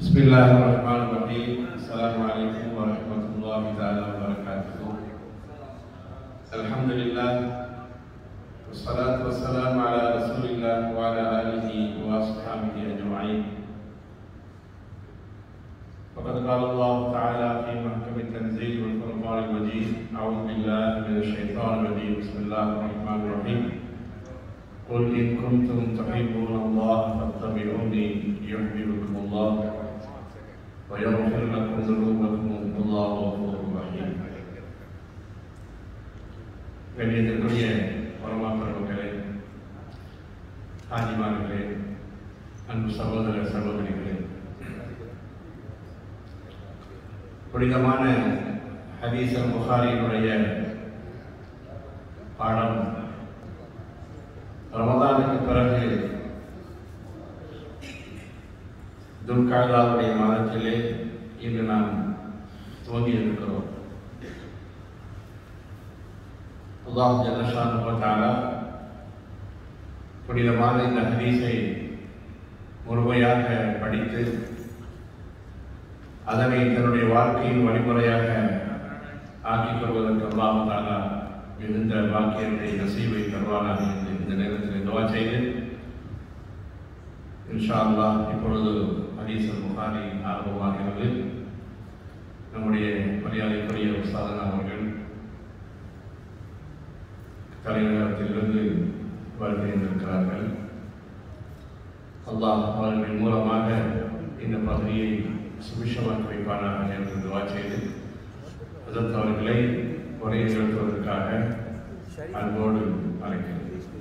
بسم الله الرحمن الرحيم السلام عليكم ورحمة الله تعالى وبركاته الحمد لله والصلاة والسلام على رسول الله وعلى آله وأصحابه أجمعين فقد قال الله تعالى في محكم التنزيل والفرقان المجيد أعوذ بالله من الشيطان الرجيم بسم الله الرحمن الرحيم قل إن كنتم تحبون الله فاتبعوني يحببكم الله ويغفر لكم ذنوبكم والله غفور رحيم கண்ணியத்திற்குரிய பரமாபரவர்களே ஆதிமார்களே அன்பு சகோதர சகோதரிகளே புனிதமான ஹதீஸ் அல் புகாரியினுடைய பாடம் ரமதானுக்கு பிறகு துல்காதாவுடைய மாதத்திலே இன்று நாம் துவங்கி இருக்கிறோம் அல்லாஹ் ஜல்லஷானுவத்தாலா புனிதமான இந்த ஹதீஸை முழுமையாக படித்து அதனை தன்னுடைய வாழ்க்கையின் வழிமுறையாக ஆக்கிக் கொள்வதற்கு அல்லாஹ் தாலா மிகுந்த வாக்கியத்தை நசீவை தருவானாக என்று இந்த நேரத்தில் துவா செய்து இன்ஷா அல்லாஹ் இப்பொழுது ஹதீசல் புகாரி ஆரம்பமாகிறது நம்முடைய மரியாதைக்குரிய உஸ்தாதன் அவர்கள் தலைநகரத்திலிருந்து வருகின்றிருக்கிறார்கள் அல்லாஹ் அவர்களின் மூலமாக இந்த பகுதியை சுபிஷமாக்கி வைப்பானாக என்று துவா செய்து அதற்கு அவர்களை உரை நிகழ்த்துவதற்காக அன்போடு அழைக்கிறேன்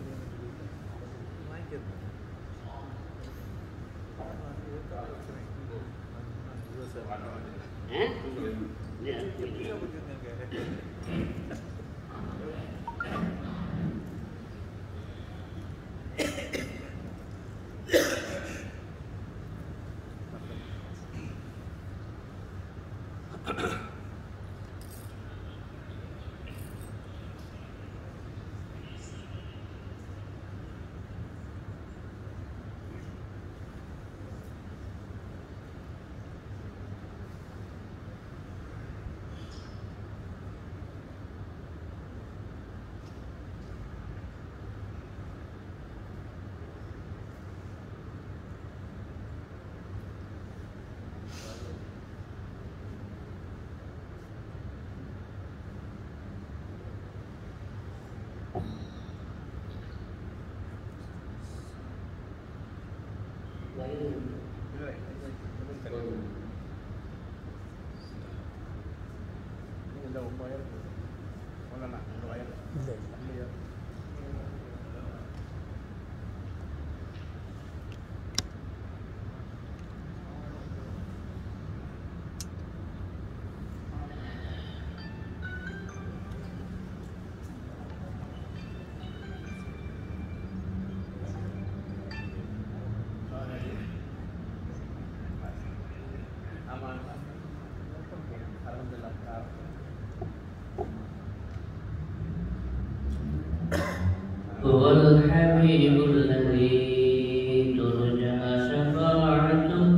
هو الحبيب الذي ترجى شفاعته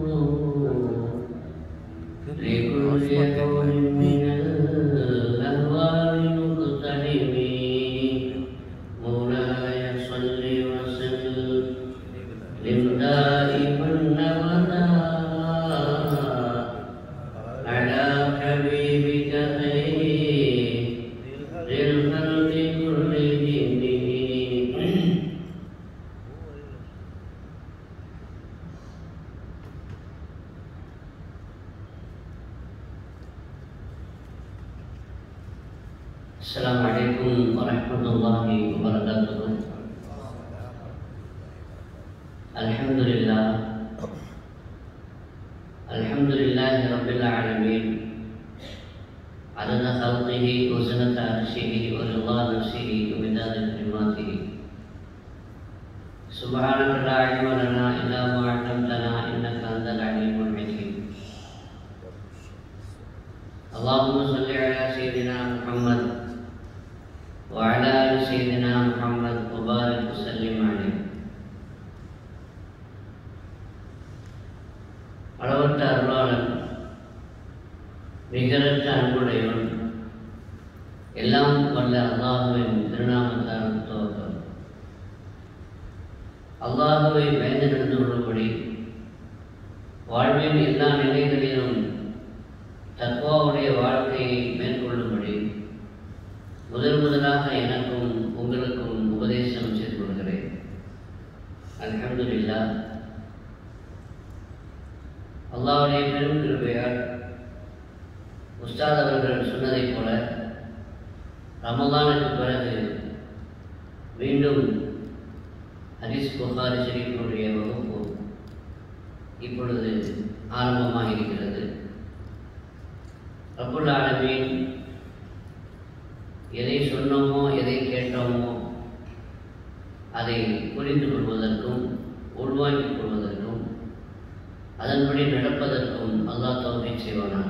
لكل يوم من الأهوال مقتحم مولاي صل وسلم دائما أبدا على حبيبك خير للخلق كلهم السلام عليكم ورحمة الله وبركاته الحمد لله الحمد لله رب العالمين عدد خلقه وزنة عرشه ورضا نفسه ومداد كلماته سبحانك لا علم لنا إلا ما علمتنا إنك أنت العليم الحكيم اللهم صل على سيدنا محمد وعلى آل سيدنا محمد وبارك وسلم عليه வல்ல அல்லாஹுவின் திருநாமத்தால் துவக்கம் அல்லாஹுவை பயந்து நடந்து கொள்ளும்படி வாழ்வின் எல்லா நிலைகளிலும் தத்வாவுடைய வாழ்க்கையை மேற்கொள்ளும்படி முதல் முதலாக எனக்கும் உங்களுக்கும் உபதேசம் செய்து கொள்கிறேன் அல்ஹம்துலில்லா அல்லாஹ்வுடைய பெரும் கிருபையால் உஸ்தாத் அவர்கள் சொன்னதைப் போல ரமலானுக்கு பிறகு மீண்டும் ஹரிஸ் புகாரி ஷெரீஃபினுடைய வகுப்பு இப்பொழுது ஆரம்பமாக இருக்கிறது ரப்புல் ஆலமீன் எதை சொன்னோமோ எதை கேட்டோமோ அதை புரிந்து கொள்வதற்கும் உள்வாங்கிக் கொள்வதற்கும் அதன்படி நடப்பதற்கும் அல்லாஹ் தௌஃபீக் செய்வானாக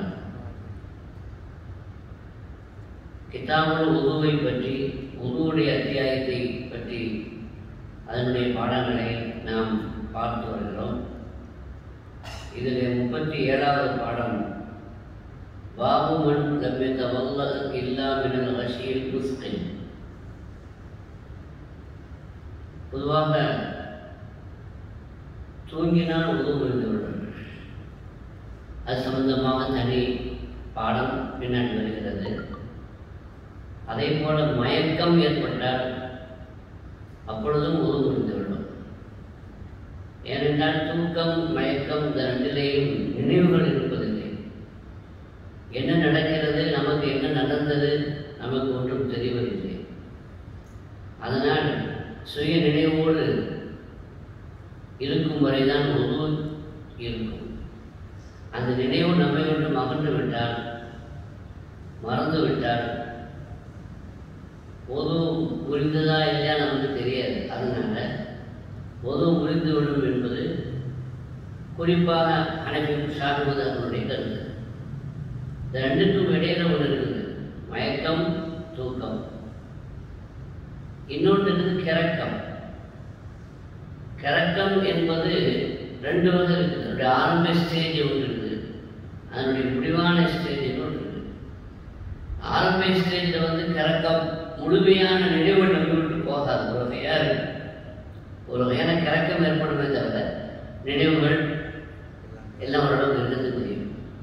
கிதாபுல் உதுவை பற்றி உதுவுடைய அத்தியாயத்தை பற்றி அதனுடைய பாடங்களை நாம் பார்த்து வருகிறோம் இதில் முப்பத்தி ஏழாவது பாடம் பாபு மண் லம்ய தவல்ல இல்லா மினல் ரஷியில் முஸ்கின் பொதுவாக தூங்கினால் உதவு புரிந்துவிடும் அது சம்பந்தமாக தனி பாடம் பின்னாடி வருகிறது அதே போல மயக்கம் ஏற்பட்டால் அப்பொழுதும் உதவு புரிந்துவிடும் ஏனென்றால் தூக்கம் மயக்கம் இந்த ரெண்டிலேயும் நினைவுகள் இருப்பதில்லை என்ன நடக்கிறது நமக்கு என்ன நடந்தது நமக்கு ஒன்றும் தெரிவதில்லை அதனால் சுய நினைவோடு இருக்கும் வரைதான் உதவு இருக்கும் அந்த நினைவு நம்மை கொண்டு மகன்று விட்டால் மறந்து விட்டால் பொது புரிந்ததா இல்லையா நமக்கு தெரியாது அதனால பொது புரிந்துவிடும் என்பது குறிப்பாக அனைவரும் சாகுவது அதனுடைய கருத்து இந்த ரெண்டுக்கும் இடையில ஒன்று இருக்குது மயக்கம் தூக்கம் இன்னொன்று இருக்குது கிறக்கம் கிறக்கம் என்பது ரெண்டு வகை இருக்குது அதனுடைய ஆரம்ப ஸ்டேஜ் ஒன்று இருக்குது அதனுடைய முடிவான ஸ்டேஜ் ஒன்று இருக்குது ஆரம்ப ஸ்டேஜில் வந்து கிறக்கம் முழுமையான நினைவு நம்ம விட்டு போகாது ஒரு வகையாக இருக்கு ஒரு வகையான கிறக்கம் ஏற்படுமே தவிர நினைவுகள் எல்லாம் ஓரளவுக்கு இருக்கிறது முடியும்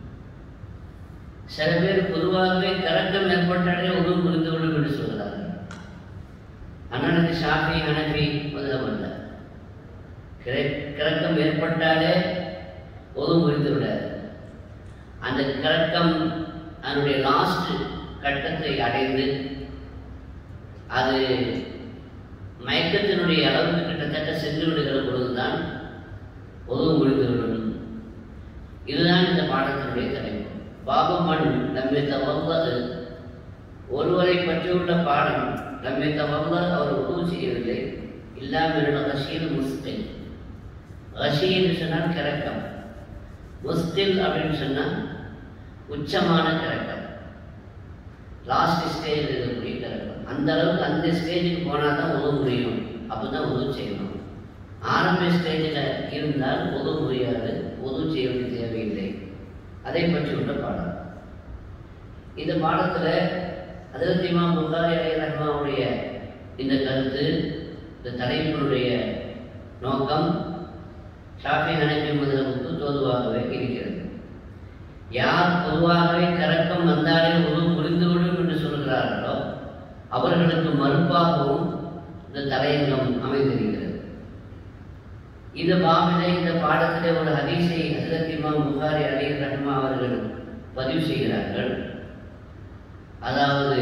சில பேர் பொதுவாகவே கரக்கம் ஏற்பட்டாலே உதவு புரிந்து கொள்ளும் என்று சொல்கிறார்கள் அண்ணனுக்கு ஷாஃபி ஹனஃபி முதல்ல கிறக்கம் ஏற்பட்டாலே உதவு புரிந்து விடாது அந்த கிறக்கம் அதனுடைய லாஸ்ட் கட்டத்தை அடைந்து அது மயக்கத்தினுடைய அளவுக்கு கிட்டத்தட்ட சென்று விடுகிற பொழுதுதான் உதவு முடிந்துவிடும் இதுதான் இந்த பாடத்தினுடைய தலைப்பு பாபமன் நம்மை தவறுவது ஒருவரை பற்றியுள்ள பாடம் நம்மை தவறுவது அவர் உதவு செய்யவில்லை இல்லாமல் ரஷீல் முஸ்கில் ரஷீன்னு சொன்னால் கிறக்கம் முஸ்கில் அப்படின்னு சொன்னால் உச்சமான கிறக்கம் லாஸ்ட் ஸ்டேஜில் இருக்கக்கூடிய கிறக்கம் அந்த அளவுக்கு அந்த ஸ்டேஜுக்கு போனால் தான் உதவ முடியும் அப்போ தான் உதவு செய்யணும் ஆரம்ப ஸ்டேஜில் இருந்தால் உதவ முடியாது உதவு செய்ய வேண்டிய தேவையில்லை அதை பற்றி உள்ள பாடம் இந்த பாடத்தில் அதில் இமாம் புகாரி அலி ரஹ்மாவுடைய இந்த கருத்து இந்த தலைப்பினுடைய நோக்கம் ஷாஃபி ஹனபி முதலுக்கு தோதுவாகவே இருக்கிறது யார் பொதுவாகவே கரக்கம் வந்தாலே உதவு புரிந்துவிடும் என்று சொல்கிறார்களோ அவர்களுக்கு மறுப்பாகவும் இந்த தலையங்கம் அமைந்திருக்கிறது இந்த பாபிலே இந்த பாடத்திலே ஒரு ஹதீஸை ஹசரத் இமாம் புகாரி அலி ரஹ்மா அவர்கள் பதிவு செய்கிறார்கள் அதாவது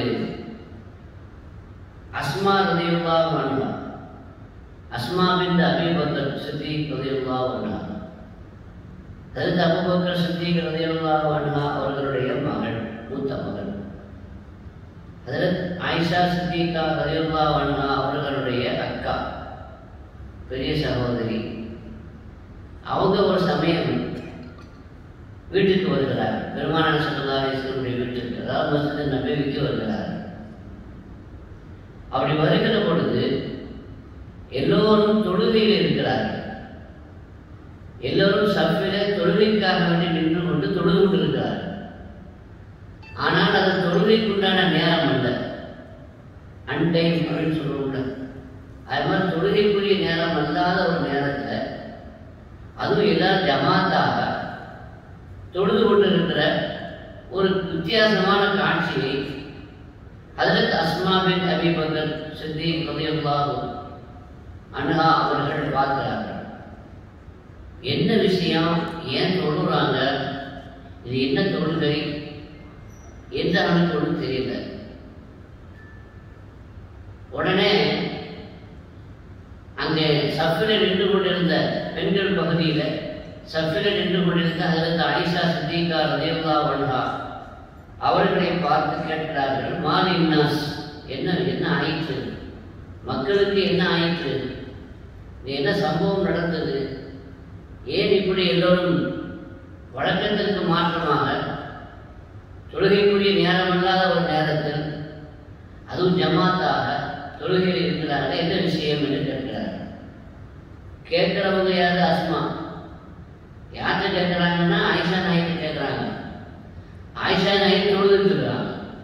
அஸ்மா ரதியுல்லா வண்ணா அஸ்மா பின் அபிபக்கர் சித்திக் ரதியுல்லா வண்ணா ஹசரத் அபுபக்கர் சித்திக் ரதியுல்லா வண்ணா அவர்களுடைய மகள் மூத்த மகள் ஹசரத் ஆயிஷா சித்திகா ரதியுல்லா வண்ணா அவர்களுடைய அக்கா பெரிய சகோதரி அவங்க ஒரு சமயம் வீட்டுக்கு வருகிறார் பெருமான சல்லாசனுடைய வீட்டுக்கு அதாவது மசூத் நபிக்கு வருகிறார் அப்படி வருகிற பொழுது எல்லோரும் தொழுகையில் இருக்கிறார்கள் எல்லோரும் சஃபில தொழுகைக்காக வேண்டி நின்று கொண்டு தொழுது கொண்டிருக்கிறார்கள் ஆனால் அது தொழுகைக்குண்டான நேரம் அல்ல அன்டைம் அப்படின்னு சொல்லுவோம்ல அது மாதிரி தொழுகைக்குரிய நேரம் அல்லாத ஒரு நேரத்தில் அதுவும் எல்லாரும் ஜமாத்தாக தொழுது கொண்டு இருக்கிற ஒரு வித்தியாசமான காட்சியை ஹதரத் அஸ்மா பின் அபி பக்கர் சித்திக் ரலியல்லாஹு அன்ஹா அவர்கள் பார்க்கிறார்கள் என்ன விஷயம் ஏன் தொழுறாங்க இது என்ன தொழுகை எந்த அமைப்போடு தெரியல உடனே அங்கே சஃபில நின்று கொண்டிருந்த பெண்கள் பகுதியில் சஃபில நின்று கொண்டிருந்த அதிலிருந்த ஆயிஷா சித்திகா ரலியல்லா வன்ஹா அவர்களை பார்த்து கேட்கிறார்கள் மாலி இன்னாஸ் என்ன என்ன ஆயிற்று மக்களுக்கு என்ன ஆயிற்று இது என்ன சம்பவம் நடந்தது ஏன் இப்படி எல்லோரும் வழக்கத்திற்கு மாற்றமாக தொழுகைக்குரிய நேரமில்லாத ஒரு நேரத்தில் அதுவும் ஜமாத்தாக தொழுகையில் இருக்கிறார்கள் என்ன விஷயம் என்று கேட்கிறார்கள் கேட்கிறவங்க யாரு அஸ்மா யார்கிட்ட கேட்குறாங்கன்னா ஆயிஷா நாய்க்கு கேட்குறாங்க ஆயிஷா நாய்க்கு தொழுதுட்டு இருக்கிறாங்க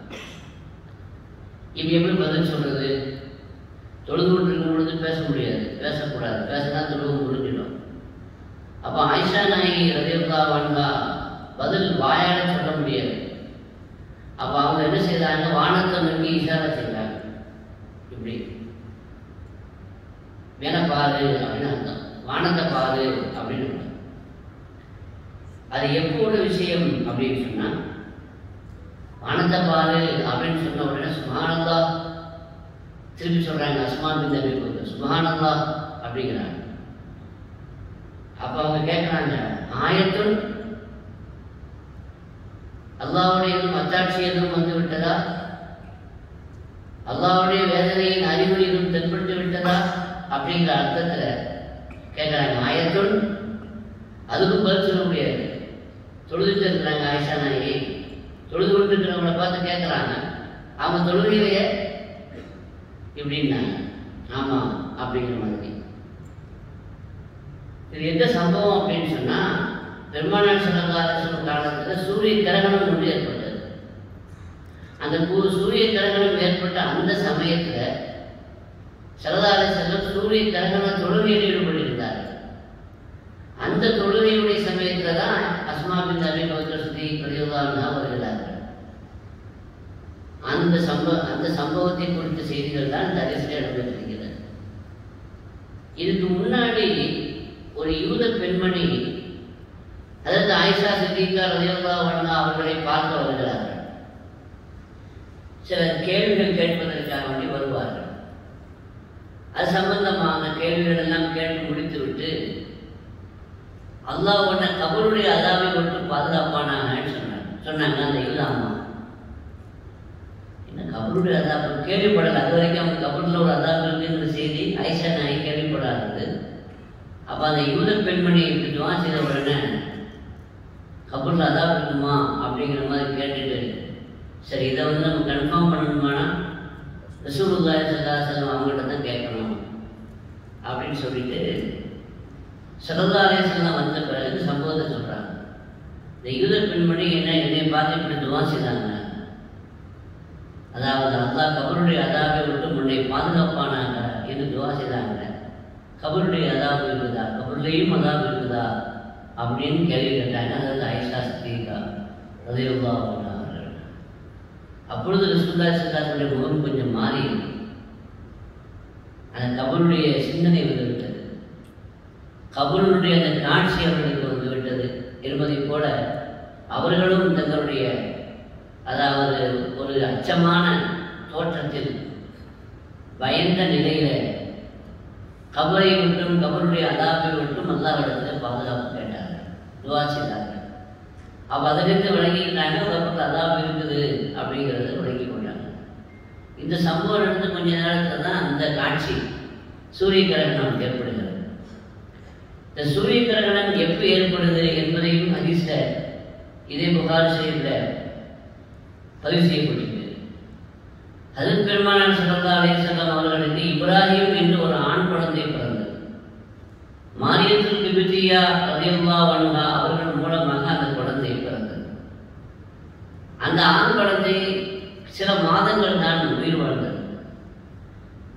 இப்போ எப்படி பதில் சொல்றது தொழுது கொண்டிருக்கும் பொழுது பேச முடியாது பேசக்கூடாது பேசினா தொழுவு முடிஞ்சிடும் அப்போ ஆயிஷா நாயகி ரதியுல்லா வந்தா பதில் வாயால சொல்ல முடியாது அப்போ அவங்க என்ன செய்தாங்க வானத்தை நோக்கி இஷாரா செய்தாங்க இப்படி மேல பாரு அப்படின்னு அர்த்தம் வானத்தை பாரு அப்படின்னு அர்த்தம் அது எப்போட விஷயம் அப்படின்னு சொன்னா வானத்தை பாரு அப்படின்னு சொன்ன உடனே சுமானந்தா திருப்பி சொல்றாங்க அஸ்மான் பின் நபி பக்கர் சுபஹானல்லா அப்படிங்கிறாங்க அப்ப அவங்க கேட்குறாங்க ஆயத்துள் அல்லாவுடையதும் அத்தாட்சி எதுவும் வந்து விட்டதா அல்லாவுடைய வேதனையின் அறிவு எதுவும் தென்பட்டு விட்டதா அப்படிங்கிற அர்த்தத்துல கேட்குறாங்க ஆயத்துள் அதுக்கும் பதில் சொல்ல முடியாது தொழுதுட்டு இருக்கிறாங்க ஆயிஷா நாயகி தொழுது கொண்டு இருக்கிறவங்கள பார்த்து கேட்குறாங்க அவங்க தொழுகையிலேயே இப்படின்னாங்க ஆமாம் அப்படிங்கிற மாதிரி இது எந்த சம்பவம் அப்படின்னு சொன்னா பெருமானார் சிலங்காரசன் காலத்தில் சூரிய கிரகணம் ஒன்று ஏற்பட்டது அந்த பூ- சூரிய கிரகணம் ஏற்பட்ட அந்த சமயத்துல சரதார செல்லம் சூரிய கிரகண தொழுகையில் ஈடுபட்டிருந்தார் அந்த தொழுகையுடைய சமயத்துல தான் அஸ்மா பின் அபி பக்கர் சுத்தி கலியுல்லான்னு வருகிறார்கள் அந்த சம்பவ அந்த சம்பவத்தை குறித்த செய்திகள் தான் இந்த அதிர்ஷ்டம் இடம்பெற்றிருக்கிறது இதுக்கு முன்னாடி ஒரு யூத பெண்மணி அதாவது ஆயிஷா சித்திகா ரதியல்லா வண்ணா அவர்களை பார்க்க வருகிறார்கள் சில கேள்விகள் கேட்பதற்காக வேண்டி வருவார்கள் அது சம்பந்தமான கேள்விகள் எல்லாம் கேட்டு முடித்துவிட்டு அல்லாஹ் உன்னை கபருடைய அதாவை விட்டு பாதுகாப்பானான்னு சொன்னாங்க சொன்னாங்க அந்த யூத அம்மா என்ன கபருடைய அதாபு கேள்விப்படல அது வரைக்கும் அவங்க கபூரில் ஒரு அதாபு இருக்குங்கிற செய்தி ஐஷா நாய் கேள்விப்படாதது அப்போ அந்த யூத பெண்மணியை திட்டுவா செய்த உடனே கபூரில் அதாபு இருக்குமா அப்படிங்கிற மாதிரி கேட்டுட்டு சரி இதை வந்து நம்ம கன்ஃபார்ம் பண்ணணுமானா ரசூலுல்லாஹி ஸல்லல்லாஹு அலைஹி வஸல்லம் அவங்கள்ட்ட தான் கேட்கணும் அப்படின்னு சொல்லிட்டு ஸல்லல்லாஹு அலைஹி வஸல்லம் வந்த பிறகு சம்பவத்தை சொல்றாங்க இந்த யூத பெண்மணி என்ன என்னை பார்த்து இப்படி துவா செய்தாங்க அதாவது அல்லாஹ் கபருடைய அதாபை விட்டு முன்னை பாதுகாப்பானாங்க என்று துவா செய்தாங்க கபருடைய அதாபு இருக்குதா கபருடையும் அதாபு இருக்குதா அப்படின்னு கேள்வி கேட்டாங்க அதாவது ஐஷா சித்திகா ரதியுல்லா அவர்கள் அப்பொழுது ரசூல்லா சல்லாத்துடைய முகம் கொஞ்சம் மாறி அந்த கபருடைய சிந்தனை வந்துவிட்டது கபருடைய அந்த காட்சி அவர்களுக்கு வந்துவிட்டது என்பதைப் போல அவர்களும் தங்களுடைய அதாவது ஒரு அச்சமான தோற்றத்தில் பயந்த நிலையில கபரை விட்டும் கபருடைய அதாப்பை விட்டும் அல்லாஹிடத்தில் பாதுகாப்பு கேட்டார்கள் துவா செய்தார்கள் அப்ப அதிலிருந்து விளங்கிக்கிட்டாங்க கபருக்கு அதாப்பு இருக்குது அப்படிங்கிறத விளங்கி கொண்டாங்க இந்த சம்பவம் நடந்து கொஞ்ச நேரத்துல தான் அந்த காட்சி சூரிய கிரகணம் ஏற்படுகிறது இந்த சூரிய கிரகணம் எப்போ ஏற்படுது என்பதையும் ஹதீஸ்ல இதே புகார் ஷரீஃப்ல பதிவு செய்யப்பட்டிருக்கு ஹஜரத் பெருமானார் ஸல்லல்லாஹு அலைஹி வஸல்லம் அவர்களுக்கு இப்ராஹிம் என்று ஒரு ஆண் குழந்தை பிறந்தது மாரியத்துல் கிபித்தியா ரலியல்லாஹு அன்ஹா அவர்கள் மூலமாக அந்த குழந்தை பிறந்தது அந்த ஆண் குழந்தை சில மாதங்கள் தான் உயிர் வாழ்ந்தது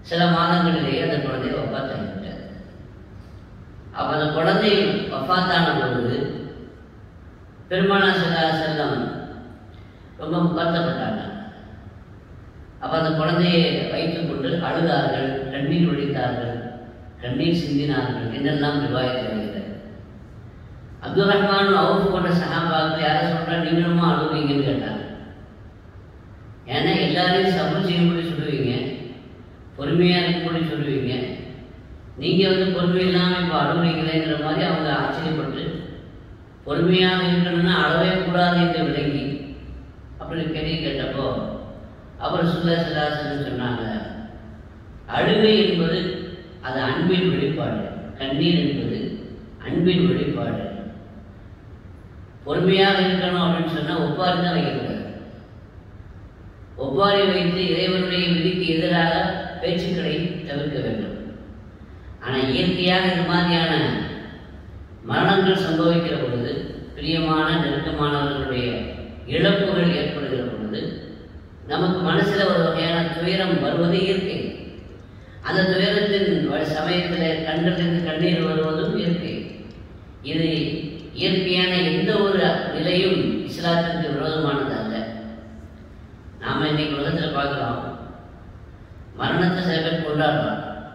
சில மாதங்களிலேயே அந்த குழந்தை வப்பாத்தாகிவிட்டார் அப்போ அந்த குழந்தை வஃபாத்தான பொழுது பெருமானா செல்லா செல்லம் ரொம்ப வருத்தப்பட்டாங்க அப்போ அந்த குழந்தையை வைத்துக்கொண்டு அழுதார்கள் கண்ணீர் ஒழித்தார்கள் கண்ணீர் சிந்தினார்கள் என்றெல்லாம் ரிவாயத்து வருகிறது அப்துல் ரஹ்மான் அவுஃப் போன்ற சஹாபாக்கள் யாரை சொல்கிறா நீங்களுமா அழுவீங்கன்னு கேட்டாங்க ஏன்னா எல்லாரையும் சபம் செய்யும்படி சொல்லுவீங்க பொறுமையாக இருக்கும்படி சொல்லுவீங்க நீங்கள் வந்து பொறுமை இல்லாமல் இப்போ அழுகுறீங்களேங்கிற மாதிரி அவங்க ஆச்சரியப்பட்டு பொறுமையாக இருக்கணும்னா அழவே கூடாது என்று விளங்கி அப்படி கேள்வி கேட்டப்போ அவர் சுல்லா சிலாசன் சொன்னாங்க அழுகை என்பது அது அன்பின் வெளிப்பாடு கண்ணீர் என்பது அன்பின் வெளிப்பாடு பொறுமையாக இருக்கணும் அப்படின்னு சொன்னால் ஒப்பாரி தான் வைக்கக்கூடாது ஒப்பாரி வைத்து இறைவனுடைய விதிக்கு எதிராக பேச்சுக்களை தவிர்க்க வேண்டும் ஆனால் இயற்கையாக இந்த மாதிரியான மரணங்கள் சம்பவிக்கிற பொழுது பிரியமான நெருக்கமானவர்களுடைய இழப்புகள் ஏற்படுகிற பொழுது நமக்கு மனசில் ஒரு வகையான துயரம் வருவது இயற்கை அந்த துயரத்தின் வ- சமயத்தில் கண்களிலிருந்து கண்ணீர் வருவதும் இயற்கை இது இயற்கையான எந்த ஒரு நிலையும் இஸ்லாத்திற்கு விரோதமானது அல்ல நாம இன்னைக்கு உலகத்தில் பார்க்குறோம் மரணத்தை சில பேர் கொண்டாடுறோம்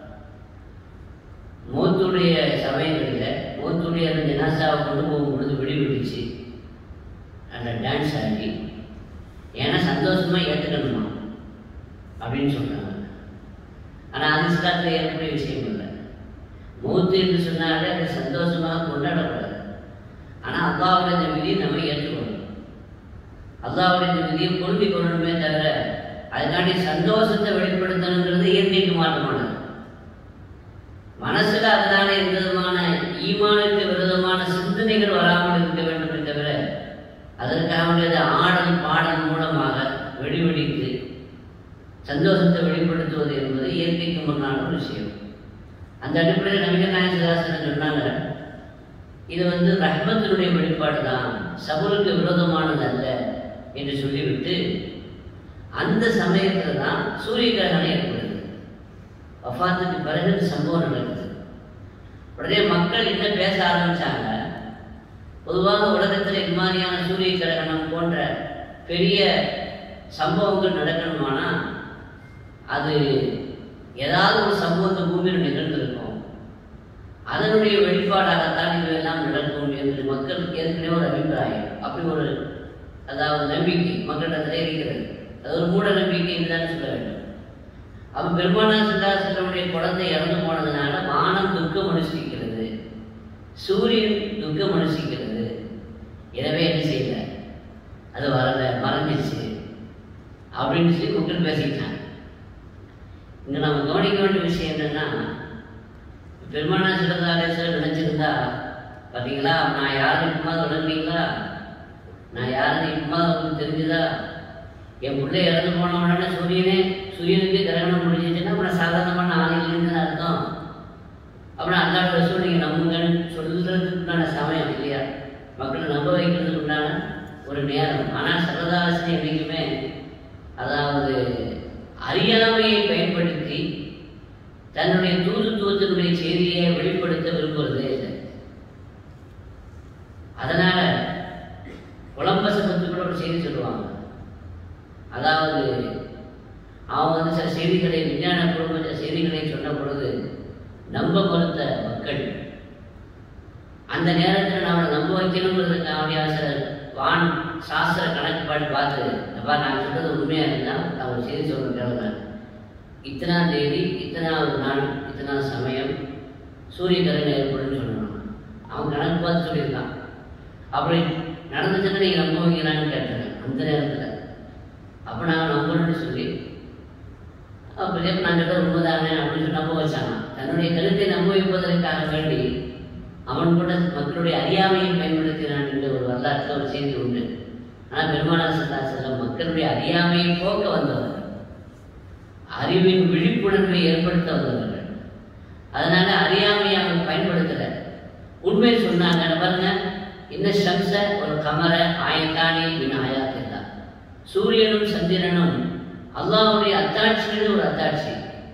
மூத்துடைய சமயங்களில் மூத்துடைய அந்த ஜனாசாவை கொண்டு போகும் பொழுது வெடி வெடிச்சு அந்த டான்ஸ் ஆடி ஏன்னா சந்தோஷமா ஏற்றுக்கணுமா அப்படின்னு சொன்னாங்க ஆனால் அது இஸ்லாத்தில் ஏற்படைய விஷயம் இல்லை மூத்து என்று சொன்னாலே அதை சந்தோஷமாக கொண்டாடக்கூடாது ஆனால் அல்லாவுடைய இந்த விதியை நம்ம ஏற்றுக்கணும் அல்லாவுடைய இந்த விதியை பொருந்தி கொள்ளணுமே தவிர அதுக்காண்டி சந்தோஷத்தை வெளிப்படுத்தணுங்கிறது இயற்கைக்கு மாற்றமானது மனசுல அதனால எந்த விதமான ஈமானுக்கு விரோதமான சிந்தனைகள் வராமல் இருக்க வேண்டுமே தவிர அதற்காக வேண்டியது ஆடல் பாடல் மூலமாக வெடிவெடித்து சந்தோஷத்தை வெளிப்படுத்துவது என்பது இயற்கைக்கு முன்னான ஒரு விஷயம் அந்த அடிப்படையில் நவீன நாயகராசன் சொன்னாங்க இது வந்து ரஹ்மத்தினுடைய வெளிப்பாடு தான் சபுருக்கு விரோதமானது அல்ல என்று சொல்லிவிட்டு அந்த சமயத்தில் தான் சூரிய கிரகணம் ஏற்படுது வஃபாத்துக்கு பிறகு இந்த சம்பவம் நடக்குது உடனே மக்கள் என்ன பேச ஆரம்பிச்சாங்க பொதுவாக உலகத்தில் இது மாதிரியான சூரிய கிரகணம் போன்ற பெரிய சம்பவங்கள் நடக்கணுமானா அது ஏதாவது ஒரு சம்பவத்தை பூமியில் நிகழ்ந்திருக்கும் அதனுடைய வெளிப்பாடாகத்தான் இதுவெல்லாம் நடக்கும் என்று மக்களுக்கு ஏற்கனவே ஒரு அபிப்பிராயம் அப்படி ஒரு அதாவது நம்பிக்கை மக்களிடத்திலே இருக்கிறது அது ஒரு மூட நம்பிக்கை என்றுதான் சொல்ல வேண்டும் அப்ப பெருமானா சித்தாசனுடைய குழந்தை இறந்து போனதுனால வானம் துக்கம் அனுஷ்டிக்கிறது சூரியன் துக்கம் அனுஷ்டிக்கிறது எனவே என்ன செய்யல அது வரல மறைஞ்சிச்சு அப்படின்னு சொல்லி மக்கள் பேசிட்டாங்க இங்க நம்ம கவனிக்க வேண்டிய விஷயம் என்னன்னா பெருமானா சிறந்தாலேஸ்வரர் நினைச்சிருந்தா பார்த்தீங்களா நான் யாரும் இப்பமா தொடங்குறீங்களா நான் யாருன்னு இப்பமா உங்களுக்கு தெரிஞ்சுதா என் பிள்ளை இறந்து போன உடனே சூரியனே சூரியனுக்கு கிரகணம் முடிஞ்சிச்சுன்னா அப்புறம் சாதாரணமான ஆளுங்கன்னு அர்த்தம் அப்புறம் அல்லாட ரசூல் நீங்கள் நம்புங்கன்னு சொல்றதுக்கு உண்டான சமயம் இல்லையா மக்களை நம்ப வைக்கிறதுக்கு உண்டான ஒரு நேரம் ஆனால் சரதாசனை என்றைக்குமே அதாவது அறியாமையை பயன்படுத்தி தன்னுடைய தூதுத்துவத்தினுடைய செய்தியை வெளிப்படுத்த விரும்புவதே இல்லை அதனால குழம்பச பற்றி கூட ஒரு செய்தி சொல்லுவாங்க அதாவது அவங்க வந்து சில செய்திகளை விஞ்ஞான குடும்ப செய்திகளை சொன்ன பொழுது நம்ப மறுத்த மக்கள் அந்த நேரத்தில் நாம நம்ப வைக்கணுங்கிறதுக்காக சில வான் சாஸ்திர கணக்குப்பாடு பார்த்து அப்பா நான் சொல்றது உண்மையாக இருந்தால் நான் ஒரு செய்தி சொல்லுறேன் இத்தனாம் தேதி இத்தனாவது நாள் இத்தனா சமயம் சூரிய கிரகணம் ஏற்படும்னு சொல்லணும் அவன் கணக்கு பார்த்து சொல்லியிருக்கான் அப்படி நடந்துச்சுன்னா நீங்கள் நம்ப வைக்கலான்னு கேட்டேன் அந்த நேரத்தில் அப்போ நாங்கள் நம்பணும்னு சொல்லி அப்படியே நான் கிட்ட உண்மைதானே அப்படின்னு சொல்லி நம்ப வச்சாங்க தன்னுடைய கருத்தை நம்ப வைப்பதற்காக வேண்டி அவன் கூட மக்களுடைய அறியாமையை பயன்படுத்தினான் என்ற ஒரு வரலாற்றில் ஒரு செய்தி உண்டு ஆனால் பெருமானார் சல்லா செல்லம் மக்களுடைய அறியாமையை போக்க வந்தவர்கள் அறிவின் விழிப்புணர்வை ஏற்படுத்த வந்தவர்கள் அதனால அறியாமையை அவங்க பயன்படுத்தலை உண்மை சொன்னாங்க பாருங்க இந்த சம்ச ஒரு கமர ஆயத்தானி பின் ஆயாத்தில்லா சூரியனும் சந்திரனும் அல்லாஹ்வுடைய அத்தாட்சிகளில் ஒரு அத்தாட்சி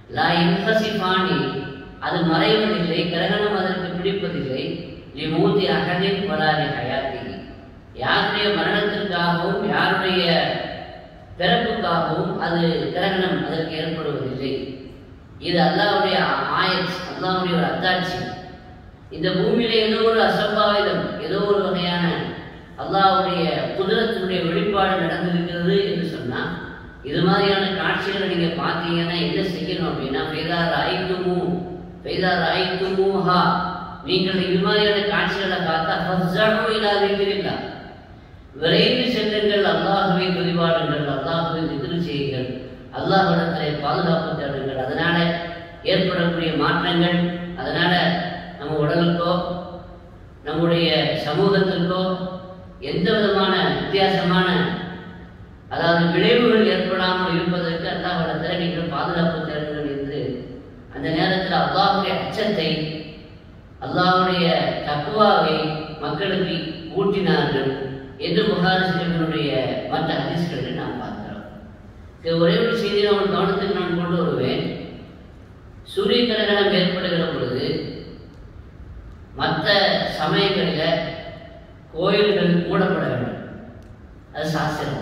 லா இன்ஹசிஃபானி அது மறைவதில்லை கிரகணம் அதற்கு பிடிப்பதில்லை நீ மூத்தி அகதின் பலாரி ஹயாத்தி யாருடைய மரணத்திற்காகவும் யாருடைய பிறப்புக்காகவும் அது கிரகணம் அதற்கு ஏற்படுவதில்லை இது அல்லாவுடைய ஆயத் அல்லாவுடைய ஒரு அத்தாட்சி இந்த பூமியில ஏதோ ஒரு அசம்பாவிதம் ஏதோ ஒரு வகையான அல்லாவுடைய குதிரத்தினுடைய வெளிப்பாடு நடந்திருக்கிறது என்று சொன்னா இது மாதிரியான காட்சிகளை நீங்க பார்த்தீங்கன்னா என்ன செய்யணும் அப்படின்னா பெய்தார் ஆய்த்துமு பெய்தார் ஆய்த்துமுஹா நீங்கள் இது மாதிரியான காட்சிகளை பார்த்தா ஃபஸ்ஸானு இலா திக்ரில்லா விரைந்து செல்லுங்கள் அல்லாஹுவை துதிபாடுங்கள் அல்லாஹுவை திக்ரு செய்யுங்கள் அல்லாஹ்விடத்திலே பாதுகாப்பு தேடுங்கள் அதனால ஏற்படக்கூடிய மாற்றங்கள் அதனால நம்ம உடலுக்கோ நம்முடைய சமூகத்திற்கோ எந்த விதமான வித்தியாசமான அதாவது விளைவுகள் ஏற்படாமல் இருப்பதற்கு அல்லாஹ்விடத்தில் நீங்கள் பாதுகாப்பு தேடுங்கள் என்று அந்த நேரத்தில் அல்லாஹுடைய அச்சத்தை அல்லாஹ்வுடைய தக்குவாவை மக்களுக்கு ஊட்டினார்கள் என்று புகாரிசிகளுடைய மற்ற ஹதீஸ்களை நாம் பார்க்கிறோம் இது ஒரே ஒரு செய்தியை அவன் கவனத்துக்கு நான் கொண்டு வருவேன் சூரிய கிரகணம் ஏற்படுகிற பொழுது மற்ற சமயங்களில் கோயில்கள் மூடப்பட வேண்டும் அது சாஸ்திரம்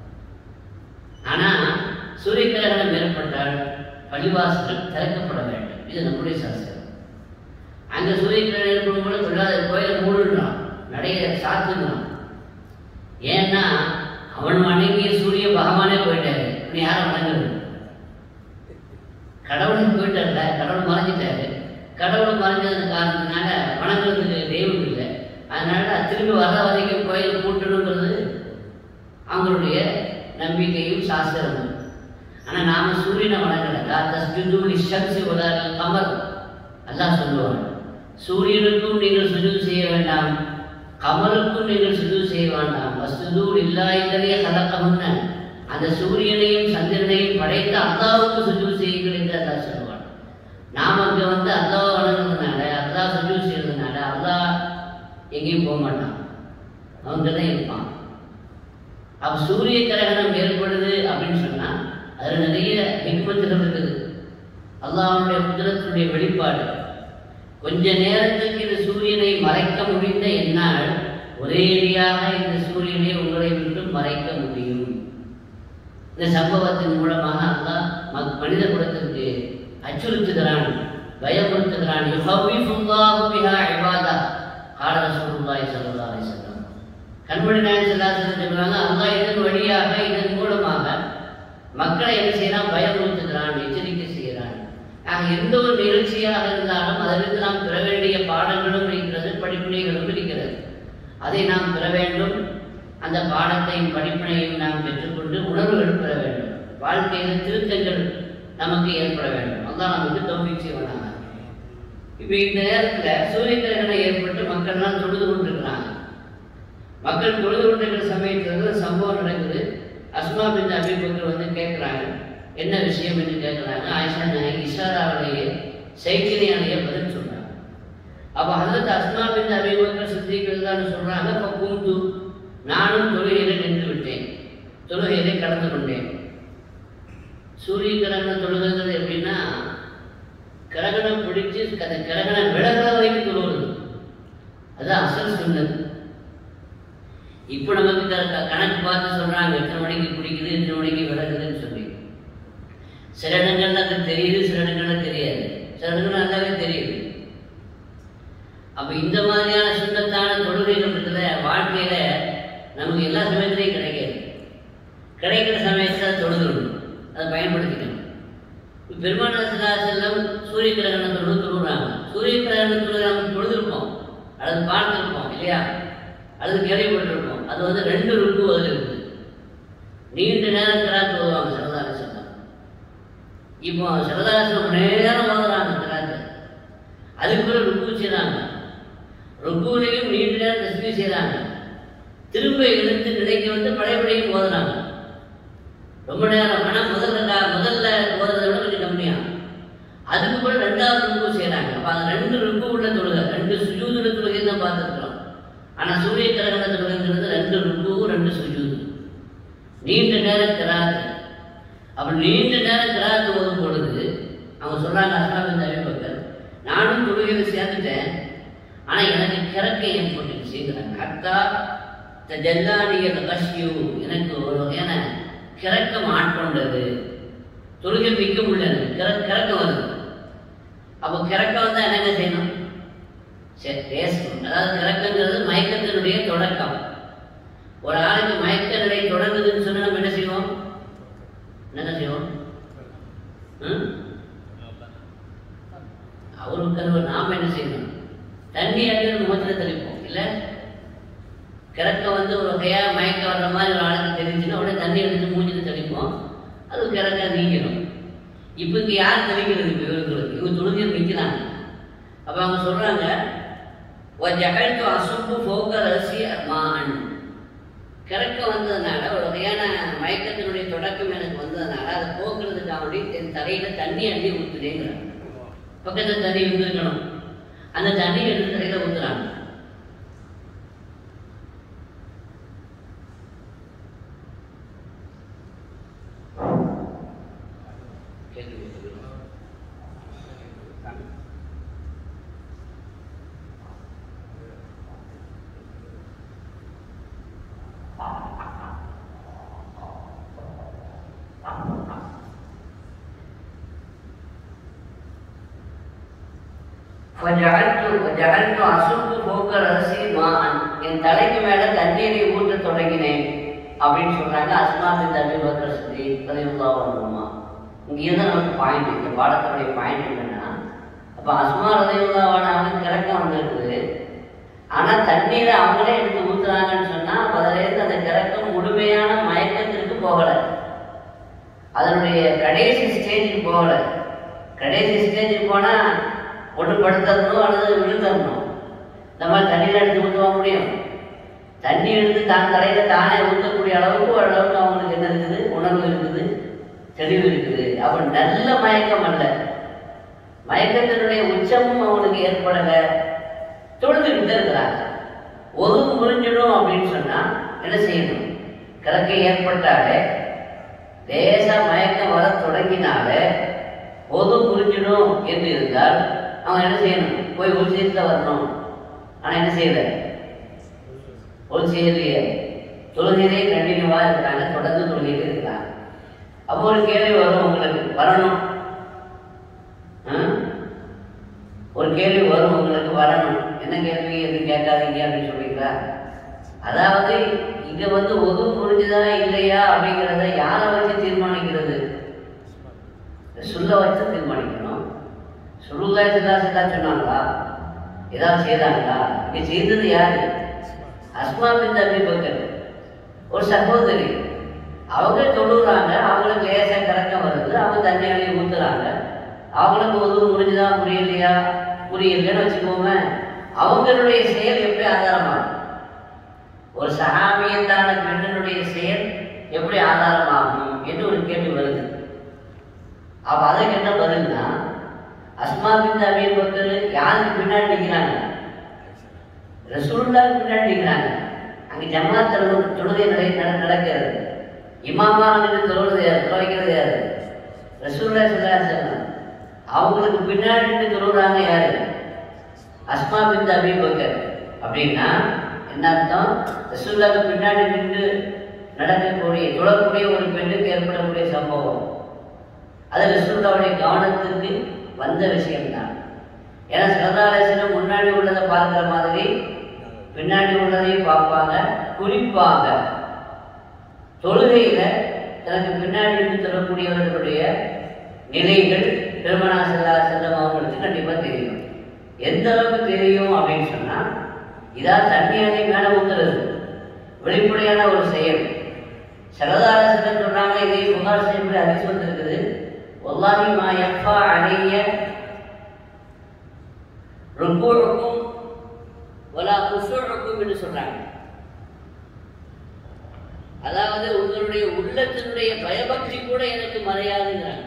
ஆனால் சூரிய கிரகணம் ஏற்பட்டால் பள்ளிவாசல்கள் திறக்கப்பட வேண்டும் இது நம்முடைய சாஸ்திரம் அங்கே சூரிய கிரகணம் ஏற்படும் போது சொல்லாத கோயிலை மூடுன்றான் நடைய சாத்துன்றான் ஏன்னா அவன் வணங்கிய சூரிய பகவானே போயிட்டாரு இப்படி யாரும் வணங்குறது கடவுளுக்கு போயிட்டார்ல கடவுள் மறைஞ்சிட்டாரு கடவுள் மறைஞ்சதன் காரணத்தினால வணங்குறதுக்கு தெய்வம் இல்லை அதனால திரும்பி வர வரைக்கும் கோயில் கூட்டணுங்கிறது அவங்களுடைய நம்பிக்கையும் சாஸ்திரமும் ஆனா நாம சூரியனை வணங்கல லா தஸ்ஜுது லிஷம்சி வலால் கமர் அல்லாஹ் சொல்லுவான் சூரியனுக்கும் நீங்கள் சுஜூது செய்ய வேண்டாம் கமருக்கும் நீங்கள் சுஜூது செய்ய வேண்டாம் வஸ்துது இல்லாததே கலக்கமுன்ன அந்த சூரியனையும் சந்திரனையும் படைத்த அல்லாவுக்கு சுஜூது செய்யுங்கள் என்று அல்லாஹ் சொல்லுவான் நாம் அங்க வந்து அல்லாஹ் வணங்குறதுனால அல்லாஹ் சுஜூது செய்யறதுனால அல்லாஹ் எங்கேயும் போக மாட்டான் அவங்க தான் இருப்பான் அப்ப சூரிய கிரகணம் ஏற்படுது அப்படின்னு சொன்னா அதுல நிறைய ஹிக்மத்துகள் இருக்குது அல்லாஹ்வுடைய குதிரத்தினுடைய வெளிப்பாடு கொஞ்ச நேரத்துக்கு இந்த சூரியனை மறைக்க முடிந்த என்னால் ஒரேடியாக இந்த சூரியனை உங்களை விட்டு மறைக்க முடியும் இந்த சம்பவத்தின் மூலமாக அல்லாஹ் ம- மனித குலத்திற்கு அச்சுறுத்துகிறான் பயமுறுத்துகிறான் யுஹவ்விஃபுல்லாஹு பிஹா இபாதா கால ரசூலுல்லாஹி ஸல்லல்லாஹு அலைஹி வஸல்லம் கண்மணி நாயகம் ஸல்லல்லாஹு சொல்றாங்க அல்லாஹ் இதன் வழியாக இதன் மூலமாக மக்களை என்ன செய்யறான் பயமுறுத்துகிறான் எச்சரிக்கை செய்கிறான் ஆக எந்த ஒரு நிகழ்ச்சியாக இருந்தாலும் அதிலிருந்து நாம் பெற வேண்டிய பாடங்களும் இருக்கிறது படிப்பினைகளும் இருக்கிறது அதை நாம் பெற வேண்டும் அந்த பாடத்தையும் படிப்பினையும் நாம் பெற்றுக்கொண்டு உணர்வுகள் பெற வேண்டும் வாழ்க்கையில் திருத்தங்கள் நமக்கு ஏற்பட வேண்டும் அதான் நமக்கு தௌஃபீக் செய்வாங்க இப்போ இந்த நேரத்தில் சூரிய கிரகணம் ஏற்பட்டு மக்கள்லாம் தொழுது கொண்டிருக்கிறாங்க மக்கள் தொழுது கொண்டிருக்கிற சமயத்தில் ஒரு சம்பவம் நடக்குது அஸ்மா பின் அபி பக்கர் வந்து கேட்குறாங்க என்ன விஷயம் என்று கேட்குறாங்க ஆயிஷா நாயகி இஷாராவிலேயே சைக்கிளியாலேயே பதில் சொல்றாங்க அப்போ ஹசரத் அஸ்மா பின் அபி பக்கர் சித்திகள் சொல்றாங்க அப்போ கூந்து நானும் தொழுகையில நின்று விட்டேன் தொழுகையிலே கடந்து கொண்டேன் சூரிய கிரகணம் தொழுகிறது எப்படின்னா கிரகணம் பிடிச்சு அந்த கிரகணம் விலகிற வரைக்கும் தொழுவது அது அசல் சுண்ணது இப்போ நமக்கு க- க- கணக்கு பார்த்து சொல்றாங்க எத்தனை மணிக்கு பிடிக்குது எத்தனை மணிக்கு விலகுதுன்னு சொல்லி சில இடங்கள்ல அது தெரியுது சில இடங்கள்ல தெரியாது சில இடங்கள்ல நல்லாவே தெரியுது அப்ப இந்த மாதிரியான சுண்ணத்தான தொழுகைகள் இருக்குல்ல வாழ்க்கையில நமக்கு எல்லா சமயத்திலையும் கிடைக்காது கிடைக்கிற சமயத்துல தொழுதுணும் அதை பயன்படுத்திக்கணும் இப்ப பெருமான செல்லம் சூரிய கிரகணத்தோடு தொழுகிறாங்க சூரிய கிரகணத்தோடு நம்ம தொழுதுருப்போம் அல்லது பார்த்துருப்போம் இல்லையா அல்லது கேள்விப்பட்டிருப்போம் அது வந்து ரெண்டு ருக்கு அதில் இருக்குது நீண்ட நேரம் கிராத் ஓதுவாங்க சரதார சட்டம் இப்போ சரதாசனம் நேரம் ஓதுறாங்க கிராத்து அதுக்குள்ள ருக்கு செய்கிறாங்க ருக்குவிலையும் நீண்ட நேரம் தஸ்மி செய்கிறாங்க திரும்ப எழுந்து நிலைக்கு வந்து பழையபடியும் ஓதுறாங்க ரொம்ப நேரம் ஆனால் முதல்ல கா- முதல்ல ஓதுறதை விட கொஞ்சம் கம்மியா அதுக்கு கூட ரெண்டாவது ருக்கு செய்கிறாங்க அப்போ அந்த ரெண்டு ருக்கு உள்ள தொழுகை ரெண்டு சுஜூதுல தொழுகை தான் பார்த்துருக்கோம் ஆனால் சூரிய கிரகண தொழுகைங்கிறது ரெண்டு ருக்கு ரெண்டு சுஜூது நீண்ட நேரம் கிராத்து அப்போ நீண்ட நேரம் கிராத்து ஓதும் பொழுது சேர்ந்துட்டேன் ஆனா எனக்கு கிறக்கை ஏற்பட்டுச்சுங்கிறாங்க அத்தா ஜல்லானிய கஷ்யூ எனக்கு ஒரு வகையான கிறக்கம் ஆட்கொண்டது தொழுகை மிக்க முடியல கிற கிறக்கம் வருது அப்போ கிறக்கம் வந்தா என்னங்க செய்யணும் சரி பேசணும் அதாவது கிறக்கங்கிறது மயக்கத்தினுடைய தொடக்கம் ஒரு ஆளுக்கு மயக்க நிலை தொடங்குதுன்னு சொன்னா நம்ம என்ன செய்வோம் என்ன செய்வோம் ம்? அவருக்கு அது நாம என்ன செய்யணும் தண்ணி அடிக்கிற முகத்தில் தெளிப்போம் இல்ல கிறக்க வந்து ஒரு வகையா மயக்க வர்ற மாதிரி ஒரு ஆளுக்கு தெரிஞ்சுன்னா உடனே தண்ணி எடுத்து மூஞ்சில தெளிப்போம் அது கிறக்க நீங்கிடும் இப்போ இங்க யார் தெளிக்கிறது இப்போ இவர்களுக்கு இவங்க தொழுகையில் நிற்கிறாங்க அப்ப அவங்க சொல்றாங்க ஜகழ்த்து அசுப்பு போக்க ரசி மான் கிறக்க வந்ததுனால ஒரு வகையான மயக்கத்தினுடைய தொடக்கம் எனக்கு வந்ததுனால அதை போக்குறதுக்காக வேண்டி என் தலையில தண்ணி அள்ளி ஊத்துனேங்கிறாங்க பக்கத்துல தண்ணி இருந்திருக்கணும் அந்த தண்ணி எடுத்து தலையில ஊத்துறாங்க கேள்வி கேட்குறீங்களா? فجعلت وجعلت அசுப்பு போக்க ரசி மான் என் தலைக்கு மேல தண்ணீரை ஊற்ற தொடங்கினேன் அப்படின்னு சொல்றாங்க அஸ்மா பின் தபி பக்கர் சித்தி பதிவுல்லா வரணுமா இங்கே தான் நமக்கு பாயிண்ட் இந்த பாடத்துடைய பாயிண்ட் என்னன்னா அப்ப அஸ்மா ரதையுல்லாவான அவங்க கிறக்கம் வந்திருக்குது ஆனா தண்ணீரை அவங்களே எடுத்து ஊத்துறாங்கன்னு சொன்னா அப்ப அதுல இருந்து அந்த கிறக்கம் முழுமையான மயக்கத்திற்கு போகல அதனுடைய கடைசி ஸ்டேஜுக்கு போகல கடைசி ஸ்டேஜுக்கு போனா ஒன்று படுத்தரணும் அல்லது விழுந்தரணும் நம்ம தண்ணியில் எடுத்து ஊற்றுவ முடியும் தண்ணி எடுத்து தான் தலையில தானே ஊற்றக்கூடிய அளவுக்கு ஓரளவுக்கு அவங்களுக்கு என்ன இருக்குது உணர்வு இருக்குது தெளிவு இருக்குது அப்ப நல்ல மயக்கம் அல்ல மயக்கத்தினுடைய உச்சமும் அவனுக்கு ஏற்படல தொழுதுகிட்டு இருக்கிறாங்க ஒதுங்கு முறிஞ்சிடும் அப்படின்னு சொன்னா என்ன செய்யணும் கலக்கை ஏற்பட்டாலே லேசா மயக்கம் வர தொடங்கினாலே ஒது முறிஞ்சிடும் என்று இருந்தால் அவன் என்ன செய்யணும் போய் ஒரு சீட்டில் வரணும் ஆனா என்ன செய்யல ஒரு செய்யலையே தொழுகையிலே கண்டினியூவா இருக்கிறாங்க தொடர்ந்து தொழுகையிலே இருக்கிறாங்க அப்போ ஒரு கேள்வி வரும் உங்களுக்கு வரணும் ஆ? ஒரு கேள்வி வரும் உங்களுக்கு வரணும் என்ன கேள்வி என்று கேட்காதீங்க அப்படின்னு சொல்றீங்களா அதாவது இங்க வந்து ஒது முடிஞ்சுதா இல்லையா அப்படிங்கிறத யாரை வச்சு தீர்மானிக்கிறது சொல்ல வச்சு தீர்மானிக்கணும் சொல்லுதா சிதா சிதா சொன்னாங்களா ஏதாவது செய்தாங்களா இங்க செய்தது யாரு அஸ்மா பின் தம்பி பக்கர் ஒரு சகோதரி அவங்க தொழுறாங்க அவங்களுக்கு லேசா கலக்கம் வருது அவங்க தண்ணி அள்ளி ஊத்துறாங்க அவங்களுக்கு உதவு முடிஞ்சுதா புரியலையா புரியலன்னு வச்சுக்கோங்க அவங்களுடைய செயல் எப்படி ஆதாரமாகும் ஒரு சகாமியத்தான பெண்ணினுடைய செயல் எப்படி ஆதாரமாகும் என்று ஒரு கேள்வி வருது அப்ப அதுக்கு என்ன பதில்னா அஸ்மா பின் அபி பக்கர் யாருக்கு பின்னாடி நிற்கிறாங்க ரசூலுல்லாஹ்க்கு பின்னாடி நிற்கிறாங்க அங்க ஜமாத் தொழு தொழுகை நடை நட- நடக்கிறது இமாமா வந்து தொழுவது யாரு தொலைக்கிறது யாரு ரசூல்லா சொல்லா அவங்களுக்கு பின்னாடி நின்று தொழுகிறாங்க யாரு அஸ்மா பின் அபி பக்கர் அப்படின்னா என்ன அர்த்தம் ரசூல்லாக்கு பின்னாடி நின்று நடக்கக்கூடிய தொழக்கூடிய ஒரு பெண்ணுக்கு ஏற்படக்கூடிய சம்பவம் அது ரசூல்லாவுடைய கவனத்துக்கு வந்த விஷயம்தான் ஏன்னா சரதாலேசனம் முன்னாடி உள்ளதை பார்க்குற மாதிரி பின்னாடி உள்ளதையும் பார்ப்பாங்க குறிப்பாக தொழுகையில தனக்கு பின்னாடி இருந்து தொழக்கூடியவர்களுடைய நிலைகள் பெருமனா செல்லா செல்லம் அவங்களுக்கு கண்டிப்பா தெரியும் எந்த அளவுக்கு தெரியும் அப்படின்னு சொன்னா இதா தண்ணி அணி மேல ஊத்துறது வெளிப்படையான ஒரு செயல் சரதார செல்லம் சொல்றாங்க இதை புகார் செய்யப்படி அதிர்ச்சி வந்திருக்குது ஒல்லாஹி மா யஃபா அலைய ருக்கூழுக்கும் வலா குஷூழுக்கும் என்று சொல்றாங்க அதாவது உங்களுடைய உள்ளத்தினுடைய பயபக்தி கூட எனக்கு மறையாதுங்கிறாங்க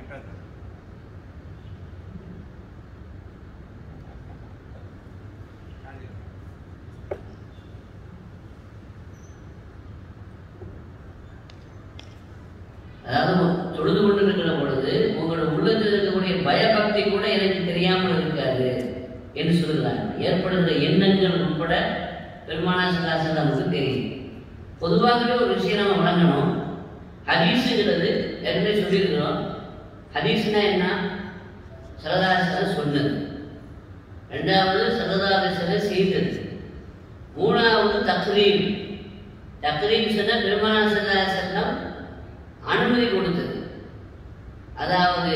அதாவது தொழுது கொண்டு இருக்கிற பொழுது உங்களோட உள்ளத்தில் இருக்கக்கூடிய பயபக்தி கூட எனக்கு தெரியாமல் இருக்காது என்று சொல்கிறாங்க ஏற்படுகிற எண்ணங்கள் உட்பட பெருமானா சல்லாசல் நமக்கு தெரியும் பொதுவாகவே ஒரு விஷயம் நம்ம வழங்கணும் ஹதீஸுங்கிறது ஏற்கனவே சொல்லியிருக்கிறோம் ஹதீஸ்னா என்ன சரதாசலம் சொன்னது ரெண்டாவது சரதாசல செய்தது மூணாவது தக்ரீம் தக்ரீம் சொன்ன பெருமானா சல்லாசலம் அனுமதி கொடுத்தது அதாவது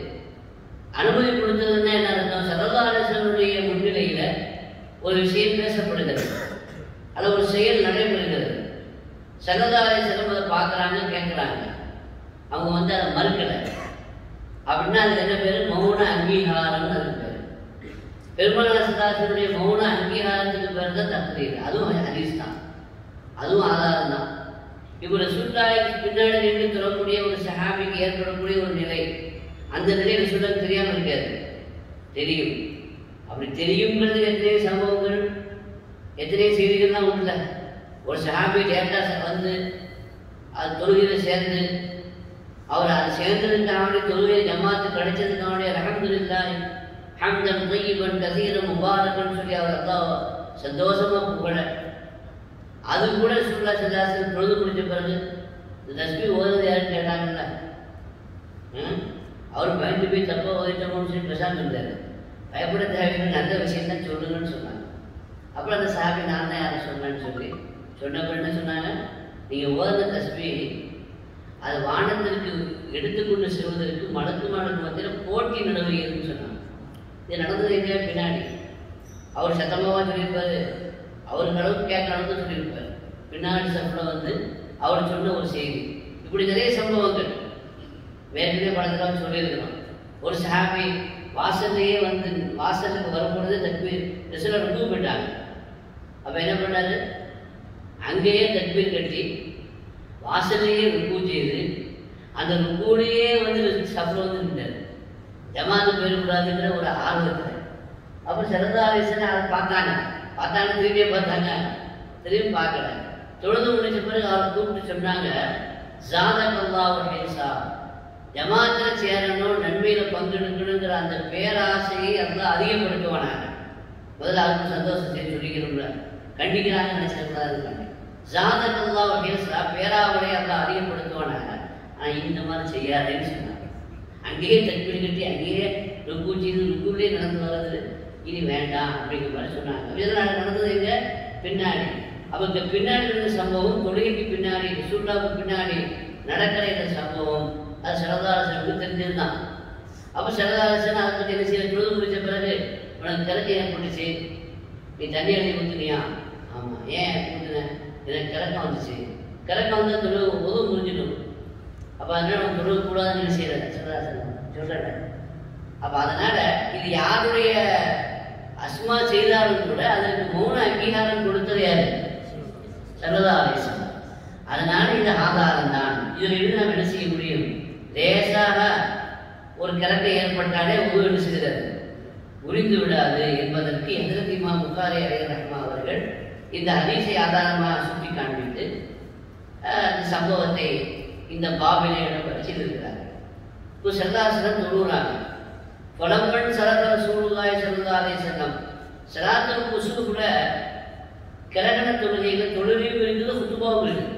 அனுமதி கொடுத்ததுன்னா என்ன அர்த்தம் சரதாரசனுடைய முன்னிலையில் ஒரு விஷயம் பேசப்படுகிறது அது ஒரு செயல் நடைபெறுகிறது சரதாரசனம் அதை பார்க்குறாங்க கேட்குறாங்க அவங்க வந்து அதை மறுக்கலை அப்படின்னா அதுக்கு என்ன பேர் மௌன அங்கீகாரம்னு அது பேர் பெருமாள் சதாசனுடைய மௌன அங்கீகாரத்துக்கு பேர் தான் தக்குறீர் அதுவும் ஹதீஸ் தான் அதுவும் ஆதாரம் தான் இப்போ ரசூல்லாய்க்கு பின்னாடி நின்று தொடரக்கூடிய ஒரு சஹாபிக்கு ஏற்படக்கூடிய ஒரு நிலை அந்த நிலை ரசூல்லாக்கு தெரியாமல் இருக்காது தெரியும் அப்படி தெரியுங்கிறது எத்தனை சம்பவங்கள் எத்தனை செய்திகள்லாம் உண்டுல ஒரு சஹாபி டேரக்டா வந்து அது தொழுகையில் சேர்ந்து அவர் அது சேர்ந்ததுக்காக தொழுகை ஜமாத்து கிடைச்சதுக்காக அலமதுல்லாஹ் ஹம்தன் தையீபன் கசீரம் முபாரக்கன் சொல்லி அவர் அல்லாஹ் சந்தோஷமா புகழ அது கூட சுல்லா சதாசன் தொழுது முடிஞ்ச பிறகு இந்த தஸ்மி ஓதுறது யாருன்னு கேட்டாங்கல்ல ம்? அவர் பயந்து போய் தப்பா ஓதிட்டோம்னு சொல்லி பேசாம இருந்தார் பயப்பட தேவையில்லை நல்ல விஷயம் தான் சொல்லுங்கன்னு சொன்னாங்க அப்புறம் அந்த சாமி நான் தான் யாரை சொன்னேன்னு சொல்லி சொன்னப்ப என்ன சொன்னாங்க நீங்கள் ஓதுன தஸ்மி அது வானத்திற்கு எடுத்துக்கொண்டு செல்வதற்கு மடக்கு மடக்கு மத்தியில் போட்டி நிலவுகிறதுன்னு சொன்னாங்க இது நடந்தது எங்கே பின்னாடி அவர் சத்தமாவா சொல்லியிருப்பாரு அவர் அளவுக்கு கேட்க அளவுக்கு சொல்லியிருப்பார் பின்னாடி சம்பளம் வந்து அவர் சொன்ன ஒரு செய்தி இப்படி நிறைய சம்பவங்கள் வேறு படத்தில் சொல்லியிருக்கிறோம் ஒரு சஹாபி வாசல்லையே வந்து வாசலுக்கு வரும்பொழுது தக்பீர் ரிசல ருக்கு போயிட்டாங்க அப்போ என்ன பண்ணாரு அங்கேயே தக்பீர் கட்டி வாசல்லையே ருக்கு செய்து அந்த ருக்குலையே வந்து சப்ளம் வந்து நின்றார் ஜமாத்து போயிடக்கூடாதுங்கிற ஒரு ஆர்வத்தில் அப்போ சிறந்தாலேசனை அதை பார்த்தாங்க பார்த்தாங்க திரும்பியே பார்த்தாங்க திரும்பி பார்க்கல தொழுது முடிச்ச பிறகு அவர் கூப்பிட்டு சொன்னாங்க ஜாதகல்லா ஹேசா ஜமாத்தில் சேரணும் நன்மையில் பங்கெடுக்கணுங்கிற அந்த பேராசையை அதெல்லாம் அதிகப்படுத்துவானாங்க முதல்ல அவருக்கு சந்தோஷத்தை சொல்லிக்கிறோம்ல கண்டிக்கிறாங்க நினைச்சிடக்கூடாது ஜாதகல்லா ஹேசா பேராவலை அதெல்லாம் அதிகப்படுத்துவானாங்க ஆனால் இந்த மாதிரி செய்யாதேன்னு சொன்னாங்க அங்கேயே தற்பீடு கட்டி அங்கேயே ருக்கு செய்து ருக்குள்ளே நடந்து வர்றது இனி வேண்டாம் அப்படிங்கிற மாதிரி சொன்னாங்க இதனால் நடந்தது எங்க பின்னாடி அப்போ இந்த பின்னாடி இருந்த சம்பவம் தொழுகைக்கு பின்னாடி சுல்லாவுக்கு பின்னாடி நடக்கிற இந்த சம்பவம் அது சரதாரசனுக்கு தெரிஞ்சதுதான் அப்போ சரதாரசன் அதை பற்றி என்ன செய்ய தொழுது முடிச்ச பிறகு உனக்கு கிழக்கு ஏற்பட்டுச்சு நீ தண்ணி அள்ளி ஊற்றுனியா ஆமாம் ஏன் ஊற்றுன எனக்கு கிழக்கம் வந்துச்சு கிழக்கம் வந்து தொழு உதவு முடிஞ்சிடும் அப்போ அதனால நம்ம தொழுக கூடாதுன்னு என்ன செய்யறது சரதாரசன் சொல்கிறேன் அப்போ அதனால இது யாருடைய அஸ்மா செய்தாலும் கூட அதற்கு மௌன அங்கீகாரம் கொடுத்தது யாரு சரதா ஆவேசம் அதனால இது ஆதாரம் தான் இதில் இருந்து நாம் என்ன செய்ய முடியும் லேசாக ஒரு கிழக்கை ஏற்பட்டாலே உருவ என்ன செய்கிறது உரிந்து விடாது என்பதற்கு எதிர்த்து இமா புகாரி அலையர் ரஹ்மா அவர்கள் இந்த ஹதீஸை ஆதாரமாக சுட்டி காண்பித்து அஹ், அந்த சம்பவத்தை இந்த பாபிலே வச்சிருக்கிறார்கள் இப்போ செல்லாசனம் தொழுகிறாங்க புலம்பன் சரதர சூழ்நாய் செல்லாதே செல்லம் சலாத்தல் குசுக்கு கூட கிழக்கண தொழுகையில் தொழுகையும் இருக்குது குத்துபாவும் இருக்குது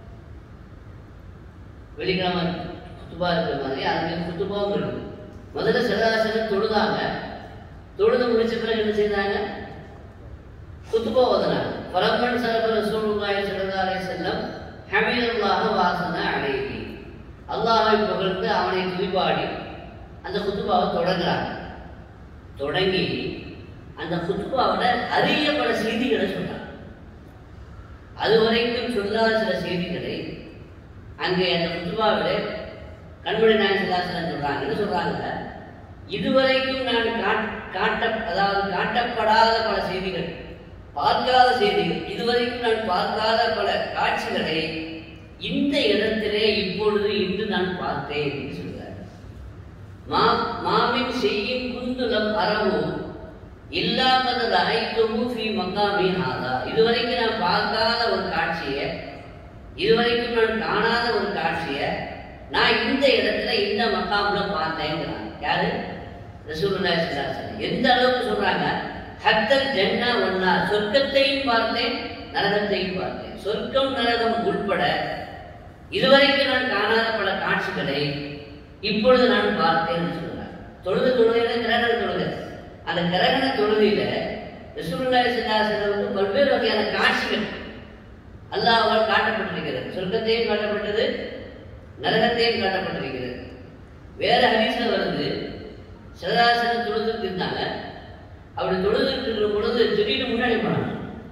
வெள்ளிக்கிழமை குத்துபா இருக்கிற மாதிரி அதுக்கு குத்துபாவும் இருக்குது முதல்ல செல்லாசனம் தொழுதாங்க தொழுது முடிச்ச பிறகு என்ன செய்தாங்க குத்துபா ஓதுனாங்க புலம்பன் சரதர சூழ்நாய் செல்லாதே செல்லம் ஹமீதுல்லாஹ வாசன அடைகி அல்லாஹை புகழ்ந்து அவனை துதிபாடி அந்த குத்துபாவை தொடங்குறாங்க தொடங்கி அந்த குத்துபாவோட அரிய பல செய்திகளை சொன்னாங்க அது வரைக்கும் சொல்லாத சில செய்திகளை அங்கே அந்த குத்துபாவில் கண்மணி நாயன் சிலாசனம் சொல்றாங்க என்ன சொல்றாங்க இதுவரைக்கும் நான் காட்- காட்ட அதாவது காட்டப்படாத பல செய்திகள் பார்க்காத செய்திகள் இதுவரைக்கும் நான் பார்க்காத பல காட்சிகளை இந்த இடத்திலே இப்பொழுது இன்று நான் பார்த்தேன் என்று சொல்றார் மா மாமின் செய்யும் குந்துலம் அறவும் இல்லாமது ரகைத்துமு ஃபி மக்காமி ஆதா இதுவரைக்கும் நான் பார்க்காத ஒரு காட்சியை இதுவரைக்கும் நான் காணாத ஒரு காட்சியை நான் இந்த இடத்துல இந்த மக்காமில் பார்த்தேங்கிறாங்க யாரு ரசூலுல்லாஹி ஸல்லல்லாஹு அலைஹி வஸல்லம். எந்த அளவுக்கு சொல்றாங்க ஹத்தல் ஜன்னா ஒன்னா சொர்க்கத்தையும் பார்த்தேன் நரகத்தையும் பார்த்தேன் சொர்க்கம் நரகம் உட்பட இதுவரைக்கும் நான் காணாத பல காட்சிகளை இப்பொழுது நான் பார்த்தேன்னு சொல்றார் தொழுது தொழுகையில கிரகண தொழுகை அந்த கிரகண தொழுகையில ரசூலுல்லாஹி ஸல்லல்லாஹு அலைஹி வஸல்லம் பல்வேறு வகையான காட்சிகள் அல்லாஹ்வால் காட்டப்பட்டிருக்கிறது சொர்க்கத்தையும் காட்டப்பட்டது நரகத்தையும் காட்டப்பட்டிருக்கிறது வேற ஹதீஸ்ல வருது சிலராசனம் தொழுதுட்டு இருந்தாங்க அப்படி தொழுதுட்டு இருக்கிற பொழுது திடீர்னு முன்னாடி போனாங்க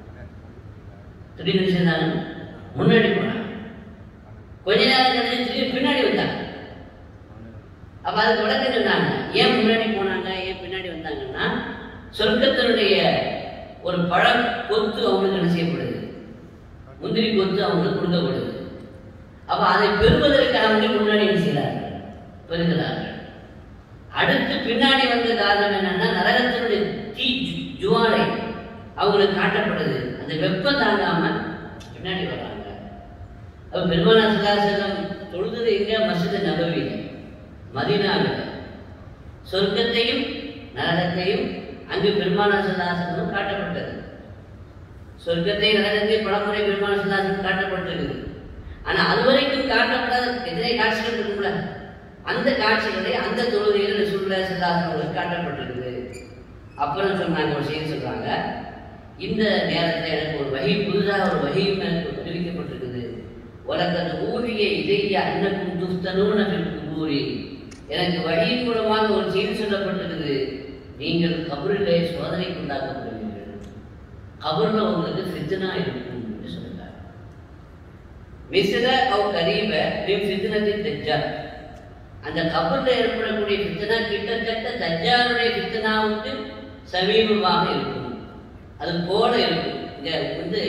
திடீர்னு செஞ்சாங்க முன்னாடி போனாங்க கொஞ்ச நேரம் கழிச்சு திடீர்னு பின்னாடி வந்தாங்க அப்ப அதுக்கு விளக்கம் சொன்னாங்க ஏன் முன்னாடி போனாங்க ஏன் பின்னாடி வந்தாங்கன்னா சொர்க்கத்தினுடைய ஒரு பழம் கொத்து அவங்களுக்கு என்ன செய்யப்படுது முந்திரி கொத்து அவங்களுக்கு கொடுக்கப்படுது அப்ப அதை பெறுவதற்காக வேண்டி முன்னாடி என்ன செய்கிறார்கள் பெறுகிறார்கள் அடுத்து பின்னாடி வந்த காரணம் என்னன்னா நரகத்தினுடைய தீ ஜு- ஜுவாலை அவங்களுக்கு காட்டப்படுது அந்த வெப்பம் தாங்காம பின்னாடி வர்றாங்க அப்ப பெருமானா சுல்லாசலம் தொழுது எங்க மஸ்ஜித் நபவியில மதீனாவில் சொர்க்கத்தையும் நரகத்தையும் அங்கு பெருமானா சுல்லாசலம் காட்டப்பட்டது சொர்க்கத்தை நரகத்தை பலமுறை பெருமான சிலாசனம் காட்டப்பட்டிருக்குது ஆனா அதுவரைக்கும் காட்டப்படாத எத்தனை காட்சிகள் இருக்கும்ல அந்த காட்சிகளை அந்த தொழுகையில் ரசூலுல்லாஹி ஸல்லல்லாஹு அவங்களுக்கு காட்டப்பட்டிருக்குது அப்புறம் சொன்னாங்க ஒரு செய்தி சொல்றாங்க இந்த நேரத்தில் எனக்கு ஒரு வகை புதுதாக ஒரு வகையும் எனக்கு தெரிவிக்கப்பட்டிருக்குது உலகது ஊழிய இதைய அன்னக்கும் துஸ்தனூன கூறி எனக்கு வழியின் மூலமாக ஒரு செய்தி சொல்லப்பட்டிருக்குது நீங்கள் கபரிலே சோதனைக்குள்ளாக்கப்படுவீர்கள் கபர்ல உங்களுக்கு ஃபித்னா இருக்கும் என்று சொல்றார் மிஸ்ர அவ் கரீப மின் ஃபித்னத்தின் தஜ்ஜால் அந்த கபர்ல ஏற்படக்கூடிய ஃபித்னா கிட்டத்தட்ட தஜ்ஜாலுடைய ஃபித்னாவுக்கு சமீபமாக இருக்கும் அது போல இருக்கும் இங்க வந்து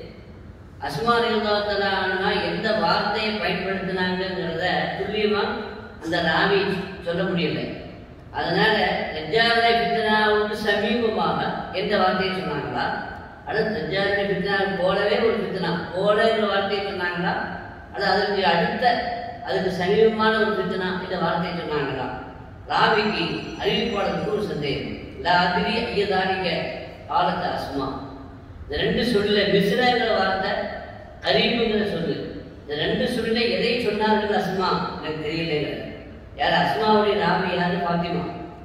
அஸ்மாரியுல்லாத்தலானா எந்த வார்த்தையை பயன்படுத்தினாங்கிறத துல்லியமா அந்த ராவி சொல்ல முடியலை அதனால தஜ்ஜாலுடைய ஃபித்னாவுக்கு சமீபமாக எந்த வார்த்தையை சொன்னாங்களா அல்லது தஜ்ஜாலுடைய ஃபித்னா போலவே ஒரு ஃபித்னா போலங்கிற வார்த்தையை சொன்னாங்களா அல்லது அதுக்கு அடுத்த அதுக்கு சமீபமான ஒரு ஃபித்னா இந்த வார்த்தையை சொன்னாங்களா ராவிக்கு அறிவிப்பாளருக்கு ஒரு சந்தேகம் லாதிரி ஐயதாரிக்க காலத்து அஸ்மா இந்த ரெண்டு சொல்ல மிஸ்ரங்கிற வார்த்தை கரீபுங்கிற சொல்லு இந்த ரெண்டு சொல்ல எதை சொன்னார்கள் அஸ்மா எனக்கு தெரியல யார் அஸ்மாவுடைய ராவி யாரு பாத்திமா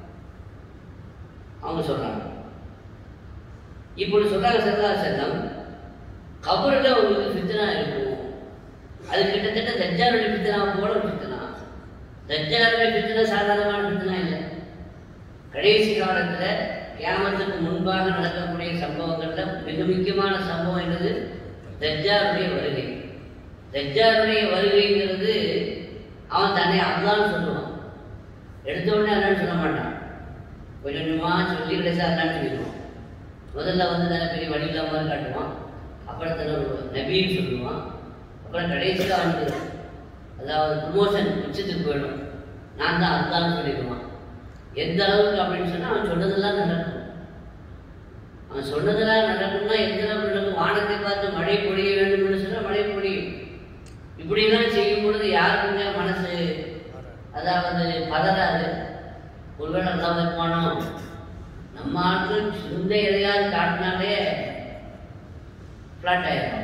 அவங்க சொல்றாங்க இப்படி சொல்றாங்க சல்லா செல்லம் கபரில் உங்களுக்கு ஃபித்னா இருக்கும் அது கிட்டத்தட்ட தஜ்ஜாருடைய ஃபித்னா போல ஒரு ஃபித்னா தஜ்ஜாருடைய ஃபித்னா சாதாரணமான ஃபித்னா இல்லை கடைசி காலத்துல கியாமத்துக்கு முன்பாக நடக்கக்கூடிய சம்பவங்கள்ல மிக முக்கியமான சம்பவம் என்னது தஜ்ஜாருடைய வருகை தஜ்ஜாருடைய வருகைங்கிறது அவன் தன்னை அல்லான்னு சொல்லுவான் எடுத்த உடனே அல்லான்னு சொல்ல மாட்டான் கொஞ்சம் கொஞ்சமா சொல்லி கடைசியாக அல்லான்னு சொல்லிடுவான் முதல்ல வந்து நல்ல பெரிய வடிவில் மாதிரி காட்டுவான் அப்புறம் தன்னை ஒரு நபின்னு சொல்லுவான் அப்புறம் கடைசியில் வந்து அதாவது ப்ரமோஷன் உச்சத்துக்கு போயிடும் நான் தான் அல்லான்னு சொல்லிடுவான் எந்த அளவுக்கு அப்படின்னு சொன்னா அவன் சொன்னதெல்லாம் நடக்கும் அவன் சொன்னதெல்லாம் நடக்கும்னா எந்த அளவுக்கு நடக்கும் வானத்தை பார்த்து மழை பொழிய வேண்டும் என்று சொன்னா மழை பொழியும் இப்படிலாம் செய்யும் பொழுது யாருக்குங்க மனசு அதாவது பதறாது ஒருவேளை அல்லாமல் இருப்பானோ நம்ம ஆட்கள் சிந்த எதையாவது காட்டினாலே ஃப்ளாட் ஆயிடும்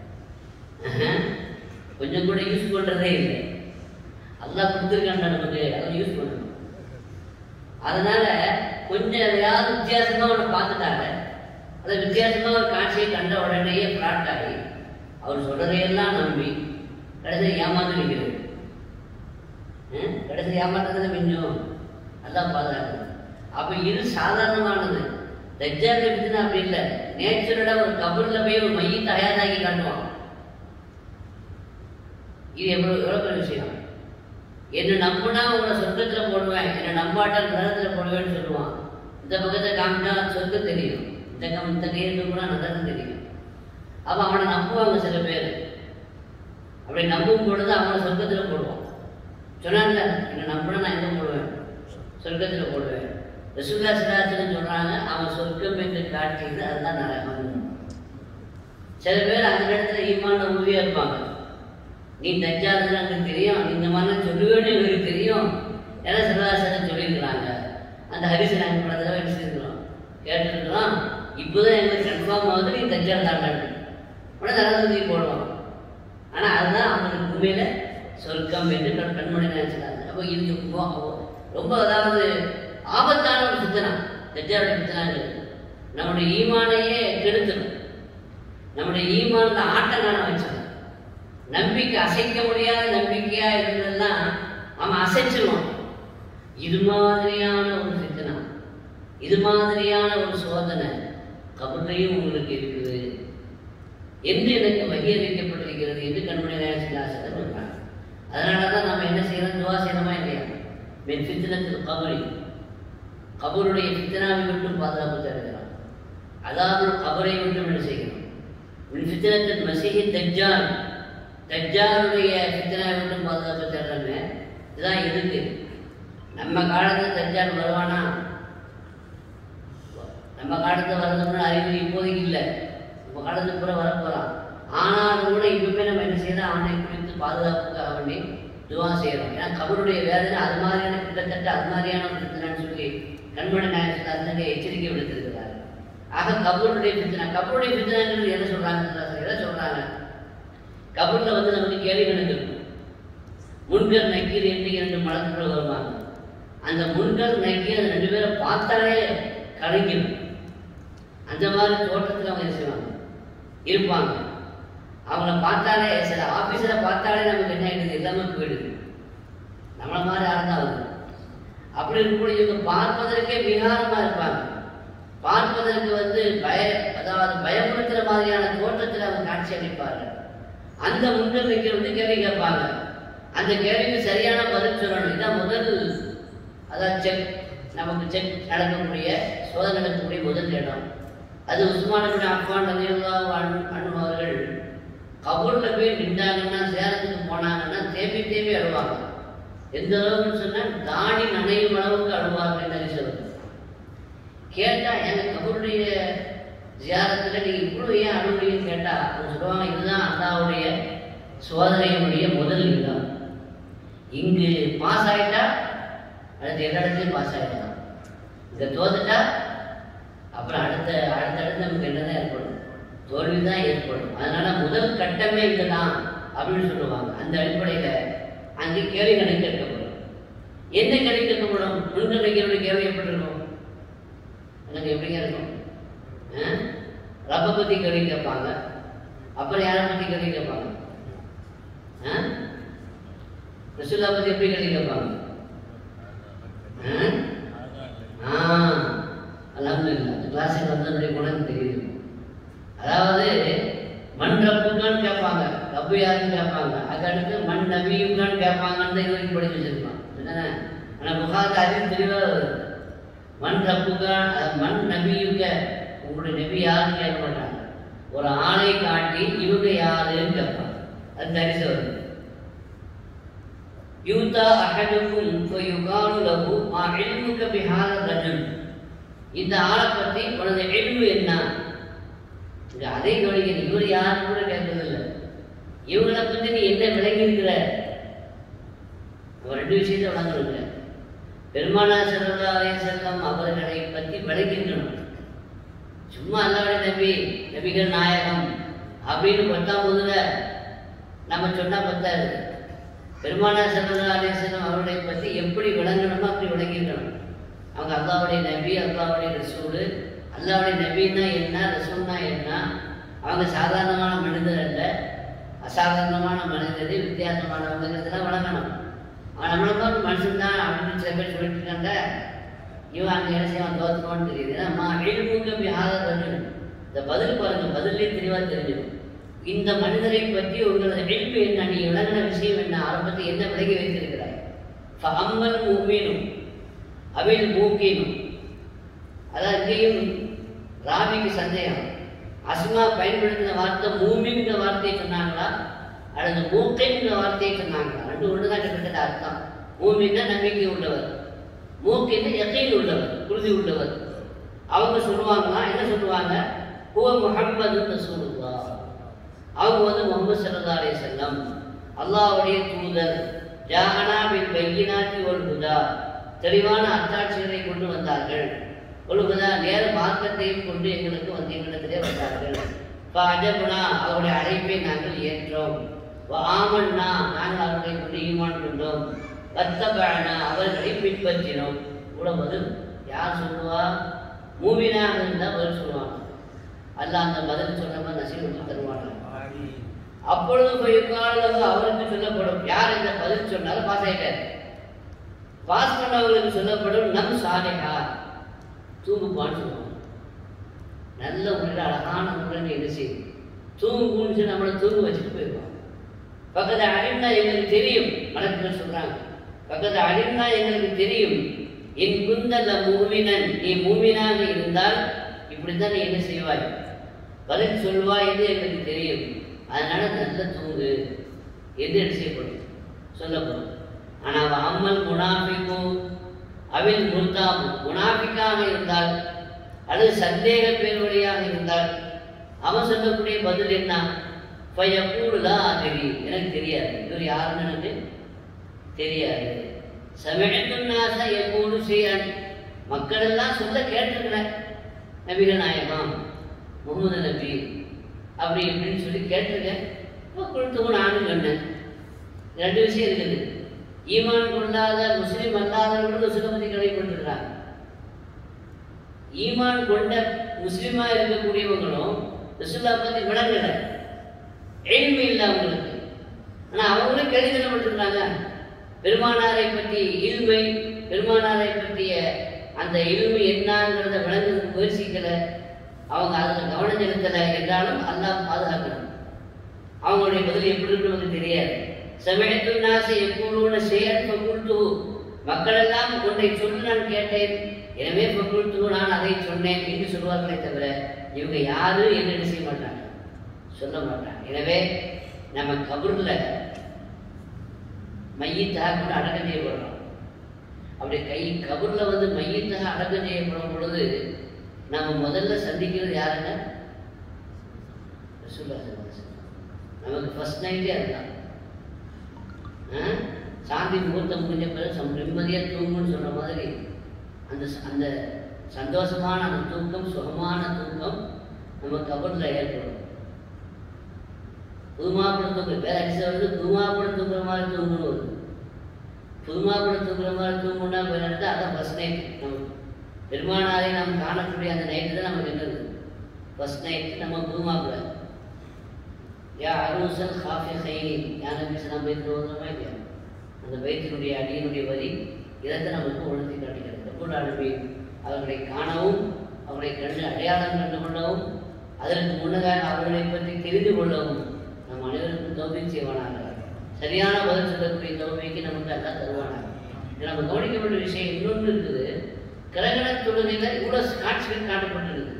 கொஞ்சம் கூட யூஸ் பண்றதே இல்லை அல்லாஹ் கொடுத்துருக்கான் நமக்கு அதை யூஸ் பண்ணணும் அதனால கொஞ்சம் எதையாவது வித்தியாசமா ஒன்று பார்த்துட்டாங்க அதை வித்தியாசமா ஒரு காட்சியை கண்ட உடனேயே ஃப்ளாட் ஆகி அவர் சொல்றதையெல்லாம் நம்பி கடைசி ஏமாந்து நிற்கிறது ஹம்? கடைசி ஏமாற்றதுல மிஞ்சும் அதான் பாதுகாக்கணும் அப்ப இது சாதாரணமானது தஜ்ஜால் எடுத்துனா அப்படி இல்லை நேச்சுரலா ஒரு கபர்ல போய் ஒரு மையத்தை தயாராகி காட்டுவான் இது எவ்வளவு எவ்வளவு பெரிய விஷயம் என்ன நம்பினா உங்களை சொர்க்கத்துல போடுவேன் என்ன நம்பாட்டா நரகத்துல போடுவேன்னு சொல்லுவான் இந்த பக்கத்தை காமிட்டா சொர்க்கம் தெரியும் இந்த கம் இந்த கையில் கூட நரகம் தெரியும் அப்ப அவனை நம்புவாங்க சில பேர் அப்படி நம்பும் பொழுது அவனை சொர்க்கத்துல போடுவான் சொன்னான்ல என்ன நம்பினா நான் எங்க போடுவேன் சொர்க்கத்துல போடுவேன் ரசூல்லா சிராஜன் சொல்றாங்க அவன் சொர்க்கம் என்று காட்டியது அதுதான் நரகம் சில பேர் அந்த இடத்துல ஈமான உறுதியா இருப்பாங்க நீ தஜ்ஜால் எனக்கு தெரியும் இந்த மாதிரிலாம் சொல்லுவேன்னு எனக்கு தெரியும் ஏன்னா சிவராசன் சொல்லியிருக்கிறாங்க அந்த ஹரிசன் நாங்கள் பல தடவை என்ன செஞ்சிருக்கிறோம் கேட்டுருக்கலாம் இப்போதான் எங்களுக்கு கன்ஃபார்ம் ஆகுது நீ தஜ்ஜால் தாண்டாண்டு உடனே நரகத்துக்கு போடுவான் ஆனால் அதுதான் அவங்களுக்கு உண்மையில சொர்க்கம் என்று கண் கண்மணி நினைச்சாங்க அப்போ இது ரொம்ப- ரொம்ப அதாவது ஆபத்தான ஒரு சித்தனா தஜ்ஜாலுடைய சித்தனாங்கிறது நம்முடைய ஈமானையே கெடுத்துடும் நம்முடைய ஈமான்ல ஆட்டம் காண வச்சிடும் நம்பிக்கை அசைக்க முடியாத நம்பிக்கையா இருந்ததுன்னா அவன் அசைச்சிருவான் இது மாதிரியான ஒரு சித்தனா இது மாதிரியான ஒரு சோதனை கபர்லையும் உங்களுக்கு இருக்குது என்று எனக்கு வகையறிக்கப்பட்டிருக்கிறது என்று கண்மணி நேரசிலாசன் சொல்றாங்க அதனால தான் நம்ம என்ன செய்யறோம் துவா செய்யணுமா இல்லையா மின் சித்தனத்தில் கபரி கபருடைய சித்தனாவை விட்டும் பாதுகாப்பு தருகிறான் அதாவது கபரை விட்டும் என்ன செய்யணும் மின் சித்தனத்தில் மசிஹி தஜ்ஜால் தஜ்ஜாலுடைய சித்தனாவை விட்டும் பாதுகாப்பு தர்றாங்க இதுதான் இருக்கு நம்ம காலத்துல தஜ்ஜால் வருவானா நம்ம காலத்துல வரதுன்னு அறிவு இப்போதைக்கு இல்லை நம்ம காலத்துக்கு கூட வரப்போறான் ஆனாலும் கூட இப்பவுமே நம்ம என்ன செய்யறோம் அவனை குறித்து பாதுகாப்புக்காக வேண்டி துவா செய்யறோம் ஏன்னா கபருடைய வேதனை அது மாதிரியான கிட்டத்தட்ட அது மாதிரியான ஒரு பிரச்சனைன்னு சொல்லி கண்மணி நாயகத்தில் அதனுடைய எச்சரிக்கை விடுத்திருக்கிறார் ஆக கபருடைய பிரச்சனை கபருடைய பிரச்சனைங்கிறது என்ன சொல்றாங்க எதை சொல்றாங்க கபூர்ல வந்து நமக்கு கேள்வி கணக்கு இருக்கும் முன்கர் நக்கீர் என்று இரண்டு மலக்குகள் வருவாங்க அந்த முன்கர் நக்கீர் அந்த ரெண்டு பேரை பார்த்தாலே கலங்கிடும் அந்த மாதிரி தோட்டத்தில் அவங்க என்ன செய்வாங்க இருப்பாங்க அவங்கள பார்த்தாலே சில ஆஃபீஸில் பார்த்தாலே நமக்கு என்ன ஆயிடுது எல்லாமே போயிடுது நம்மள மாதிரி ஆள் தான் வருது அப்படி இருக்கக்கூடிய இவங்க பார்ப்பதற்கே விகாரமாக இருப்பாங்க பார்ப்பதற்கு வந்து பய அதாவது பயமுறுத்துற மாதிரியான தோற்றத்தில் அவங்க காட்சி அளிப்பார்கள் அந்த முன்னுரிமைக்கு வந்து கேள்வி கேட்பாங்க அந்த கேள்விக்கு சரியான பதில் சொல்லணும் இதான் முதல் அதான் செக் நமக்கு செக் நடக்கக்கூடிய சோதனை நடக்கக்கூடிய முதல் இடம் அது உஸ்மான் பின் அஃபான் ரலியல்லாஹு அன்ஹு அன்ஹு அவர்கள் கபூர்ல போய் நின்றாங்கன்னா சேலத்துக்கு போனாங்கன்னா தேம்பி தேம்பி அழுவாங்க எந்த அளவுக்கு சொன்னா தாடி நனையும் அளவுக்கு அழுவாங்க என்று சொல்லுங்க கேட்டா எங்க கபருடைய ஜியாரத்துல நீங்க இவ்வளவு ஏன் அழுகுறீங்கன்னு கேட்டா அவங்க சொல்லுவாங்க இதுதான் அல்லாவுடைய சோதனையினுடைய முதல் இடம் இங்கு பாஸ் ஆயிட்டா அடுத்த எல்லா இடத்துலையும் பாஸ் ஆயிடலாம் இங்க தோத்துட்டா அப்புறம் அடுத்த அடுத்தடுத்து நமக்கு என்னதான் ஏற்படும் தோல்வி தான் ஏற்படும் அதனால முதல் கட்டமே இதுதான் அப்படின்னு சொல்லுவாங்க அந்த அடிப்படையில அங்கே கேள்வி கணக்கு கேட்கப்படும் என்ன கேள்வி கேட்கப்படும் முன்கணிக்கிறோட கேள்வி எப்படி இருக்கும் எனக்கு எப்படிங்க இருக்கும் ஆ? ரப்பை பத்தி கேள்வி கேட்பாங்க அப்புறம் யாரை பத்தி கேள்வி கேட்பாங்க ஆ? ரசூல்லா பத்தி எப்படி கேள்வி கேட்பாங்க ஆ? ஆ அல்ஹம்துலில்லாஹ் இந்த கிளாஸுக்கு வந்ததுடைய குணம் தெரியுது அதாவது மண் ரப்புக்கான்னு கேட்பாங்க ரப்பு யாருன்னு கேட்பாங்க அதுக்கடுத்து மண் நபியுக்கான்னு கேட்பாங்கன்னு தான் இது வரைக்கும் படிச்சு வச்சிருப்பான் என்னென்ன ஆனால் புகார் அறிவு தெளிவாக வருது மண் ரப்புக்கா அஹ், மண் நபியுக்க உங்களுடைய நபி யாருன்னு கேட்க மாட்டாங்க ஒரு ஆளை காட்டி இவங்க யாருன்னு கேட்பாங்க அது தரிசு வருது யூதா அஹதுக்கும் ஃபயுகாலு லஹு மா இல்முக பிஹாத ரஜுல் இந்த ஆளை பத்தி உனது எல்மு என்ன இங்க அதே கவனிக்க இவர் யாருன்னு கூட கேட்கறதில்ல இவங்களை பத்தி நீ என்ன விளங்கி இருக்கிற நம்ம ரெண்டு விஷயத்தை வழங்குறோங்க பெருமானா செல்லா அலே செல்லம் அவர்களை பத்தி விளக்கிஇருக்கணும் சும்மா அல்லாவுடைய நபி நபிகள் நாயகம் அப்படின்னு பத்தாம் போதுல நம்ம சொன்னா பத்தாது பெருமானா செல்லா அலே செல்லம் அவர்களை பத்தி எப்படி விளங்கணுமோ அப்படி விளங்கியிருக்கணும் அவங்க அல்லாவுடைய நபி அல்லாவுடைய ரசூலு அல்லாவுடைய நபின்னா என்ன ரசூல்னா என்ன அவங்க சாதாரணமான மனிதர் அல்ல அசாதாரணமான மனிதர் வித்தியாசமானவங்கிறதெல்லாம் வழங்கணும் அவன் நம்மளை மாதிரி மனுஷன் தான் அப்படின்னு சில பேர் சொல்லிட்டு இருக்காங்க இவன் அங்கே என்ன செய்வான் தோத்துருவான்னு தெரியுது ஏன்னா எழுப்புங்க பிஹாதர் இந்த பதில் பாருங்க பதிலே தெளிவாக தெரிஞ்சிடும் இந்த மனிதரை பற்றி உங்களது எழுப்பு என்ன நீ விளங்கின விஷயம் என்ன ஆரம்பத்தை என்ன விலகி வைத்திருக்கிறாய் அம்மன் மூமீனும் அவில் மூக்கீனும் அதான் இங்கேயும் ராபிக்கு சந்தேகம் அஸ்மா பயன்படுத்தின வார்த்தை மூமிங்கிற வார்த்தையை சொன்னாங்களா அல்லது மூக்கைங்கிற வார்த்தையை சொன்னாங்களா ரெண்டு ஒன்று தான் கிட்டத்தட்ட அர்த்தம் மூமின்னா நம்பிக்கை உள்ளவர் மூக்கின்னு எத்தையில் உள்ளவர் உறுதி உள்ளவர் அவங்க சொல்லுவாங்களா என்ன சொல்லுவாங்க ஹுவ முஹம்மது ரசூலுல்லா அவங்க வந்து முகமது சல்லா அலைஹி செல்லம் அல்லாஹ்வுடைய தூதர் ஜாஹனா பின் பையினாத்தி ஒரு ஹுதா தெளிவான அத்தாட்சிகளை கொண்டு வந்தார்கள் ஒழுங்குதான் நேர மார்க்கத்தையும் கொண்டு எங்களுக்கு வந்து எங்களிடத்திலே வந்தார்கள் அஜபுனா அவருடைய அழைப்பை நாங்கள் ஏற்றோம் ஆமன்னா நாங்கள் அவர்களை கொண்டு ஈமான் கொண்டோம் வத்தபழனா அவர்களை பின்பற்றினோம் கூட பதில் யார் சொல்லுவா மூவினாக இருந்தால் பதில் சொல்லுவாங்க அல்ல அந்த பதில் சொன்னவன் நசீர் விட்டு தருவாங்க அப்பொழுது போய்க்காலம் அவருக்கு சொல்லப்படும் யார் இந்த பதில் சொன்னாலும் பாஸ் ஆயிட்டார் பாஸ் பண்ணவங்களுக்கு சொல்லப்படும் நம் சாலைகா தூங்குப்பான்னு சொல்லுவாங்க நல்ல முறையில் அழகான முறையில் என்ன செய்யும் தூங்குன்னு சொல்லி நம்மளை தூங்க வச்சுட்டு போயிடுவாங்க பக்கத்து அழிந்தா எங்களுக்கு தெரியும் மலர்கள் சொல்றாங்க பக்கத்து அழிந்தா எங்களுக்கு தெரியும் என் குந்தல்ல மூவினன் நீ மூவினாக இருந்தால் இப்படித்தான் நீ என்ன செய்வாய் பதில் சொல்வாய் என்று எங்களுக்கு தெரியும் அதனால நல்ல தூங்கு என்று என்ன செய்யப்படும் சொல்லப்படும் ஆனால் அம்மல் முனாஃபிக்கு அவில் முர்தாபு முனாஃபிக்காக இருந்தால் அல்லது சந்தேக பேர் வழியாக இருந்தால் அவன் சொல்லக்கூடிய பதில் என்ன ஃபயக்கூடுதா தெரியும் எனக்கு தெரியாது இவர் யாருன்னு எனக்கு தெரியாது சமயத்துனாச எப்போது செய்யான் மக்கள் எல்லாம் சொல்ல கேட்டிருக்கிறேன் நபிகள் நாயகம் முகமது நபி அப்படி இப்படின்னு சொல்லி கேட்டிருக்கேன் இப்போ கொடுத்தவங்க நானும் சொன்னேன் ரெண்டு விஷயம் இருக்குது ஈமான் கொண்டாத முஸ்லீம் அல்லாதவர்களும் ரசூலை பற்றி கடைபிடிக்கிறாங்க ஈமான் கொண்ட முஸ்லீமா இருக்கக்கூடியவங்களும் ரசூல்லா பற்றி விளங்கலை எளிமை இல்லை அவங்களுக்கு ஆனால் அவங்களும் கேள்வி பண்ணப்பட்டிருக்காங்க பெருமானாரை பற்றி இல்மை பெருமானாரை பற்றிய அந்த இல்மை என்னங்கிறத விளங்க முயற்சிக்கலை அவங்க அதில் கவனம் செலுத்தலை என்றாலும் அல்லாஹ் பாதுகாக்கணும் அவங்களுடைய பதில் எப்படி இருக்குன்னு தெரியாது சமயத்து நாசை எப்பொழுது செயல் பகுழ்த்து மக்கள் எல்லாம் ஒன்றை சொல்லி நான் கேட்டேன் எனவே பகுழ்த்து நான் அதை சொன்னேன் என்று சொல்வார்களே தவிர இவங்க யாரு என்று என்ன செய்ய மாட்டாங்க சொல்ல மாட்டாங்க எனவே நம்ம கபூர்ல மையத்தாக கூட அடக்கம் செய்யப்படுறோம் அப்படி கை கபூர்ல வந்து மையத்தாக அடக்கம் செய்யப்படும் பொழுது நம்ம முதல்ல சந்திக்கிறது யாருங்க ரசூலுல்லாஹி ஸல்லல்லாஹு அலைஹி வஸல்லம். நமக்கு ஃபர்ஸ்ட் நைட்டே அதுதான் ஆ? சாந்தி முகூர்த்தம் முடிஞ்ச பிறகு சம் நிம்மதியாக தூங்குன்னு சொன்ன மாதிரி அந்த ச- அந்த சந்தோஷமான அந்த தூக்கம் சுகமான தூக்கம் நம்ம கபரில் ஏற்படும் புதுமாப்பிள்ளை தூங்குற வேற அடிச்சு வருது புதுமாப்பிள்ளை தூங்குற மாதிரி தூங்கணும் வருது புதுமாப்பிள்ளை தூங்குற மாதிரி தூங்குனா போய் நடந்தா அதான் ஃபர்ஸ்ட் நைட் நமக்கு பெருமானாரை நாம் காணக்கூடிய அந்த நைட்டு தான் நமக்கு என்னது ஃபர்ஸ்ட் நைட் நம்ம புதுமாப்பிள்ளை யா அரூசல் காஃபி ஹைனி யா நபி சலாம் பைத்தில் ஓதுறோமா இல்லையா அந்த பைத்தினுடைய அடியினுடைய வரி இதைத்தான் நமக்கு உணர்த்தி காட்டுகிறது ரப்பல் ஆலமீன் அவர்களை காணவும் அவர்களை கண்டு அடையாளம் கண்டு கொள்ளவும் அதற்கு முன்னதாக அவர்களை பற்றி தெரிந்து கொள்ளவும் நம் அனைவருக்கும் தௌபிக் செய்வானாக சரியான பதில் சொல்லக்கூடிய தௌபிக்கு நமக்கு எல்லாம் தருவானாக இது நம்ம கவனிக்க வேண்டிய விஷயம் இன்னொன்று இருக்குது கிரகண தொழுகையில் இவ்வளோ காட்சிகள் காட்டப்பட்டிருக்குது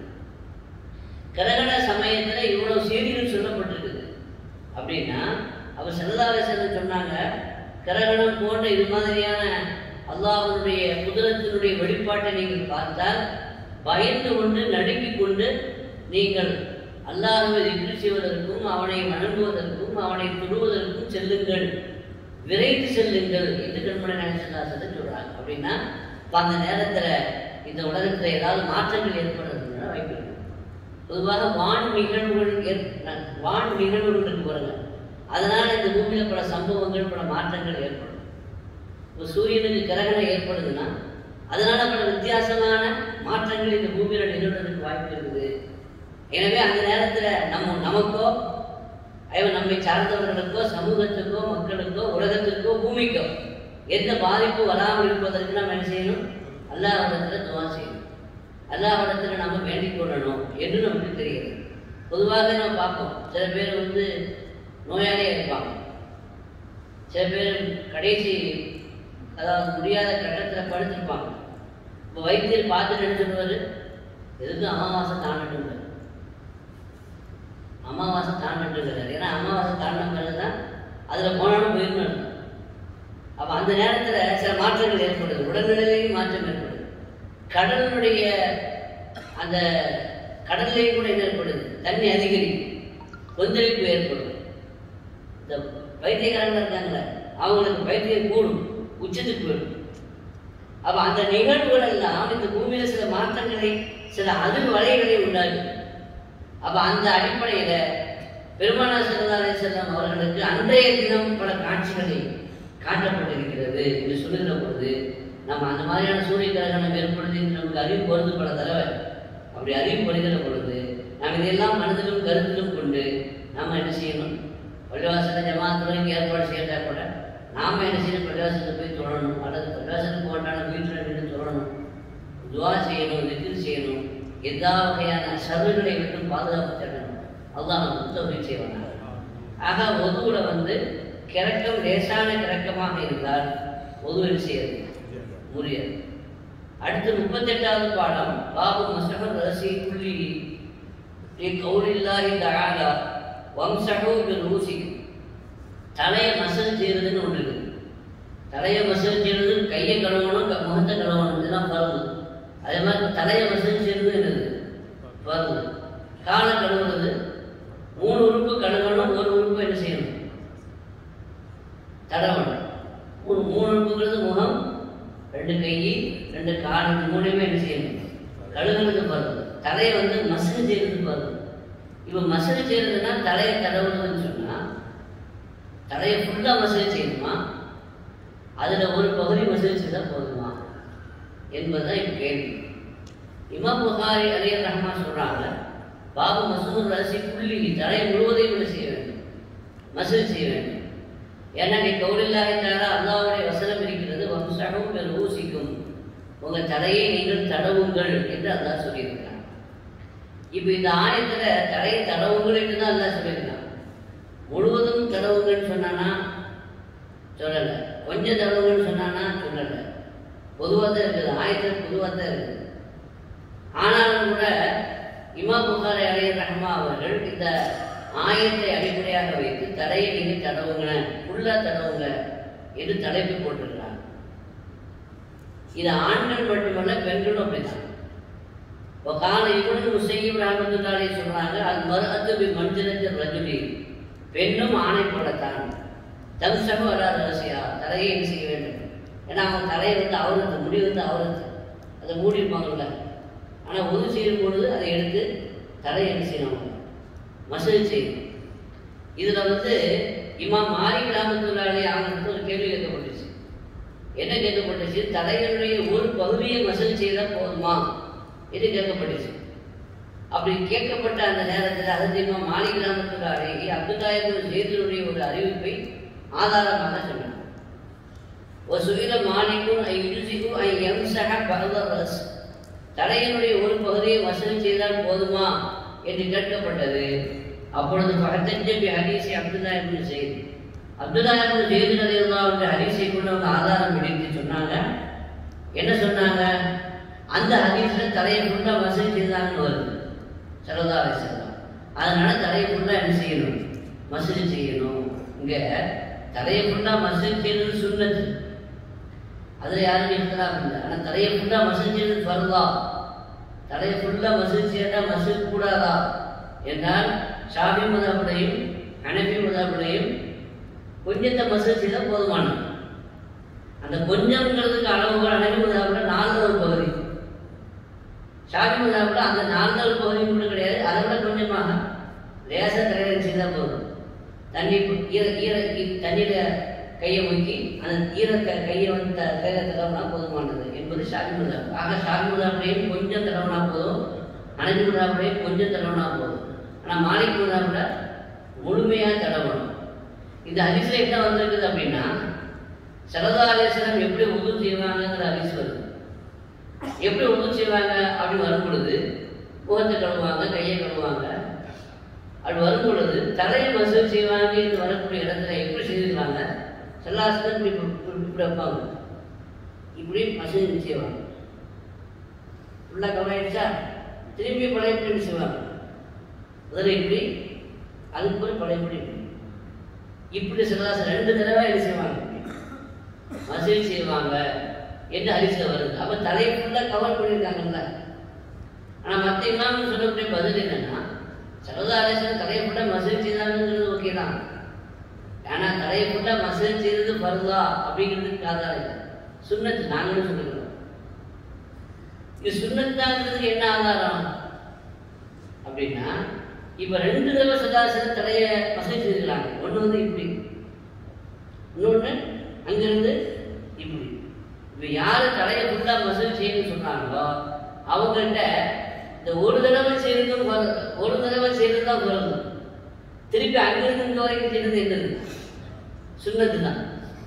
கிரகண சமயத்தில் இவ்வளவு செய்திகள் சொல்லப்பட்டிருக்குது அப்படின்னா அவர் செல்லாரசன் சொன்னாங்க கிரகணம் போன்ற இது மாதிரியான அல்லாஹ்வுடைய குதிரத்தினுடைய வெளிப்பாட்டை நீங்கள் பார்த்தால் பயந்து கொண்டு நடுங்கிக் கொண்டு நீங்கள் அல்லாஹ்வை திக்ரு செய்வதற்கும் அவனை வணங்குவதற்கும் அவனை தொழுவதற்கும் செல்லுங்கள் விரைந்து செல்லுங்கள் என்று கண்மணி நாயகன் சொல்றாங்க அப்படின்னா அப்ப அந்த நேரத்துல இந்த உலகத்துல ஏதாவது மாற்றங்கள் ஏற்படுறதுன்னா வாய்ப்பு இருக்கு பொதுவாக வான் நிகழ்வுகள் ஏற்~ வான் நிகழ்வுகள் இருக்கு பாருங்க அதனால இந்த பூமியில பல சம்பவங்கள் பல மாற்றங்கள் ஏற்படும் இப்போ சூரியனுக்கு கிரகணம் ஏற்படுதுன்னா அதனால பல வித்தியாசமான மாற்றங்கள் இந்த பூமியில நிகழ்வதற்கு வாய்ப்பு இருக்குது எனவே அந்த நேரத்துல நம்ம நமக்கோ ஐவன் நம்மை சார்ந்தவர்களுக்கோ சமூகத்துக்கோ மக்களுக்கோ உலகத்திற்கோ பூமிக்கோ எந்த பாதிப்பு வராமல் இருப்பதற்கு நாம் என்ன செய்யணும் அல்லாஹ்விடத்துல துவா செய்யணும் அல்லாஹ்விடத்துல நம்ம வேண்டிக் கொள்ளணும் என்று நமக்கு தெரிகிறது பொதுவாக நம்ம பார்ப்போம் சில பேர் வந்து நோயாளியாக இருப்பாங்க சில பேர் கடைசி அதாவது முடியாத கட்டத்தில் படுத்திருப்பாங்க இப்போ வைத்தியர் பார்த்துட்டு என்ன சொல்லுவார் எதுக்கு அமாவாசை தாண்டட்டுங்க அமாவாசை தாண்டட்டுங்கிறார் ஏன்னா அமாவாசை தாண்டின பிறகு தான் அதில் போனாலும் போயிடணும் அப்போ அந்த நேரத்தில் சில மாற்றங்கள் ஏற்படுது உடல்நிலையிலையும் மாற்றம் ஏற்படுது கடலினுடைய அந்த கடல்லையும் கூட என்ன ஏற்படுது தண்ணி அதிகரிக்கும் கொந்தளிப்பு ஏற்படும் இந்த வைத்தியக்காரங்க இருக்காங்களே அவங்களுக்கு வைத்தியம் கூடும் உச்சத்துக்கு போயிடும் அப்ப அந்த நிகழ்வுகள் எல்லாம் இந்த பூமியில சில மாற்றங்களை சில அதிர் வலைகளை உண்டாகும் அப்ப அந்த அடிப்படையில பெருமானார் செல்லாரை செல்லம் அவர்களுக்கு அன்றைய தினம் பல காட்சிகளை காட்டப்பட்டிருக்கிறது என்று சொல்லுகிற பொழுது நம்ம அந்த மாதிரியான சூரிய கிரகணம் ஏற்படுத்தி நமக்கு அறிவு பொழுது பல தடவை அப்படி அறிவு வருகிற பொழுது நாம் இதெல்லாம் மனதிலும் கருத்திலும் கொண்டு நாம என்ன செய்யணும் பள்ளிவாசல ஜமாத்துறைக்கு ஏற்பாடு செய்யட்டா கூட நாம என்ன செய்யணும் பள்ளிவாசலுக்கு போய் தொழணும் அல்லது பள்ளிவாசலுக்கு போட்டான வீட்டில் நின்று தொழணும் துவா செய்யணும் திக்கிர் செய்யணும் எல்லா வகையான சருகளை விட்டு பாதுகாப்பு தேடணும் அல்லாஹ் நமக்கு தொகை செய்வாங்க ஆக ஒதுவுல வந்து கிறக்கம் லேசான கிறக்கமாக இருந்தால் ஒதுவில் செய்யறது முடியாது அடுத்து முப்பத்தெட்டாவது பாடம் பாபு மசகர் ரசி புள்ளி கௌலில்லாஹி தஆலா வம்சஹு பில் ரூசி தலையை மசல் செய்யறதுன்னு ஒன்று இருக்கு தலையை மசல் செய்யறது கையை கழுவணும் க- முகத்தை கழுவணும் இதெல்லாம் பருவு அதே மாதிரி தலையை மசல் செய்யறது என்னது பருவு காலை கழுவுறது மூணு உறுப்பு கழுவணும் ஒரு உறுப்பு என்ன செய்யணும் தடவணும் மூணு மூணு உறுப்புங்கிறது முகம் ரெண்டு கை ரெண்டு கால் இந்த மூணுமே என்ன செய்யணும் கழுகுறது பருவு தலையை வந்து மசல் செய்யறது பருவு இப்போ மசல் செய்யறதுன்னா தலையை தடவுறதுன்னு சொன்னா தலையை ஃபுல்லாக மசல் செய்யணுமா அதில் ஒரு பகுதி மசல் செய்தால் போதுமா என்பதுதான் இப்போ கேள்வி இமாம் புகாரி அலியர் ரஹ்மான் சொல்றாங்க பாபு மசூர் ரசி புள்ளி தலை முழுவதையும் என்ன செய்ய வேண்டும் மசூல் செய்ய வேண்டும் ஏன்னா நீ கௌலில்லாஹி தாலா அல்லாஹ்வுடைய வசனம் இருக்கிறது வம்சகம் பெரு ஊசிக்கும் உங்க தலையை நீங்கள் தடவுங்கள் என்று அல்லாஹ் சொல்லியிருக்கிறான் இப்போ இந்த ஆயத்துல தலையை தடவுங்கள் என்று தான் அல்லாஹ் சொல்லியிருக்கான் முழுவதும் தடவுங்கள்னு சொன்னானா சொல்லலை கொஞ்சம் தடவுங்கள்னு சொன்னானா சொல்லலை பொதுவாக தான் இருக்குது ஆயத்தில் பொதுவாக தான் இருக்குது ஆனாலும் கூட இமா புகாரி அலைய ரஹ்மா அவர்கள் இந்த ஆயத்தை அடிப்படையாக வைத்து தலையை நீங்கள் தடவுங்க ஃபுல்லாக தடவுங்க என்று தலைப்பு போட்டிருக்கிறாங்க இது ஆண்கள் மட்டுமல்ல பெண்களும் அப்படிதான் இப்போ கால இவனு முசையும் ராமத்துல்லாலே சொல்றாங்க அது மறு அத்துபி மஞ்சளத்தில் ரஜுலி பெண்ணும் ஆணை போலத்தான் தம்சகம் வராத ரசியா தலையை என்ன செய்ய வேண்டும் ஏன்னா அவன் தலையை வந்து அவரது முடி வந்து அவரது அதை மூடிருப்பாங்கல்ல ஆனால் உது செய்யும் பொழுது அதை எடுத்து தலையை என்ன செய்யணும் மசூல் செய்யணும் இதில் வந்து இமாம் மாலிக் ராமத்துல்லாலே அவங்களுக்கு ஒரு கேள்வி கேட்கப்பட்டுச்சு என்ன கேட்கப்பட்டுச்சு தலைவனுடைய ஒரு பகுதியை மசூல் செய்தால் போதுமா என்று கேட்கப்பட்டுச்சு அப்படி கேட்கப்பட்ட அந்த நேரத்தில் அதற்கு மாலிக் கிராமத்துக்காரே அப்துல்லாயிரம் ஜெயதனுடைய ஒரு அறிவிப்பை ஆதாரமாக சொன்னார் ஒரு சுகில மாலிக்கும் ஐ யுஜிக்கும் ஐ எம்சக பகவரஸ் தலையினுடைய ஒரு பகுதியை வசூல் செய்தால் போதுமா என்று கேட்கப்பட்டது அப்பொழுது பகத்தஞ்சபி ஹரிசி அப்துல்லா இப்னு செய்தி அப்துல்லா இப்னு செய்தி நதியுல்லாவுடைய ஹரிசை கொண்டு அவங்க ஆதாரம் பிடித்து சொன்னாங்க என்ன சொன்னாங்க அந்த ஹதீஸ்ல தலையை ஃபுல்லா வசூல் செய்தாங்கன்னு வருது சரதா செல்லம் அதனால தலையை ஃபுல்லா என்ன செய்யணும் மசூல் செய்யணும் இங்க தலையை ஃபுல்லா மசூல் செய்யறது சுண்ணத்து அதுல யாரும் இருக்கலாம் இல்லை ஆனா தலையை ஃபுல்லா மசூல் செய்யறது ஃபர்லா தலையை ஃபுல்லா மசூல் செய்யட்டா மசூல் கூடாதா என்றால் ஷாபி மதாபுடையும் ஹனபி மதாபுடையும் கொஞ்சத்தை மசூல் செய்தால் போதுமானது அந்த கொஞ்சம்ங்கிறதுக்கு அளவுகள் ஹனபி மதாபுல நாலு ஒரு பகுதி ஷாபி மதாபுல அந்த நாலு பகுதி கூட கிடையாது அதை விட கொஞ்சமாக லேச தலையில் செய்தால் போதும் தண்ணி ஈர ஈர தண்ணியில கையை முக்கி அந்த ஈர க- கையை வந்து த- கையில தடவுனா போதுமானது என்பது ஷாபி மதாப் ஆக ஷாபி மதாபுலையும் கொஞ்சம் தடவுனா போதும் அனைத்து மதாபுலையும் கொஞ்சம் தடவுனா போதும் ஆனால் மாலிக் மதாபுல முழுமையாக தடவணும் இந்த ஹரிசில் என்ன வந்திருக்குது அப்படின்னா சரதா அலிஸ்லாம் எப்படி உது செய்வாங்கங்கிற ஹரிஸ் வருது எப்படி உது செய்வாங்க அப்படி வரும் பொழுது முகத்தை கழுவுவாங்க கையை கழுவுவாங்க அப்படி வரும் பொழுது தலையை மசூல் செய்வாங்க என்று வரக்கூடிய இடத்துல எப்படி செய்திருக்காங்க செல்லாசனம் இப்படி இப்படி இப்படி வைப்பாங்க இப்படி மசூல் செய்வாங்க ஃபுல்லாக கவர் ஆயிடுச்சா திரும்பி பழைய இப்படி செய்வாங்க முதல்ல இப்படி அதுக்கு பிறகு பழைய இப்படி இப்படி இப்படி செல்லாசனம் ரெண்டு தடவை என்ன செய்வாங்க மசூல் செய்வாங்க என்று ஹரிசில் வருது அப்போ தலையை ஃபுல்லாக கவர் பண்ணியிருக்காங்கல்ல ஆனால் மற்ற இமாம்னு சொல்லக்கூடிய பதில் என்னன்னா சரதா அலிஸ்லாம் தலையை ஃபுல்லாக மசூல் செய்தாங்கிறது ஓகே தான் ஆனால் தலையை ஃபுல்லாக மசூல் செய்தது பருதா அப்படிங்கிறதுக்கு ஆதாரம் இல்லை சுண்ணத்து நாங்களும் சொல்லிக்கிறோம் இது சுண்ணத்தாங்கிறதுக்கு என்ன ஆதாரம் அப்படின்னா இப்ப ரெண்டு தடவை சதாசன தடைய வசதி செய்திருக்கிறாங்க ஒண்ணு வந்து இப்படி இன்னொன்னு அங்கிருந்து இப்படி இப்ப யாரு தடைய ஃபுல்லா மசூல் செய்யணும்னு சொன்னாங்களோ அவங்கள்ட்ட இந்த ஒரு தடவை செய்யறதும் வரு- ஒரு தடவை செய்யறது தான் வரும் திருப்பி அங்கிருந்து இங்க வரைக்கும் செய்யறது என்னது சுண்ணத்து தான்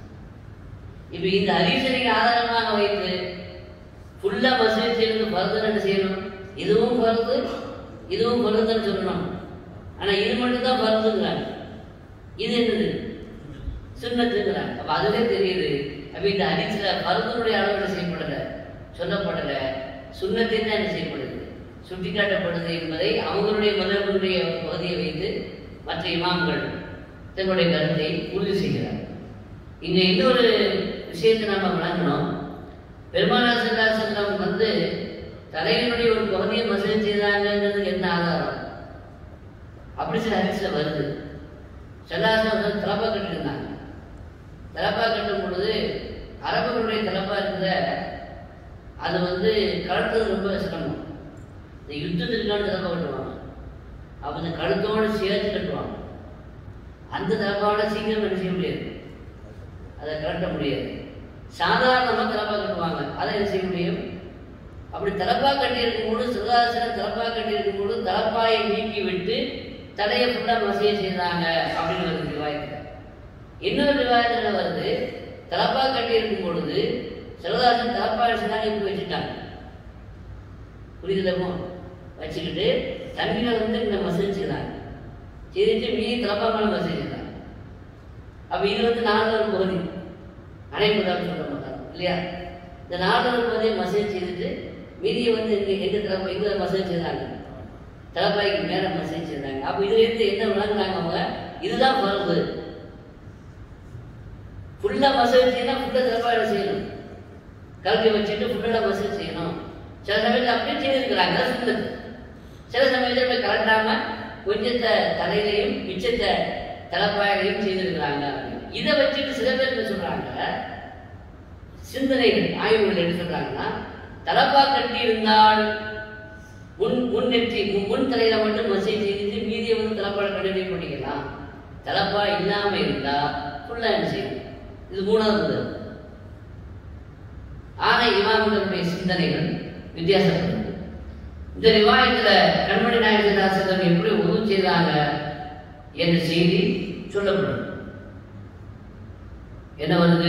இப்ப இந்த ஹரிசனைக்கு ஆதாரமாக வைத்து ஃபுல்லா மசூல் செய்யறது பருதுன்னு என்ன செய்யணும் இதுவும் பருது இதுவும் பருதுன்னு சொல்லணும் ஆனா இது மட்டும் தான் பருதுங்கிறாங்க இது என்னது சுண்ணத்துங்கிறாங்க அப்ப அதுவே தெரியுது அப்ப இந்த ஹரிசில பருதனுடைய அளவு என்ன செய்யப்படல சொல்லப்படல சுண்ணத்தின் தான் என்ன செய்யப்படுது சுட்டிக்காட்டப்படுது என்பதை அவங்களுடைய மதத்தினுடைய பகுதியை வைத்து மற்ற இமாம்கள் தங்களுடைய கருத்தை உறுதி செய்கிறார் இங்க இன்னொரு விஷயத்தை நம்ம விளங்கணும் பெருமானார் செல்லம் வந்து தலையினுடைய ஒரு பகுதியை மசூதி செய்தாங்கிறதுக்கு என்ன ஆதாரம் அப்படி சில ஹரிசில வருது செல்லாசனம் வந்து தலப்பா கட்டியிருந்தாங்க தலப்பா கட்டும் பொழுது அரபுகளுடைய தலப்பா இருக்கிற அது வந்து கழுத்துறது ரொம்ப சிரமம் இந்த யுத்தத்திற்கான தலப்பா கட்டுவாங்க அப்போ இந்த கழுத்தோடு சேர்த்து கட்டுவாங்க அந்த தலப்பாவோட சீக்கிரம் என்ன செய்ய முடியாது அதை கட்ட முடியாது சாதாரணமாக தலப்பா கட்டுவாங்க அதை என்ன செய்ய முடியும் அப்படி தலப்பா கட்டியிருக்கும் போது சுகாசனம் தலப்பா கட்டியிருக்கும் போது தலப்பாயை நீக்கி விட்டு தலையை ஃபுல்லாக மசைய செய்தாங்க அப்படின்னு வருது ரிவாயத்தில் இன்னொரு ரிவாயத்தில் வருது தலப்பா கட்டியிருக்கும் பொழுது சிவகாசன் தலப்பா செஞ்சாங்க இப்படி வச்சுட்டாங்க புரியுதுலமோ வச்சுக்கிட்டு தண்ணியில் வந்து இந்த மசேஜ் செய்தாங்க செய்துட்டு மீதி தலப்பா மேலே மசேஜ் செய்தாங்க அப்போ இது வந்து நாலாவது பகுதி அனைவரும் சொல்ல மாட்டாங்க இல்லையா இந்த நாலாவது பகுதியை மசேஜ் செய்துட்டு மீதியை வந்து இங்கே எங்க தலப்பா எங்க மசேஜ் செய்தாங்க தலப்பாய்க்கு மேலே மசேஜ் செய்தாங்க அப்போ இதுலேருந்து என்ன விளங்குறாங்க அவங்க இதுதான் பருவு ஃபுல்லாக மசேஜ் செய்யணும் ஃபுல்லாக தலப்பாயில் செய்யணும் கல்வி வச்சுட்டு ஃபுல்லாக மசேஜ் செய்யணும் சில சமயத்தில் அப்படியே செய்திருக்கிறாங்க அதான் சுண்ணத்து சில சமயத்தில் போய் கலண்டாம கொஞ்சத்தை தலையிலையும் மிச்சத்தை தலைப்பாயிலையும் செய்திருக்கிறாங்க இதை வச்சுட்டு சில பேர் என்ன சொல்றாங்க சிந்தனைகள் ஆய்வுகள் என்ன சொல்றாங்கன்னா தலப்பா கட்டி இருந்தால் முன் முன் நெற்றி முன் முன் தலையில மட்டும் மசை செய்துட்டு மீதியை வந்து தலப்பாட கண்டினியூ பண்ணிக்கலாம் தலப்பா இல்லாம இருந்தா ஃபுல்லா என்ன செய்யணும் இது மூணாவது முதல் ஆக இமாம்களுடைய சிந்தனைகள் வித்தியாசப்படுது இந்த ரிவாயத்துல கண்மணி நாயகதாசனம் எப்படி உதவு செய்தாங்க என்ற செய்தி சொல்லப்படும் என்ன வருது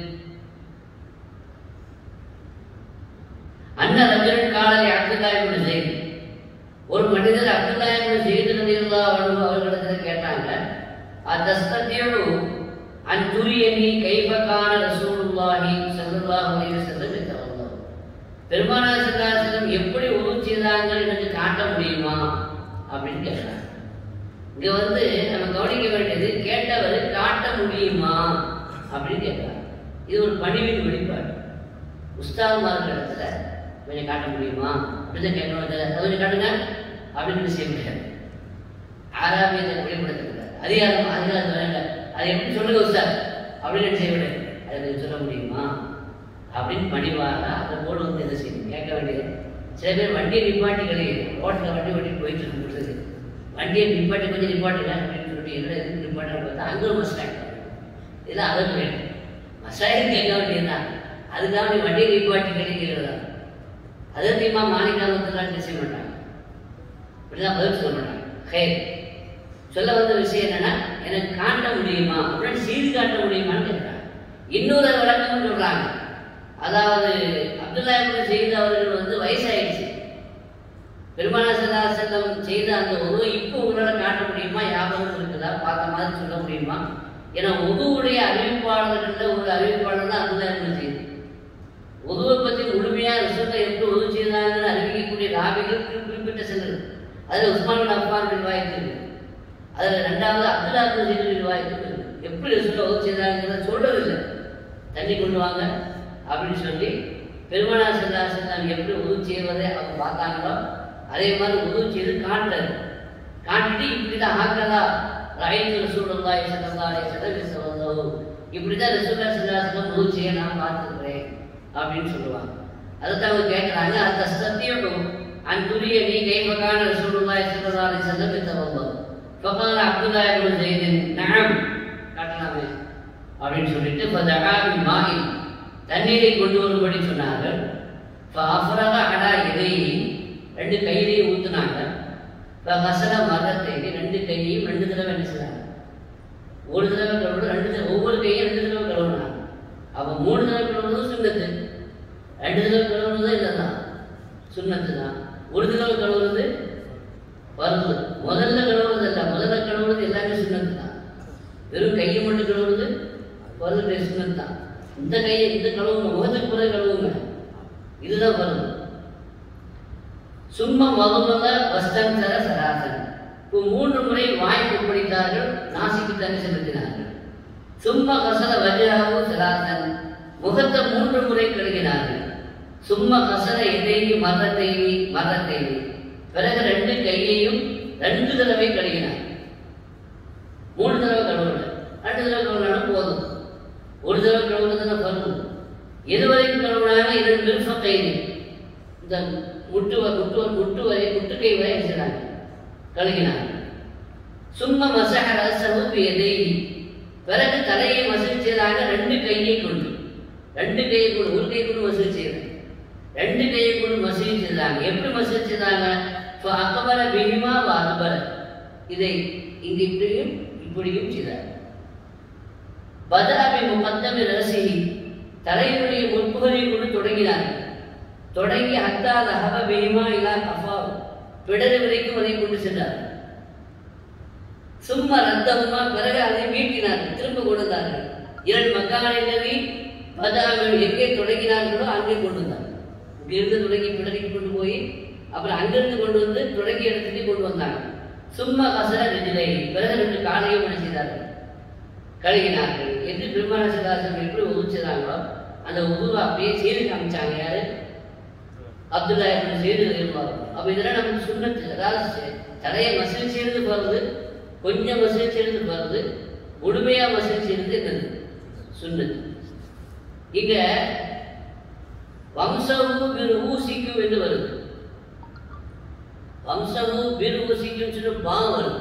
அண்ண ரஜன் காலரை அப்துல்லாஹிபின் செய்தி ஒரு மனிதர் அப்துல்லாஹிபின் செய்தி நதியுல்லா அவர்களிடத்துல கேட்டாங்க அத்தஸ்தத்தியோடு அன் துரியனி கைபகான ரசூலுல்லாஹி ஸல்லல்லாஹு அலைஹி வஸல்லம் என்றவர்கள் பெருமானார் ஸல்லல்லாஹு எப்படி உதவு செய்தாங்க எனக்கு காட்ட முடியுமா அப்படின்னு கேட்டாங்க இங்க வந்து நம்ம கவனிக்க வேண்டியது கேட்டவர் காட்ட முடியுமா அப்படின்னு கேட்கிறார் இது ஒரு பணிவின் வெளிப்பாடு உஸ்தாதுமார்கள் இடத்துல கொஞ்சம் காட்ட முடியுமா அப்படின்னு கேட்கணும் அதை கொஞ்சம் காட்டுங்க அப்படின்னு செய்ய முடியாது ஆறாமியத்தை வெளிப்படுத்தக்கூடாது அதிகாரம் அதிகாரம் வேண்டாம் அதை எப்படி சொல்லுங்க உஸ்தாத் அப்படின்னு செய்ய முடியாது அதை கொஞ்சம் சொல்ல முடியுமா அப்படின்னு பணிவாக அதை போல வந்து என்ன செய்யணும் கேட்க வேண்டியது சில பேர் வண்டியை நிப்பாட்டி கிடையாது ரோட்டில் வண்டி ஓட்டிட்டு போயிட்டு இருக்கு கொடுத்தது வண்டியை நிப்பாட்டி கொஞ்சம் நிப்பாட்டுங்க அப்படின்னு சொல்லிட்டு என்ன எதுக்கு நிப்பாட்டுன்னு பார்த்தா அங்கே ஒரு மஸ்டாக் இதெல்லாம் அதற்கு வேணும் மசாயிக்கு கேட்க வேண்டியதுதான் அதுக்காக நீ வண்டியை நிப்பாட்டி கிடைக்கிறதா அதை தீமா மாணிக்காமத்தெல்லாம் செய்ய மாட்டாங்க இப்படிதான் பதில் சொல்ல மாட்டாங்க ஹே சொல்ல வந்த விஷயம் என்னன்னா எனக்கு காட்ட முடியுமா அப்படின்னு செய்து காட்ட முடியுமான்னு கேட்கிறாங்க இன்னொரு விளக்கம் சொல்றாங்க அதாவது அப்துல்லா இப்னு செய்த அவர்கள் வந்து வயசாயிடுச்சு பெருமானா சல்லா செல்லம் செய்த அந்த உதவு இப்போ உங்களால் காட்ட முடியுமா ஞாபகம் இருக்குதா பார்த்த மாதிரி சொல்ல முடியுமா ஏன்னா உதுவுடைய அறிவிப்பாளர்களில் ஒரு அறிவிப்பாளர் தான் அப்துல்லா இப்னு செய்து உதுவை பற்றி முழுமையாக ரிசல்ட்டை எப்படி உதவு செய்தாங்கன்னு அறிவிக்கக்கூடிய ராவிகள் குறி- குறிப்பிட்ட சிலர் அதில் உஸ்மான் பின் அஃபான் ரிவாயத்து இருக்கு அதில் ரெண்டாவது அப்துல்லா இப்னு செய்து ரிவாயத்து இருக்கு எப்படி ரிசல்ட்டை உதவு செய்தாங்கிறத சொல்றதில்லை தண்ணி கொண்டு வாங்க அப்படின்னு சொல்லி பெருமானா செல்லா செல்லாம் எப்படி உதவு செய்வதை அவங்க பார்த்தாங்களோ அதே மாதிரி உதவு செய்து காட்டுறது காட்டிட்டு இப்படி தான் ஆக்கதா ராயித்து ரசூலுல்லாஹி ஸல்லல்லாஹு அலைஹி வஸல்லம் சொல்லோ இப்படி தான் ரசூலுல்லாஹி ஸல்லல்லாஹு அலைஹி வஸல்லம் உதவு செய்ய நான் பார்த்துக்கிறேன் அப்படின்னு சொல்லுவாங்க அதுதான் அவங்க கேட்குறாங்க அந்த சத்தியம் அன் துரிய நீ கைவகான ரசூலுல்லாஹி ஸல்லல்லாஹு அலைஹி வஸல்லம் இத்தவல்லா ஃபகால அப்துல்லாஹ் இப்னு ஸைத் நஅம் காட்டலாமே அப்படின்னு சொல்லிட்டு ஃபதஆ மாஇ தண்ணீரை கொண்டு வரும்படி சொன்னார்கள் ஃபஅஃரக அலா இதைஹி ரெண்டு கையிலையும் ஊத்துனாங்க ஃபகசல மரத்தை ரெண்டு கையையும் ரெண்டு தடவை என்ன செய்றாங்க ஒரு தடவை கழுவுறது ரெண்டு தடவை ஒவ்வொரு கையும் ரெண்டு தடவை கழுவுனாங்க அப்போ மூணு தடவை கழுவுறது சுண்ணத்து ரெண்டு தடவை கழுவுறது இல்லைதான் சுண்ணத்து தான் ஒரு தடவை கழுவுறது வருது முதல்ல கழுவுறது இல்லை முதல்ல கழுவுறது எல்லாமே சுண்ணத்து தான் வெறும் கையை மட்டும் கழுவுறது வருது சுண்ணத்து தான் இந்த கையை இந்த கழுவுங்க முகத்துக்கு பிறகு கழுவுங்க இதுதான் வருது சும்மா மதுமத வஸ்தந்தர சராசன் இப்போ மூன்று முறை வாய் கொப்பளித்தார்கள் நாசிக்கு தண்ணி செலுத்தினார்கள் சும்மா கசல வஜ்ராவு சராசன் முகத்தை மூன்று முறை கழுகினார்கள் சும்மா கசல எதையி மரத்தைவி மரத்தைவி பிறகு ரெண்டு கையையும் ரெண்டு தடவை கழுகினார் மூணு தடவை கழுவல ரெண்டு தடவை கழுவினாலும் போதும் ஒரு தடவை கழுவுறதுன்னு பருவம் எதுவரைக்கும் கழுவினாங்க இரண்டு நிமிஷம் கைது இந்த முட்டு வ- முட்டு வ- முட்டு வரை முட்டுக்கை வரை செய்கிறாங்க கழுகினாங்க சும்மா மசக ரசவு எதை பிறகு தலையை மசூல் செய்தாங்க ரெண்டு கையை கொண்டு ரெண்டு கையை கொண்டு ஒரு கை கொண்டு மசூல் செய்தாங்க ரெண்டு கையை கொண்டு மசூல் செய்தாங்க எப்படி மசூல் செய்தாங்க அக்கபர பிகிமா அக்பர இதை இங்கு இப்படியும் இப்படியும் செய்தார் பதாபி முகத்தமி ரசிகி தலையினுடைய முற்புகளை கொண்டு தொடங்கினார்கள் தொடங்கி ஹத்தா லஹப பிஹிமா இலா கஃபா பிடரு வரைக்கும் அதை கொண்டு சென்றார் சும்மா ரத்தம்மா பிறகு அதை மீட்டினார்கள் திரும்ப கொண்டு வந்தார்கள் இரண்டு மக்கானிலவி பதாவில் எங்கே தொடங்கினார்களோ அங்கே கொண்டு வந்தார்கள் இங்கிருந்து தொடங்கி பிடரிக்கு கொண்டு போய் அப்புறம் அங்கிருந்து கொண்டு வந்து தொடங்கிய இடத்துக்கு கொண்டு வந்தாங்க சும்மா கசர நெஞ்சிலை பிறகு ரெண்டு காலையும் என்ன செய்தார்கள் கழுகினார்கள் என்று பெருமான சிதாசன் எப்படி உதிச்சாங்களோ அந்த உருவா அப்படியே செய்து காமிச்சாங்க யாரு அப்துல்லா இப்படி செய்து இருப்பார் அப்போ இதெல்லாம் நமக்கு சுண்ணத்து அதாவது செ- தலையை மசில் செய்து போகிறது கொஞ்சம் மசில் செய்து போகிறது முழுமையாக மசில் செய்து என்னது சுண்ணத்து இங்க வம்சவு பிற ஊசிக்கும் என்று வருது வம்சவு பிற ஊசிக்கும் சொல்லி பா வருது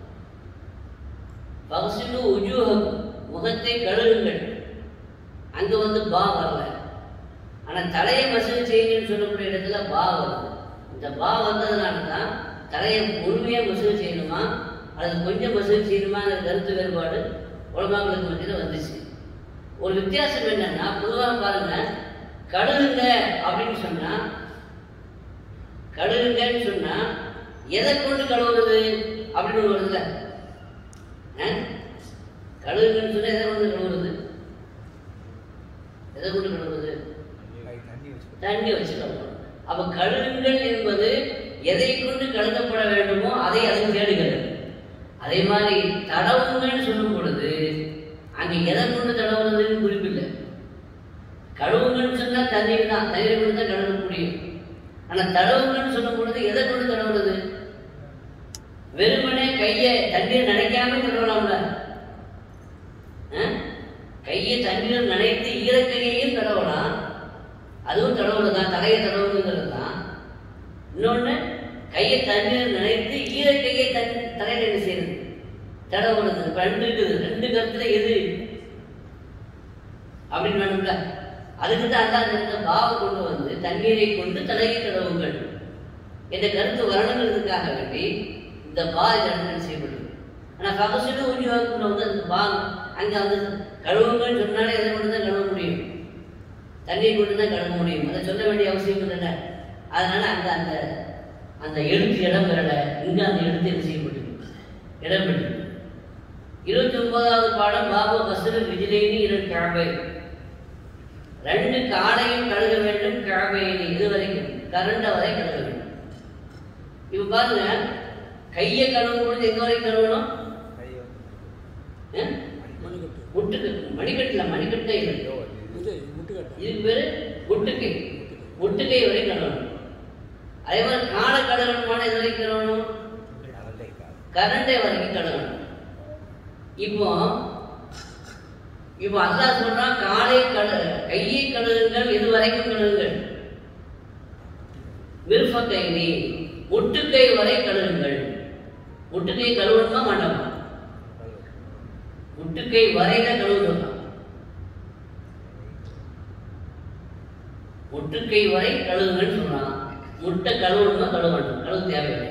பகசிலு உஜூகம் முகத்தை கழுவுங்கள் அங்க வந்து பா வரல ஆனா தலையை மசூல் செய்யுங்கன்னு சொல்லக்கூடிய இடத்துல பா வருது இந்த பா வந்ததுனால தான் தலையை முழுமையா மசூல் செய்யணுமா அல்லது கொஞ்சம் மசூல் செய்யணுமாங்கிற கருத்து வேறுபாடு உலமாங்களுக்கு மத்தியில் வந்துச்சு ஒரு வித்தியாசம் என்னன்னா பொதுவாக பாருங்க கழுகுங்க அப்படின்னு சொன்னா கழுகுங்கன்னு சொன்னா எதை கொண்டு கழுவுறது அப்படின்னு ஒன்று வருதுல்ல ஆ? கழுகுங்கன்னு சொன்னா எதை கொண்டு கழுவுறது எதை கொண்டு கழுவுறது தண்ணி வச்சு கழுவணும் அப்ப கழுகுங்கள் என்பது எதை கொண்டு கழுதப்பட வேண்டுமோ அதை அது தேடுகிறது அதே மாதிரி தடவுங்கன்னு சொல்லும் பொழுது அங்க எதை கொண்டு தடவுறதுன்னு குறிப்பில்லை கழுவுங்கன்னு சொன்னா தண்ணீர் தான் தண்ணீரை கொண்டு தான் கழுவ முடியும் ஆனா தடவுங்கன்னு சொல்லும் பொழுது எதை கொண்டு தடவுறது வெறுமனே கையை தண்ணீர் நினைக்காம தடவலாம்ல ஆ? கையை தண்ணீர் நனைத்து ஈரக்கையையும் தடவலாம் அதுவும் தடவுறது தான் தலையை தடவுங்கிறது தான் இன்னொன்று கையை தண்ணீர் நினைத்து ஈரக்கையை தன் தலையில் என்ன செய்யுது தடவுறது இப்ப ரெண்டு இருக்குது ரெண்டு கருத்துல எது அப்படின்னு வேணும்ல அதுக்கு தான் அந்த இந்த பாவை கொண்டு வந்து தண்ணீரை கொண்டு தலையை தடவுங்கள் என்ற கருத்து வரணுங்கிறதுக்காக வேண்டி இந்த பா இந்த இடத்துல செய்யப்படுது ஆனால் பகசிட்டு உஜ்ஜிவாக்குள்ள வந்து அந்த பா அங்கே வந்து கழுவுங்கன்னு சொன்னாலே எதை கொண்டு தான் கழுவ முடியும் தண்ணீர் கொண்டு தான் கழுவ முடியும் அதை சொல்ல வேண்டிய அவசியம் இல்லைல்ல அதனால அங்கே அந்த அந்த எழுத்து இடம் பெறல இங்கே அந்த எழுத்து என்ன செய்யப்பட்டிருக்கு இடம் பெற்று இருபத்தி ஒன்பதாவது பாடம் பாபு கசரு விஜிலேனி இரு கிழமை ரெண்டு காலையும் கழுக வேண்டும் கிழமையினி இது வரைக்கும் கரண்ட வரை கழுக வேண்டும் இப்ப பாருங்க கையை கழுவும் பொழுது எங்க வரைக்கும் கழுவணும் ஆ? முட்டுக்கு மணிக்கட்டுல மணிக்கட்டை இல்லை இதுக்கு பேரு முட்டுக்கை முட்டுக்கை வரை கழுவணும் அதே மாதிரி காலை கழுவணுமான இது வரைக்கும் கழுவணும் கரண்டை வரைக்கும் கழுவணும் இப்போ இப்போ அல்லாஹ் சொல்றான் காலை கழு கையை கழுவுங்கள் இது வரைக்கும் கழுவுங்கள் மிருஃபக்கைனி முட்டுக்கை வரை கழுவுங்கள் முட்டுக்கை கழுவணுமா மாட்டோமா முட்டுக்கை வரையில கழுவு சொல்லலாம் முட்டுக்கை வரை கழுவுங்கன்னு சொல்றான் முட்டை கழுவணுமா கழுவணும் கழுவு தேவையில்லை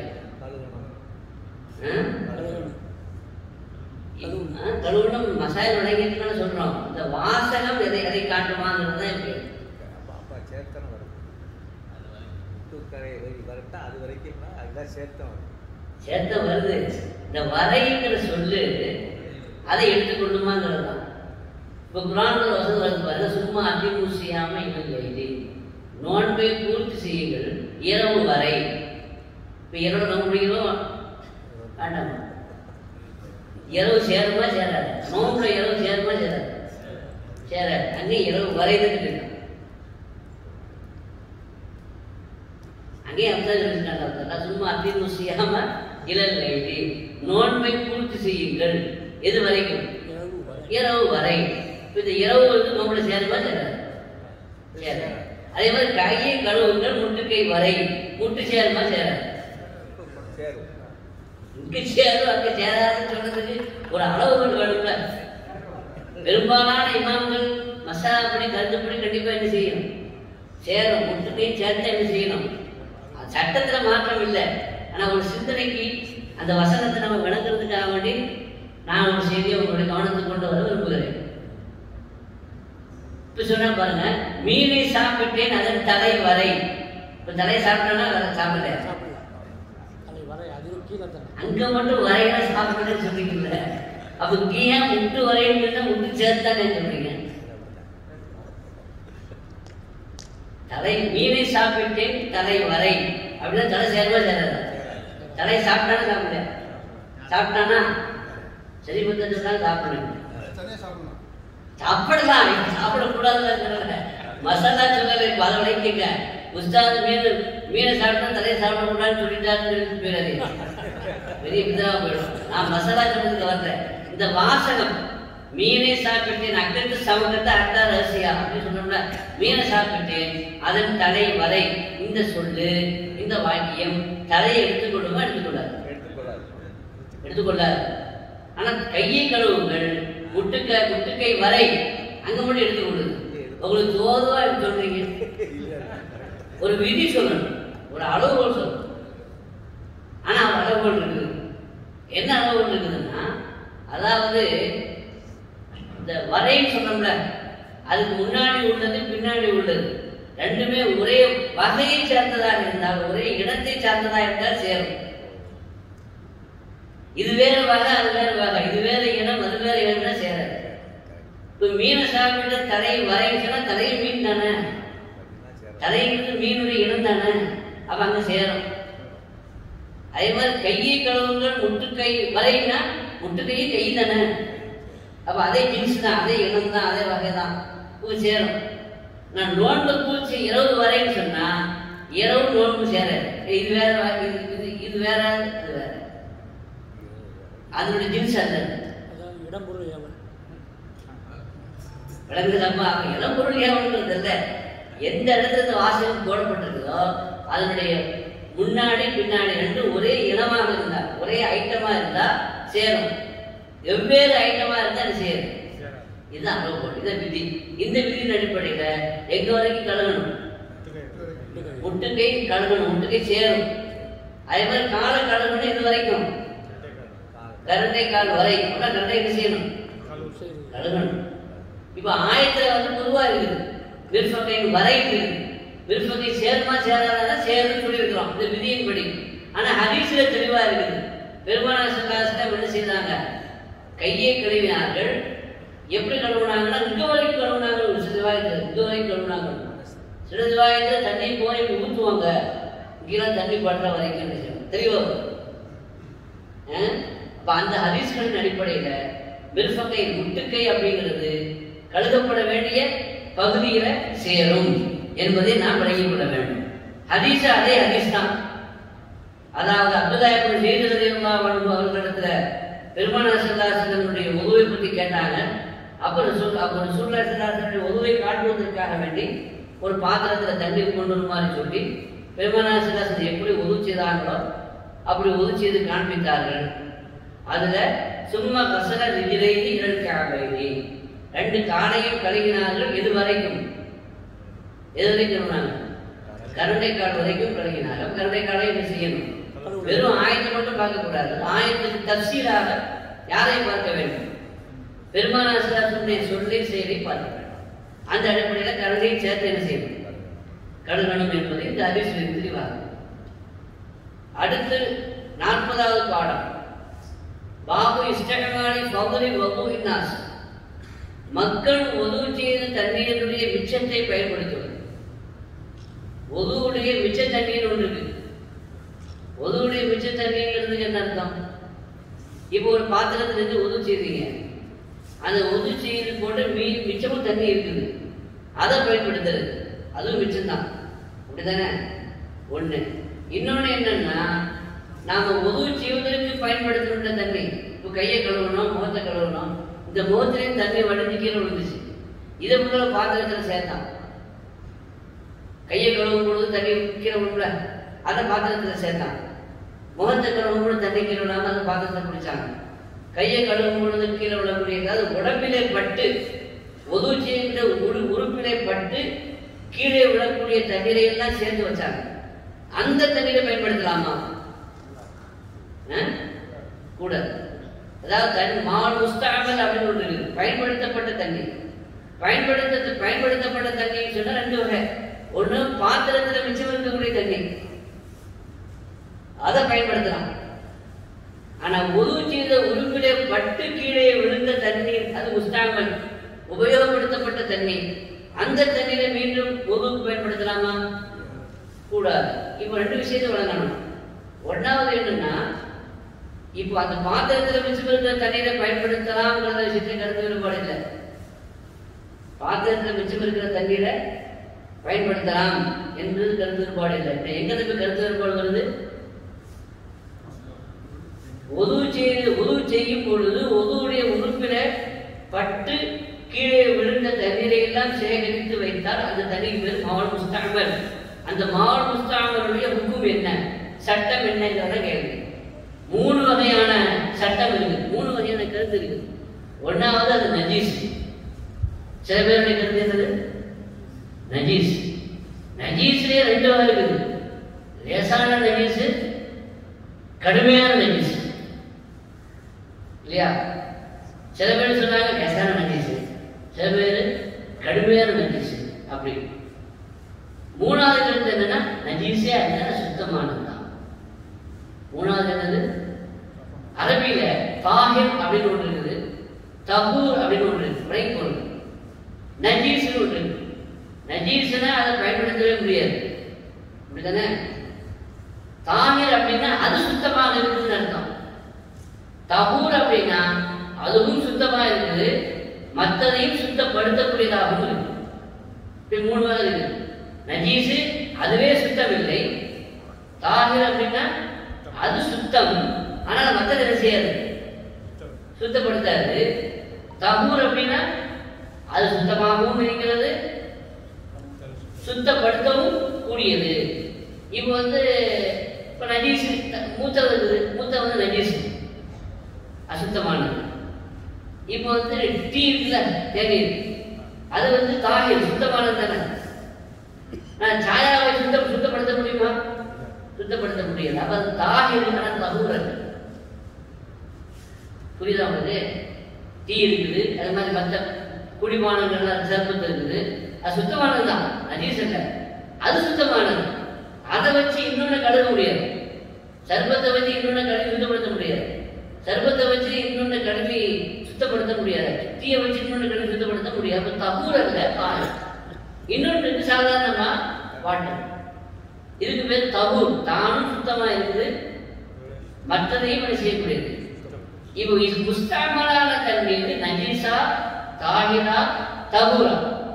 ஆ? ஆ, கழுவணும் மசாலா விளங்கிட்டு சொல்றோம் இந்த வாசகம் எதை எதை காட்டுமாங்கிறது தான் இப்படி அப்பா சேர்த்தனம் வரும் முட்டுக்கரை வரை வரட்டா அது வரைக்கும் அதுதான் சேர்த்தம் வரும் சேர்த்த வருது இந்த வரைங்கிற சொல்லு அதை எடுத்துக்கொள்ளுமாங்கிறது தான் இப்போ குரான்ல வசதி வருது பாருங்க சும்மா அதிமுசியாம இல்லை நோன்பை பூர்த்தி செய்யுங்கள் இரவு வரை இப்போ இரவு நம்ம முடிக்கிறோம் வேண்டாம் இரவு சேருமா சேராது நோன்புல இரவு சேருமா சேராது சேராது அங்கே இரவு வரை தான் சொல்லியிருக்காங்க அங்கே அப்படிதான் சொல்லியிருக்காங்க சும்மா அதிமுசியாம இளல் இது நோன்பை பூர்த்தி செய்யுங்கள் எது வரைக்கும் இரவு வரை இப்ப இந்த இரவு வந்து நம்மள சேருமா சேராது சேராது அதே மாதிரி கையை கழுவுங்கள் முட்டுக்கை வரை முட்டு சேருமா சேராது சேரும் இங்க சேரும் அங்க சேராதுன்னு சொன்னதுக்கு ஒரு அளவுகள் வேணும்ல பெரும்பாலான இமாம்கள் மசாலாப்படி கருத்துப்படி கண்டிப்பா என்ன செய்யணும் சேரும் முட்டுக்கையும் சேர்த்து என்ன செய்யணும் அது சட்டத்துல மாற்றம் இல்லை ஆனா ஒரு சிந்தனைக்கு அந்த வசனத்தை நம்ம விளங்குறதுக்காக வேண்டி நான் ஒரு செய்தியை உங்களுடைய கவனத்துக்கு கொண்டு வர விரும்புகிறேன் இப்ப சொன்னா பாருங்க மீனை சாப்பிட்டேன் அதன் தலை வரை இப்ப தலையை சாப்பிட்டேன்னா அதை சாப்பிடல அங்க மட்டும் வரையில சாப்பிடுறேன்னு சொல்றீங்கல்ல அப்ப இங்க ஏன் முட்டு வரைன்னு சொன்னா முட்டு சேர்த்தானே சொல்றீங்க தலை மீனை சாப்பிட்டேன் தலை வரை அப்படின்னா தலை சேர்வா சேராது தலை சாப்பிட்டானா சாப்பிட சாப்பிட்டானா சரி பத்த சொன்னா சாப்பிடணும் சாப்பிடலாம் சாப்பிடக்கூடாதுன்னு மசாலா சொல்லலை பல விளைக்குங்க உஸ்தாது மீன் மீனை சாப்பிட்டா தலையை சாப்பிடக்கூடாதுன்னு சொல்லிட்டாருன்னு பேரது பெரிய விதமா போயிடும் நான் மசாலா சொல்றதுக்கு வந்தேன் இந்த வாசகம் மீனை சாப்பிட்டேன் அக்கத்து சமக்கத்தை அக்கா ரகசியா அப்படின்னு சொன்னோம்ல மீனை சாப்பிட்டேன் அதன் தலை வரை இந்த சொல்லு இந்த வாக்கியம் தலையை எடுத்துக்கொள்ளுமா எடுத்துக்கொள்ளாது எடுத்துக்கொள்ளாது எடுத்துக்கொள்ளாது ஆனா கையை கழுவுங்கள் முட்டுக்க முட்டுக்கை வரை அங்க மட்டும் எடுத்துக்கொள்ளுது உங்களுக்கு தோதுவா எடுத்து சொல்றீங்க ஒரு விதி சொல்லணும் ஒரு அளவுகோல் சொல்லணும் ஆனா ஒரு அளவுகோல் இருக்குது என்ன அளவுகோல் இருக்குதுன்னா அதாவது இந்த வரைன்னு சொன்னோம்ல அதுக்கு முன்னாடி உள்ளது பின்னாடி உள்ளது ரெண்டுமே ஒரே வகையை சார்ந்ததாக இருந்தால் ஒரே இடத்தை சார்ந்ததாக இருந்தால் சேரும் இது வேற வகை அது வேற வகை இது வேற இடம் அது வேற இடம்னா சேராது இப்ப மீனை சாப்பிட்டு தலையை வரைன்னு சொன்னா தலையில் மீன் தானே அப்படின்னா சேரும் தலைங்கிறது மீனுடைய இடம் தானே அப்ப அங்க சேரும் அதே மாதிரி கையை கழுவுங்கள் முட்டுக்கை வரைனா முட்டுக்கையும் கை தானே அப்ப அதே ஜின்ஸ் தான் அதே இடம் தான் அதே வகை தான் போய் சேரும் நான் நோன்பு பூச்சி இரவு வரைன்னு சொன்னா இரவு நோன்பு சேராது இது வேற வகை, இது இது இது வேற அது வேற அதனுடைய ஜின்ஸ் அல்ல இடம்பொருள் ஏவல் விளங்குதப்பா இடம் பொருள் ஏவல்ங்கிறது இல்ல எந்த இடத்துல இந்த வாசகம் போடப்பட்டிருக்குதோ அதனுடைய முன்னாடி பின்னாடி ரெண்டு ஒரே இனமாக இருந்தா ஒரே ஐட்டமா இருந்தா சேரும் வெவ்வேறு ஐட்டமா இருந்தா அது சேரும் இதுதான் அளவுகோல் இதான் விதி இந்த விதியின் அடிப்படையில எங்க வரைக்கும் கழுகணும் முட்டுக்கை கழுகணும் முட்டுக்கை சேரும் அதே மாதிரி காலை கழுகணும் இது வரைக்கும் கரண்டை கால் வரை அப்படின்னா கரண்டை என்ன செய்யணும் சரி கழுகணும் இப்ப ஆயத்துல வந்து பொதுவா இருக்குது விருப்பகை வரை இருக்குது விருப்பகை சேருமா சேராதா சேருன்னு சொல்லியிருக்கிறோம் இந்த விதியின்படி ஆனா ஹதீஸ்ல தெளிவா இருக்குது பெருமான சல்லாசனம் என்ன செய்தாங்க கையை கழுவினார்கள் எப்படி கழுவுனாங்கன்னா இங்க வரைக்கும் கழுவுனாங்க ஒரு சில வாயத்துல இங்க வரைக்கும் கழுவுனாங்க சில வாயத்துல தண்ணி போய் இப்படி ஊத்துவாங்க இங்கெல்லாம் தண்ணி படுற வரைக்கும் என்ன செய்யணும் தெளிவா வரும். அஹ்? அப்ப அந்த ஹதீஸ்களின் அடிப்படையில மிர்ஃபகை முட்டுக்கை அப்படிங்கிறது கழுதப்பட வேண்டிய பகுதியில சேரும் என்பதை நாம் விளங்கிக் கொள்ள வேண்டும் ஹதீஸ் அதே ஹதீஸ் தான் அதாவது அப்துல்லாஹிபின் ஜெயித் ரலியல்லாஹு அன்ஹு அவர்களிடத்துல பெருமானார் ஸல்லல்லாஹு அலைஹி வஸல்லமுடைய உதவை பத்தி கேட்டாங்க அப்புறம் சொல் அப்புறம் ரசூலுல்லாஹி ஸல்லல்லாஹு அலைஹி வஸல்லம் உதவை காட்டுவதற்காக வேண்டி ஒரு பாத்திரத்துல தண்ணீர் கொண்டு வருமாறு சொல்லி பெருமனாசிராசன் எப்படி உதவு செய்தாங்களோ அப்படி உதவு செய்து காண்பித்தார்கள் அதுல சும்மா கசல நிதிரைதி இரண்டு காலைதி ரெண்டு காலையும் கழுகினார்கள் எது வரைக்கும் எது வரைக்கும் நாங்கள் கருணை கால் வரைக்கும் கழுகினார் அப்ப கருணை காலை என்ன செய்யணும் வெறும் ஆயத்தை மட்டும் பார்க்க கூடாது ஆயத்துக்கு தப்சீலாக யாரை பார்க்க வேண்டும் பெருமானாசிராசனுடைய சொல்லை செயலை பார்க்க வேண்டும் அந்த அடிப்படையில் கருணையை சேர்த்து என்ன செய்யணும் கழுகணும் என்பதை இந்த அதிர்ஷ்டம் தெளிவாகும் அடுத்து நாற்பதாவது பாடம் பாபு இஷ்டகமானி பகுதி வகு நாஸ் மக்கள் உதவு செய்த தண்ணீருடைய மிச்சத்தை பயன்படுத்துவது ஒதுவுடைய மிச்ச தண்ணீர் ஒன்று இருக்கு ஒதுவுடைய மிச்ச தண்ணீர்ங்கிறதுக்கு என்ன அர்த்தம் இப்போ ஒரு பாத்திரத்துல இருந்து உதவு செய்றீங்க அந்த உதவு செய்து போட்டு மீ மிச்சமும் தண்ணி இருக்குது அதை பயன்படுத்துறது அதுவும் மிச்சம்தான் அப்படிதானே ஒண்ணு இன்னொன்னு என்னன்னா நாம உதவு செய்வதற்கு பயன்படுத்துகின்ற தண்ணி இப்போ கையை கழுவணும் முகத்தை கழுவணும் இந்த முகத்திலையும் தண்ணி வடிஞ்சு கீழே விழுந்துச்சு இதை முதல்ல பாத்திரத்துல சேர்த்தான் கையை கழுவும் பொழுது தண்ணி கீழே விழுல அதை பாத்திரத்துல சேர்த்தான் முகத்தை கழுவும் பொழுது தண்ணி கீழே விடாம அந்த பாத்திரத்தை குடிச்சாங்க கையை கழுவும் பொழுது கீழே விழக்கூடிய அதாவது உடம்பிலே பட்டு உதவு செய்கின்ற உரு உறுப்பிலே பட்டு கீழே விழக்கூடிய தண்ணீரை எல்லாம் சேர்த்து வச்சாங்க அந்த தண்ணீரை பயன்படுத்தலாமா ஆ? கூடாது அதாவது தண்ணி மால் முஸ்தாமல் அப்படின்னு ஒன்று இருக்கு பயன்படுத்தப்பட்ட தண்ணி பயன்படுத்த பயன்படுத்தப்பட்ட தண்ணின்னு சொன்னா ரெண்டு வகை ஒண்ணு பாத்திரத்துல மிச்சம் இருக்கக்கூடிய தண்ணி அதை பயன்படுத்தலாம் ஆனா உதவு செய்த உறுப்பிலே பட்டு கீழே விழுந்த தண்ணீர் அது முஸ்தாமல் உபயோகப்படுத்தப்பட்ட தண்ணீர் அந்த தண்ணீரை மீண்டும் உதவுக்கு பயன்படுத்தலாமா கூடாது இப்போ ரெண்டு விஷயத்தை வழங்கணும் ஒன்றாவது என்னன்னா இப்போ அந்த பாத்திரத்தில் மிச்சம் இருக்கிற தண்ணீரை பயன்படுத்தலாம்ங்கிற விஷயத்தை கருத்து வேறுபாடு இல்லை பாத்திரத்தில் மிச்சம் இருக்கிற தண்ணீரை பயன்படுத்தலாம் என்பது கருத்து வேறுபாடு இல்லை இப்போ எங்க போய் கருத்து வேறுபாடு வருது உதவு செய்து உதவு செய்யும் பொழுது உதவுடைய உறுப்பில பட்டு கீழே விழுந்த தண்ணீரை எல்லாம் சேகரித்து வைத்தால் அந்த தண்ணீர் பேர் மாவல் முஸ்தாமல் அந்த மாவல் முஸ்தாமலுடைய ஹுக்கும் என்ன சட்டம் என்னங்கிறத கேள்வி மூணு வகையான சட்டம் இருக்குது மூணு வகையான கருத்து இருக்குது ஒன்னாவது அது நஜீஸ் சில பேருடைய கருத்து என்னது நஜீஸ் நஜீஸ்லயே ரெண்டு வகை இருக்குது லேசான நஜீஸ் கடுமையான நஜீஸ் இல்லையா சில பேர் சொன்னாங்க லேசான நஜீஸ் சில பேர் கடுமையான நஜீஸ் அப்படி மூணாவது கருத்து என்னன்னா நஜீஸே அல்ல சுத்தமானதுதான் மூணாவது என்னது அரபியில தாஹிர் அப்படின்னு ஒன்று இருக்குது தபூர் அப்படின்னு ஒன்று இருக்கு விளைபொருள் நஜீஸ்னு ஒன்று இருக்கு நஜீஸ்னா அதை பயன்படுத்தவே முடியாது அப்படிதானே தாமிர் அப்படின்னா அது சுத்தமாக இருக்குதுன்னு அர்த்தம் தபூர் அப்படின்னா அதுவும் சுத்தமா இருக்குது மற்றதையும் சுத்தப்படுத்தக்கூடியதாகவும் இருக்கு இப்படி மூணு வகை இருக்கு நஜீஸு அதுவே சுத்தம் இல்லை தாகிர் அப்படின்னா அது சுத்தம் ஆனால் மற்றது என்ன செய்யாது சுத்தப்படுத்தாது தபூர் அப்படின்னா அது சுத்தமாகவும் இருக்கிறது சுத்தப்படுத்தவும் கூடியது இப்போ வந்து இப்போ நஜீஸ் மூத்தம் இருக்குது மூத்தம் வந்து நஜீஸ் அசுத்தமானது இப்போ வந்து டீ இருக்குல்ல தேநீர் அது வந்து தாகிர் சுத்தமானது தானே நான் சாயாவை சுத்தம் சுத்தப்படுத்த முடியுமா சுத்தப்படுத்த முடியாது அப்ப அது தாகிர் ஆனால் தகுரல் புரியுதா உங்களுக்கு டீ இருக்குது அது மாதிரி மற்ற குடிபானங்கள்லாம் சர்பத்து இருக்குது அது சுத்தமானது தான் நஜீஸ் இல்லை அது சுத்தமானது அதை வச்சு இன்னொன்னு கழுவ முடியாது சர்பத்தை வச்சு இன்னொன்னு கழுவி சுத்தப்படுத்த முடியாது சர்பத்தை வச்சு இன்னொன்னு கழுவி சுத்தப்படுத்த முடியாது டீயை வச்சு இன்னொன்னு கழுவி சுத்தப்படுத்த முடியாது அப்ப தகூர் அல்ல பால் இன்னொன்று இருக்கு சாதாரணமா வாட்டர் இதுக்கு பேர் தகூர் தானும் சுத்தமா இருக்குது மற்றதையும் என்ன செய்யக்கூடியது இப்போ இது முஸ்தாமலான தண்ணீர் நஜீசா தாகிரா தகுரா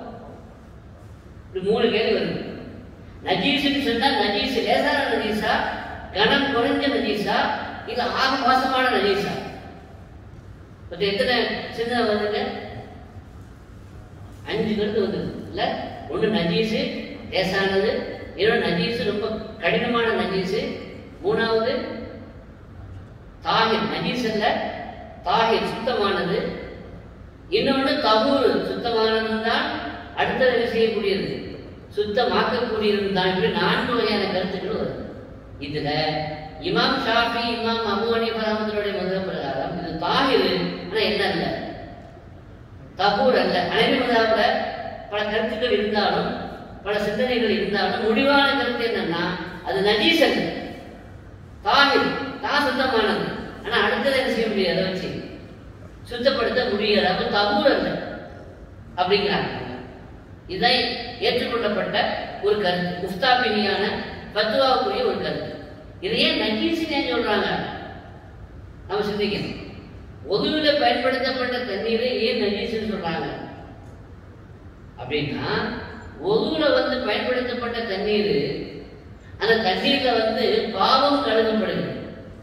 இது மூணு கேள்வி வருது நஜீஸ்னு சொன்னா நஜீஸ் லேசான நஜீஸா கனம் குறைஞ்ச நஜீஸா இது ஆக மோசமான நஜீஸா பட் எத்தனை சின்ன வருதுங்க அஞ்சு கருத்து வந்தது இல்ல ஒண்ணு நஜீஸ் லேசானது இன்னொன்று நஜீஸ் ரொம்ப கடினமான நஜீஸ் மூணாவது தாகிர் நஜீஸ் அல்ல தாகிர் சுத்தமானது இன்னொன்று தபூர் சுத்தமானது தான் அடுத்தது என்ன செய்யக்கூடியது சுத்தமாக்கக்கூடியது தான் இப்படி நான்கு வகையான கருத்துக்கள் வருது இதுல இமாம் ஷாஃபி இமாம் அபு ஹனீஃபா ரஹ்மத்துல்லாஹி மதுரை பிரகாரம் இது தாகிர் ஆனா என்ன அல்ல தபூர் அல்ல அனைத்து மதாபுல பல கருத்துக்கள் இருந்தாலும் பல சிந்தனைகள் இருந்தாலும் முடிவான கருத்து என்னன்னா அது நஜீஸ் அல்ல தாகிர் தான் சுத்தமானது ஆனா அடுத்தது என்ன செய்ய முடியாது அதை வச்சு சுத்தப்படுத்த முடியாது அப்ப தபூர் அல்ல அப்படிங்கிறாங்க இதை ஏற்றுக்கொள்ளப்பட்ட ஒரு கருத்து முஸ்தாபினியான பத்துவாவுக்குரிய ஒரு கருத்து இதை ஏன் நஜீஸ்னு ஏன் சொல்றாங்க நம்ம சிந்திக்கணும் ஒதுவில் பயன்படுத்தப்பட்ட தண்ணீரை ஏன் நஜீஸ்னு சொல்றாங்க அப்படின்னா ஒதுவுல வந்து பயன்படுத்தப்பட்ட தண்ணீர் அந்த தண்ணீர்ல வந்து பாவம் கழுகப்படுகிறது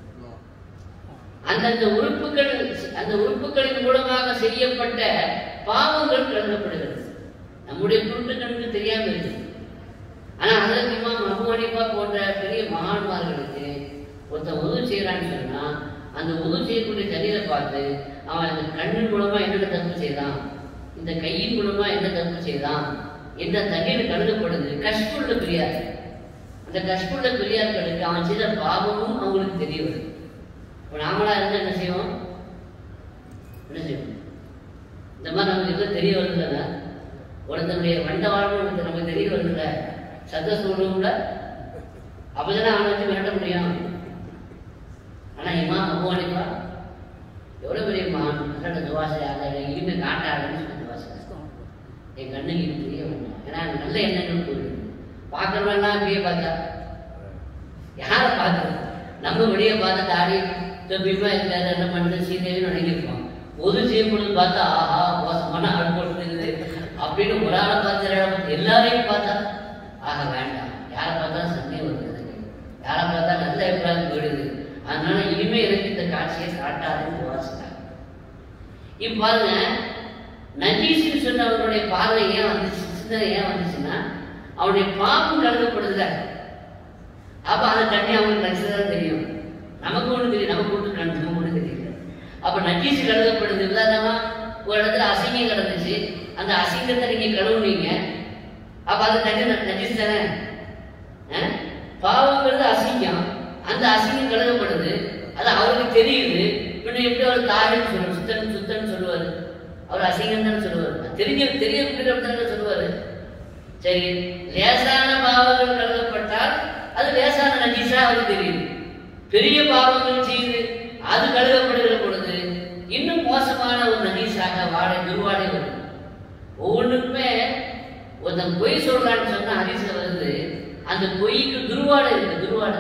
அந்தந்த உறுப்புகள் அந்த உறுப்புகளின் மூலமாக செய்யப்பட்ட பாவங்கள் கருதப்படுகிறது நம்முடைய குருட்டு கண்ணுக்கு தெரியாம இருக்கு ஆனா அதற்கு இமாம் அபு ஹனீஃபா போன்ற பெரிய மகான்மார்களுக்கு ஒருத்தன் உதவி செய்யறான்னு சொன்னா அந்த உதவி செய்யக்கூடிய தண்ணீரை பார்த்து அவன் இந்த கண்ணின் மூலமா என்னென்ன தப்பு செய்தான் இந்த கையின் மூலமா என்ன தப்பு செய்தான் எந்த தண்ணீர் கழுதப்படுது கஷ்புள்ள பெரியார் அந்த கஷ்புள்ள பெரியார்களுக்கு அவன் செய்த பாவமும் அவங்களுக்கு தெரிய வருது இப்போ நாமளா இருந்தா என்ன செய்வோம் என்ன செய்வோம் இந்த மாதிரி நமக்கு எல்லாம் தெரிய வருதுல்ல ஒருத்தனுடைய வண்ட வாழ்வு நமக்கு தெரிய வருதுல்ல சத்த சொல்லும்ல அப்பதானே அவனை வச்சு மிரட்ட முடியும் ஆனா இமா அபு ஹனீஃபா எவ்வளவு பெரிய மகான் அசட துவாசை அதை இனிமே காட்டாருன்னு சொன்ன துவாசை என் கண்ணுக்கு இது தெரிய வேண்டாம் ஏன்னா எனக்கு நல்ல எண்ணங்கள் போயிடுது பார்க்கறவெல்லாம் அப்படியே பார்த்தா யாரை பார்க்கறது நம்ம வெளியே பார்த்து தாடி தொப்பிமா இருக்காது என்ன பண்ணுறது சீதையும் நினைக்கிருப்போம் பொது செய்யப்படுது பார்த்தா ஆஹா மோசமான ஆள் போட்டுருக்குது அப்படின்னு ஒரு ஆளை பார்த்து எல்லாரையும் பார்த்தா ஆக வேண்டாம் யாரை பார்த்தா சந்தேகம் வருது எனக்கு. யாரை பார்த்தா நல்ல அபிப்பிராயம் போயிடுது அதனால இனிமே எனக்கு இந்த காட்சியை காட்டாதுன்னு வாசிட்டாங்க இப்ப பாருங்க நஜீஸ்னு சொன்னவனுடைய பார்வை ஏன் வந்துச்சு சிந்தனை ஏன் வந்துச்சுன்னா அவனுடைய பாவம் கருதப்படுதுல அப்ப அந்த தண்ணி அவங்களுக்கு நச்சுதான் தெரியும் நமக்கு ஒண்ணு தெரியும் நமக்கு ஒன்று கணக்கு ஒண்ணு தெரியல அப்ப நஜீஸ் கருதப்படுது உதாரணமா ஒரு இடத்துல அசிங்கம் கிடந்துச்சு அந்த அசிங்கத்தை நீங்க கழுவுனீங்க அப்ப அது தண்ணி ந- நஜீஸ் தானே அஹ்? பாவங்கிறது அசிங்கம் அந்த அசிங்கம் கழுதப்படுது அது அவருக்கு தெரியுது பின்ன எப்படி அவர் தாரின்னு சொல்லுவார் சுத்தன் சுத்தன் சொல்லுவாரு அவர் அசிங்கம் தானே சொல்லுவார் தெரிஞ்ச தெரியக்கூடிய தானே சொல்லுவாரு சரி லேசான பாவங்கள் கருதப்பட்டால் அது லேசான நஜீஸா அவருக்கு தெரியுது பெரிய பாவங்கள் செய்து அது கழுதப்படுகிற பொழுது இன்னும் மோசமான ஒரு நஜீஸாக வாடை துர்வாடை வரும் ஒவ்வொன்றுக்குமே ஒருத்தன் பொய் சொல்றான்னு சொன்னா ஹதீஸ்ல வருது அந்த பொய்க்கு துர்வாடை இருக்கு துர்வாடை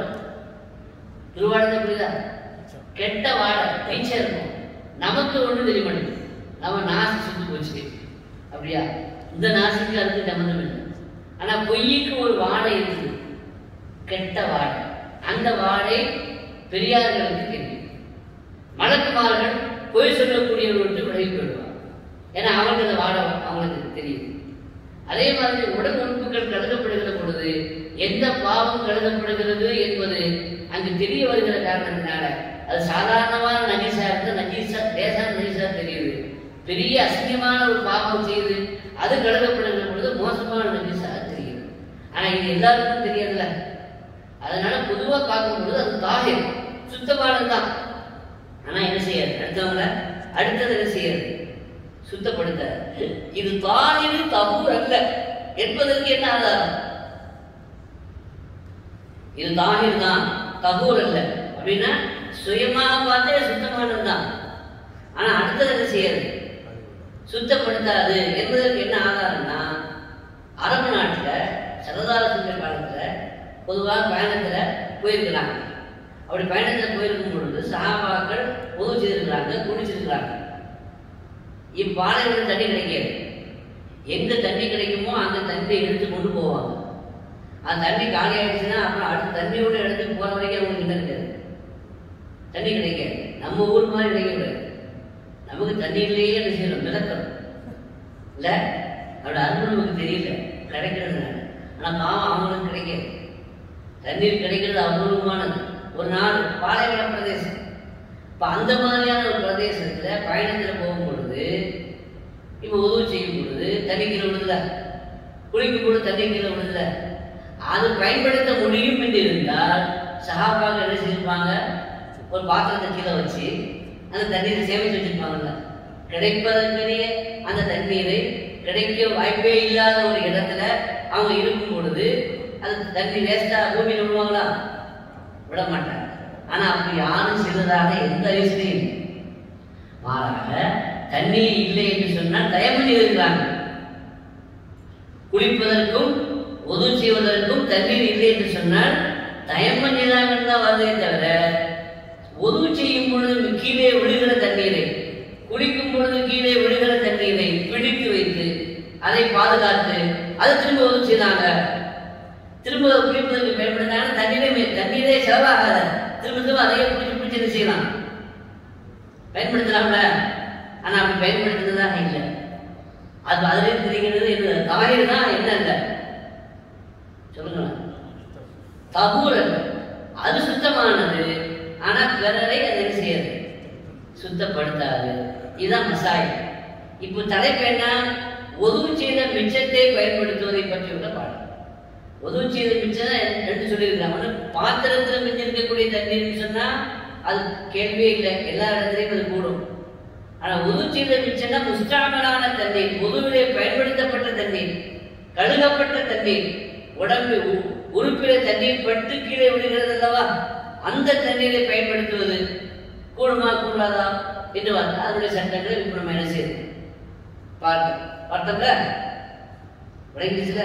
துர்வாடை புரியுதா கெட்ட வாடை பைச்சா இருக்கும் நமக்கு ஒண்ணு தெரிய மாட்டேங்குது நம்ம நாசி சுத்தி போச்சு அப்படியா இந்த நாசிக்கு அதுக்கு சம்மந்தம் இல்லை ஆனா பொய்யுக்கு ஒரு வாடை இருக்குது கெட்ட வாடை அந்த வாடை பெரியார்களுக்கு தெரியும் மலக்குமார்கள் பொய் சொல்லக்கூடியவர்களுக்கு விலகி போயிடுவாங்க ஏன்னா அவங்களுக்கு அந்த வாடை அவங்களுக்கு தெரியும் அதே மாதிரி உடல் உறுப்புகள் கருதப்படுகிற பொழுது எந்த பாவம் கருதப்படுகிறது என்பது அங்கு தெரிய வருகிற காரணத்தினால அது சாதாரணமான நஜீசா இருந்து நஜீசா லேசான நஜீசா தெரியுது பெரிய அசிங்கமான ஒரு பாவம் செய்து அது கருதப்படுகிற பொழுது மோசமான நஜீசாக தெரியுது ஆனா இது எல்லாருக்கும் தெரியாதுல்ல அதனால பொதுவா பார்க்கும்பொழுது அது தாகிர் சுத்தமானதுதான் ஆனா என்ன செய்யாது அடுத்தவங்கள அடுத்தது என்ன செய்யாது சுத்தப்படுத்த இது தாகிரு தபூர் அல்ல என்பதற்கு என்ன ஆதாரம் இது தாகிர் தான் தபூர் அல்ல அப்படின்னா சுயமாக பார்த்தே சுத்தமானதுதான் ஆனா அடுத்தது என்ன செய்யாது சுத்தப்படுத்தாது என்பதற்கு என்ன ஆதாரம்னா அரபு நாட்டுல சரதாரசுங்க காலத்துல பொதுவாக பயணத்துல போயிருக்கிறாங்க அப்படி பயணத்துல போயிருக்கும் பொழுது சஹாபாக்கள் உதவி செய்திருக்கிறாங்க குடிச்சிருக்கிறாங்க இப்பாலைவன தண்ணி கிடைக்காது எங்க தண்ணி கிடைக்குமோ அங்க தண்ணி எடுத்து கொண்டு போவாங்க அந்த தண்ணி காலி ஆயிடுச்சுன்னா அப்புறம் அடுத்த தண்ணியோட இடத்துக்கு போற வரைக்கும் அவங்களுக்கு என்ன இருக்காது தண்ணி கிடைக்காது நம்ம ஊர் மாதிரி கிடைக்கக்கூடாது நமக்கு தண்ணியிலேயே என்ன செய்யணும் மிதக்கணும் இல்ல அவரோட அருள் நமக்கு தெரியல கிடைக்கிறதுனால ஆனால் பாவம் அவங்களுக்கு கிடைக்காது தண்ணீர் கிடைக்கிறது அபூர்வமானது ஒரு நாடு பாலைவன பிரதேசம் இப்போ அந்த மாதிரியான ஒரு பிரதேசத்தில் பயணத்தில் போகும் பொழுது இப்போ உதவி செய்யும் பொழுது தண்ணி கீழே விழுதுல குளிக்கும் பொழுது தண்ணி கீழே விழுதுல அது பயன்படுத்த முடியும் என்று இருந்தால் சகாபாக என்ன செஞ்சிருப்பாங்க ஒரு பாத்திரத்தை கீழே வச்சு அந்த தண்ணீரை சேமித்து வச்சிருப்பாங்கல்ல கிடைப்பதற்குரிய அந்த தண்ணீரை கிடைக்க வாய்ப்பே இல்லாத ஒரு இடத்துல அவங்க இருக்கும் பொழுது அது தண்ணி வேஸ்டா பூமியில் விடுவாங்களா விட மாட்டாங்க ஆனா அப்படி யாரும் செய்ததாக எந்த அறிவிசையும் இல்லை. மாறாக தண்ணீர் இல்லை என்று சொன்னால் தயவு செய்திருக்கிறாங்க குளிப்பதற்கும் உதவு செய்வதற்கும் தண்ணீர் இல்லை என்று சொன்னால் தயம்பம் செய்தாங்கன்னு தான் வருதே தவிர உதவு செய்யும் பொழுது கீழே விழுகிற தண்ணீரை குளிக்கும் பொழுது கீழே விழுகிற தண்ணீரை பிடித்து வைத்து அதை பாதுகாத்து அதை திரும்ப உதவு செய்தாங்க திரும்ப குளிப்பதற்கு பயன்படுத்தாங்க தண்ணீரே மே- தண்ணீரே செலவாகாத திரும்ப திரும்ப அதையே பிடிச்சி பிடிச்சி என்ன செய்யலாம் பயன்படுத்தலாம்ல ஆனா அப்படி பயன்படுத்துறதாக இல்லை அது அதிலே தெரிகிறது என்ன தவறு தான் என்ன இல்லை சொல்லுங்களேன் தகூர் அல்ல அது சுத்தமானது ஆனா பிறரை அது என்ன செய்யாது சுத்தப்படுத்தாது இதுதான் மசாய் இப்போ தலைப்பு என்ன உதவு செய்த மிச்சத்தை பயன்படுத்துவதை பற்றி உள்ள பாடம் உதவு செய்த மிச்சம் தான் ரெண்டு சொல்லியிருக்காங்க ஒண்ணு பாத்திரத்தில் மிச்சம் இருக்கக்கூடிய தண்ணீர்னு சொன்னா அது கேள்வியே இல்லை எல்லா இடத்துலையும் அது கூடும் ஆனா உதவு செய்த மிச்சம்னா முஸ்டாமலான தண்ணீர் உதவிலே பயன்படுத்தப்பட்ட தண்ணீர் கழுகப்பட்ட தண்ணீர் உடம்பு உ- உறுப்பில தண்ணீர் பட்டு கீழே விடுகிறது அல்லவா அந்த தண்ணீரை பயன்படுத்துவது கூடுமா கூடாதா என்று பார்த்தா அதனுடைய சட்டங்களை இப்போ நம்ம என்ன செய்யுது பார்த்தோம் பார்த்தோம்ல விளங்கிச்சுல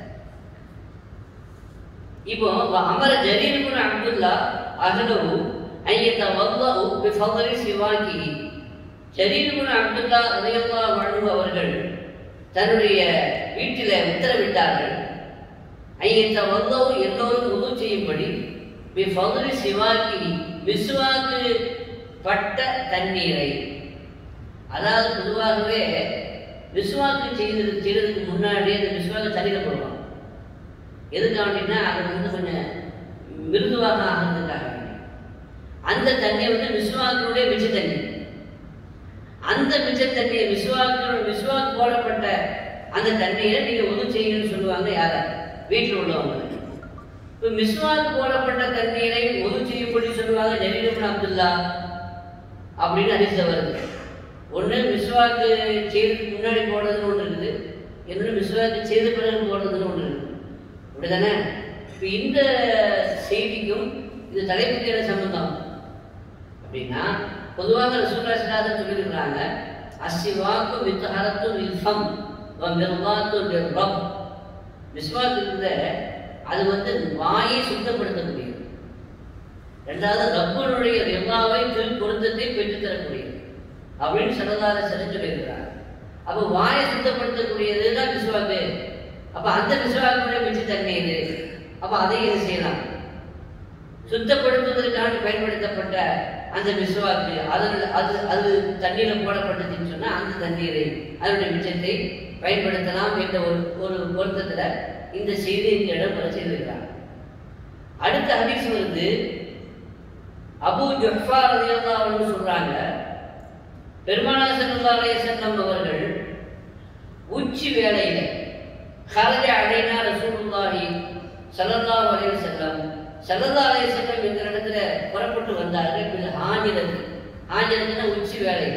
இப்போ அமர ஜரீர் குன் அப்துல்லா அஹ்லஹு ஐயத வல்லஹு பிஃபضل சிவாகிஹி ஜரீர் குன் அப்துல்லா ரலியல்லாஹு அன்ஹு அவர்கள் தன்னுடைய வீட்டிலே உத்தரவிட்டார்கள் ஐயத்த வல்லஹு எல்லோரும் உது செய்யும்படி பிஃபضل சிவாகிஹி விஸ்வாக்கு பட்ட தண்ணீரை அதாவது பொதுவாகவே விஸ்வாக்கு செய்தது செய்யறதுக்கு முன்னாடி அந்த விஸ்வாக்கு தண்ணியில் போடுவாங்க எதுக்காக வேண்டினா அது வந்து கொஞ்சம் மிருதுவாக ஆகிறதுக்காக வேண்டி. அந்த தண்ணி வந்து விஸ்வாக்கினுடைய மிச்ச தண்ணி அந்த மிச்ச தண்ணியை விஸ்வாக்கு விஸ்வாக்கு போடப்பட்ட அந்த தண்ணியை நீங்க உதவு செய்யுங்கன்னு சொல்லுவாங்க யார வீட்டில் உள்ளவங்க இப்போ மிஸ்வாக்கு போடப்பட்ட தண்ணீரை உதவு செய்யும்படி சொல்லுவாங்க ஜலீலுபின் அப்துல்லா அப்படின்னு அதிர்ஷ்டம் வருது ஒன்று மிஸ்வாக்கு செய்யறதுக்கு முன்னாடி போடுறதுன்னு ஒன்று இருக்குது இன்னொன்று மிஸ்வாக்கு செய்த பிறகு போடுறதுன்னு ஒன்று இருக்குது அப்படிதானே இப்போ இந்த செய்திக்கும் இது தலைப்புக்கு என்ன சம்பந்தம் அப்படின்னா பொதுவாக ரசூல்லா சிலாதன் சொல்லியிருக்கிறாங்க அசிவாக்கு வித்தஹரத்து வில்ஃபம் மிர்வாத்து ரப் விஸ்வாக்கு இருந்த அது வந்து வாயை சுத்தப்படுத்தக்கூடியது ரெண்டாவது ரப்பனுடைய ரிவாவை திரு பொருத்தத்தை பெற்றுத்தரக்கூடியது அப்படின்னு சரதார சிலை சொல்லியிருக்கிறாங்க அப்போ வாயை சுத்தப்படுத்தக்கூடியது தான் விஸ்வாக்கு அப்ப அந்த விஸ்வாக்குடைய மிச்ச தண்ணீர் அப்ப அதை என்ன செய்யலாம் சுத்தப்படுத்துவதற்காக பயன்படுத்தப்பட்ட அந்த விஸ்வாக்கு அதில் அது அது தண்ணீரை போடப்பட்டதுன்னு சொன்னா அந்த தண்ணீரை அதனுடைய மிச்சத்தை பயன்படுத்தலாம் என்ற ஒரு ஒரு பொருத்தத்துல இந்த செய்தி இந்த இடம் வர செய்திருக்கிறாங்க அடுத்த ஹதீஸ் வந்து அபு ஜஃபா ரலியல்லாஹு அன்ஹு சொல்றாங்க பெருமானார் ஸல்லல்லாஹு அலைஹி வஸல்லம் அவர்கள் உச்சி வேளையில خرج علينا رسول الله صلى الله عليه وسلم சல்லல்லா அலைஹிஸ்ஸலாம் இந்த இடத்துல புறப்பட்டு வந்தார்கள் பில் ஆஜிரத்து ஆஜிரத்துனா உச்சி வேளையில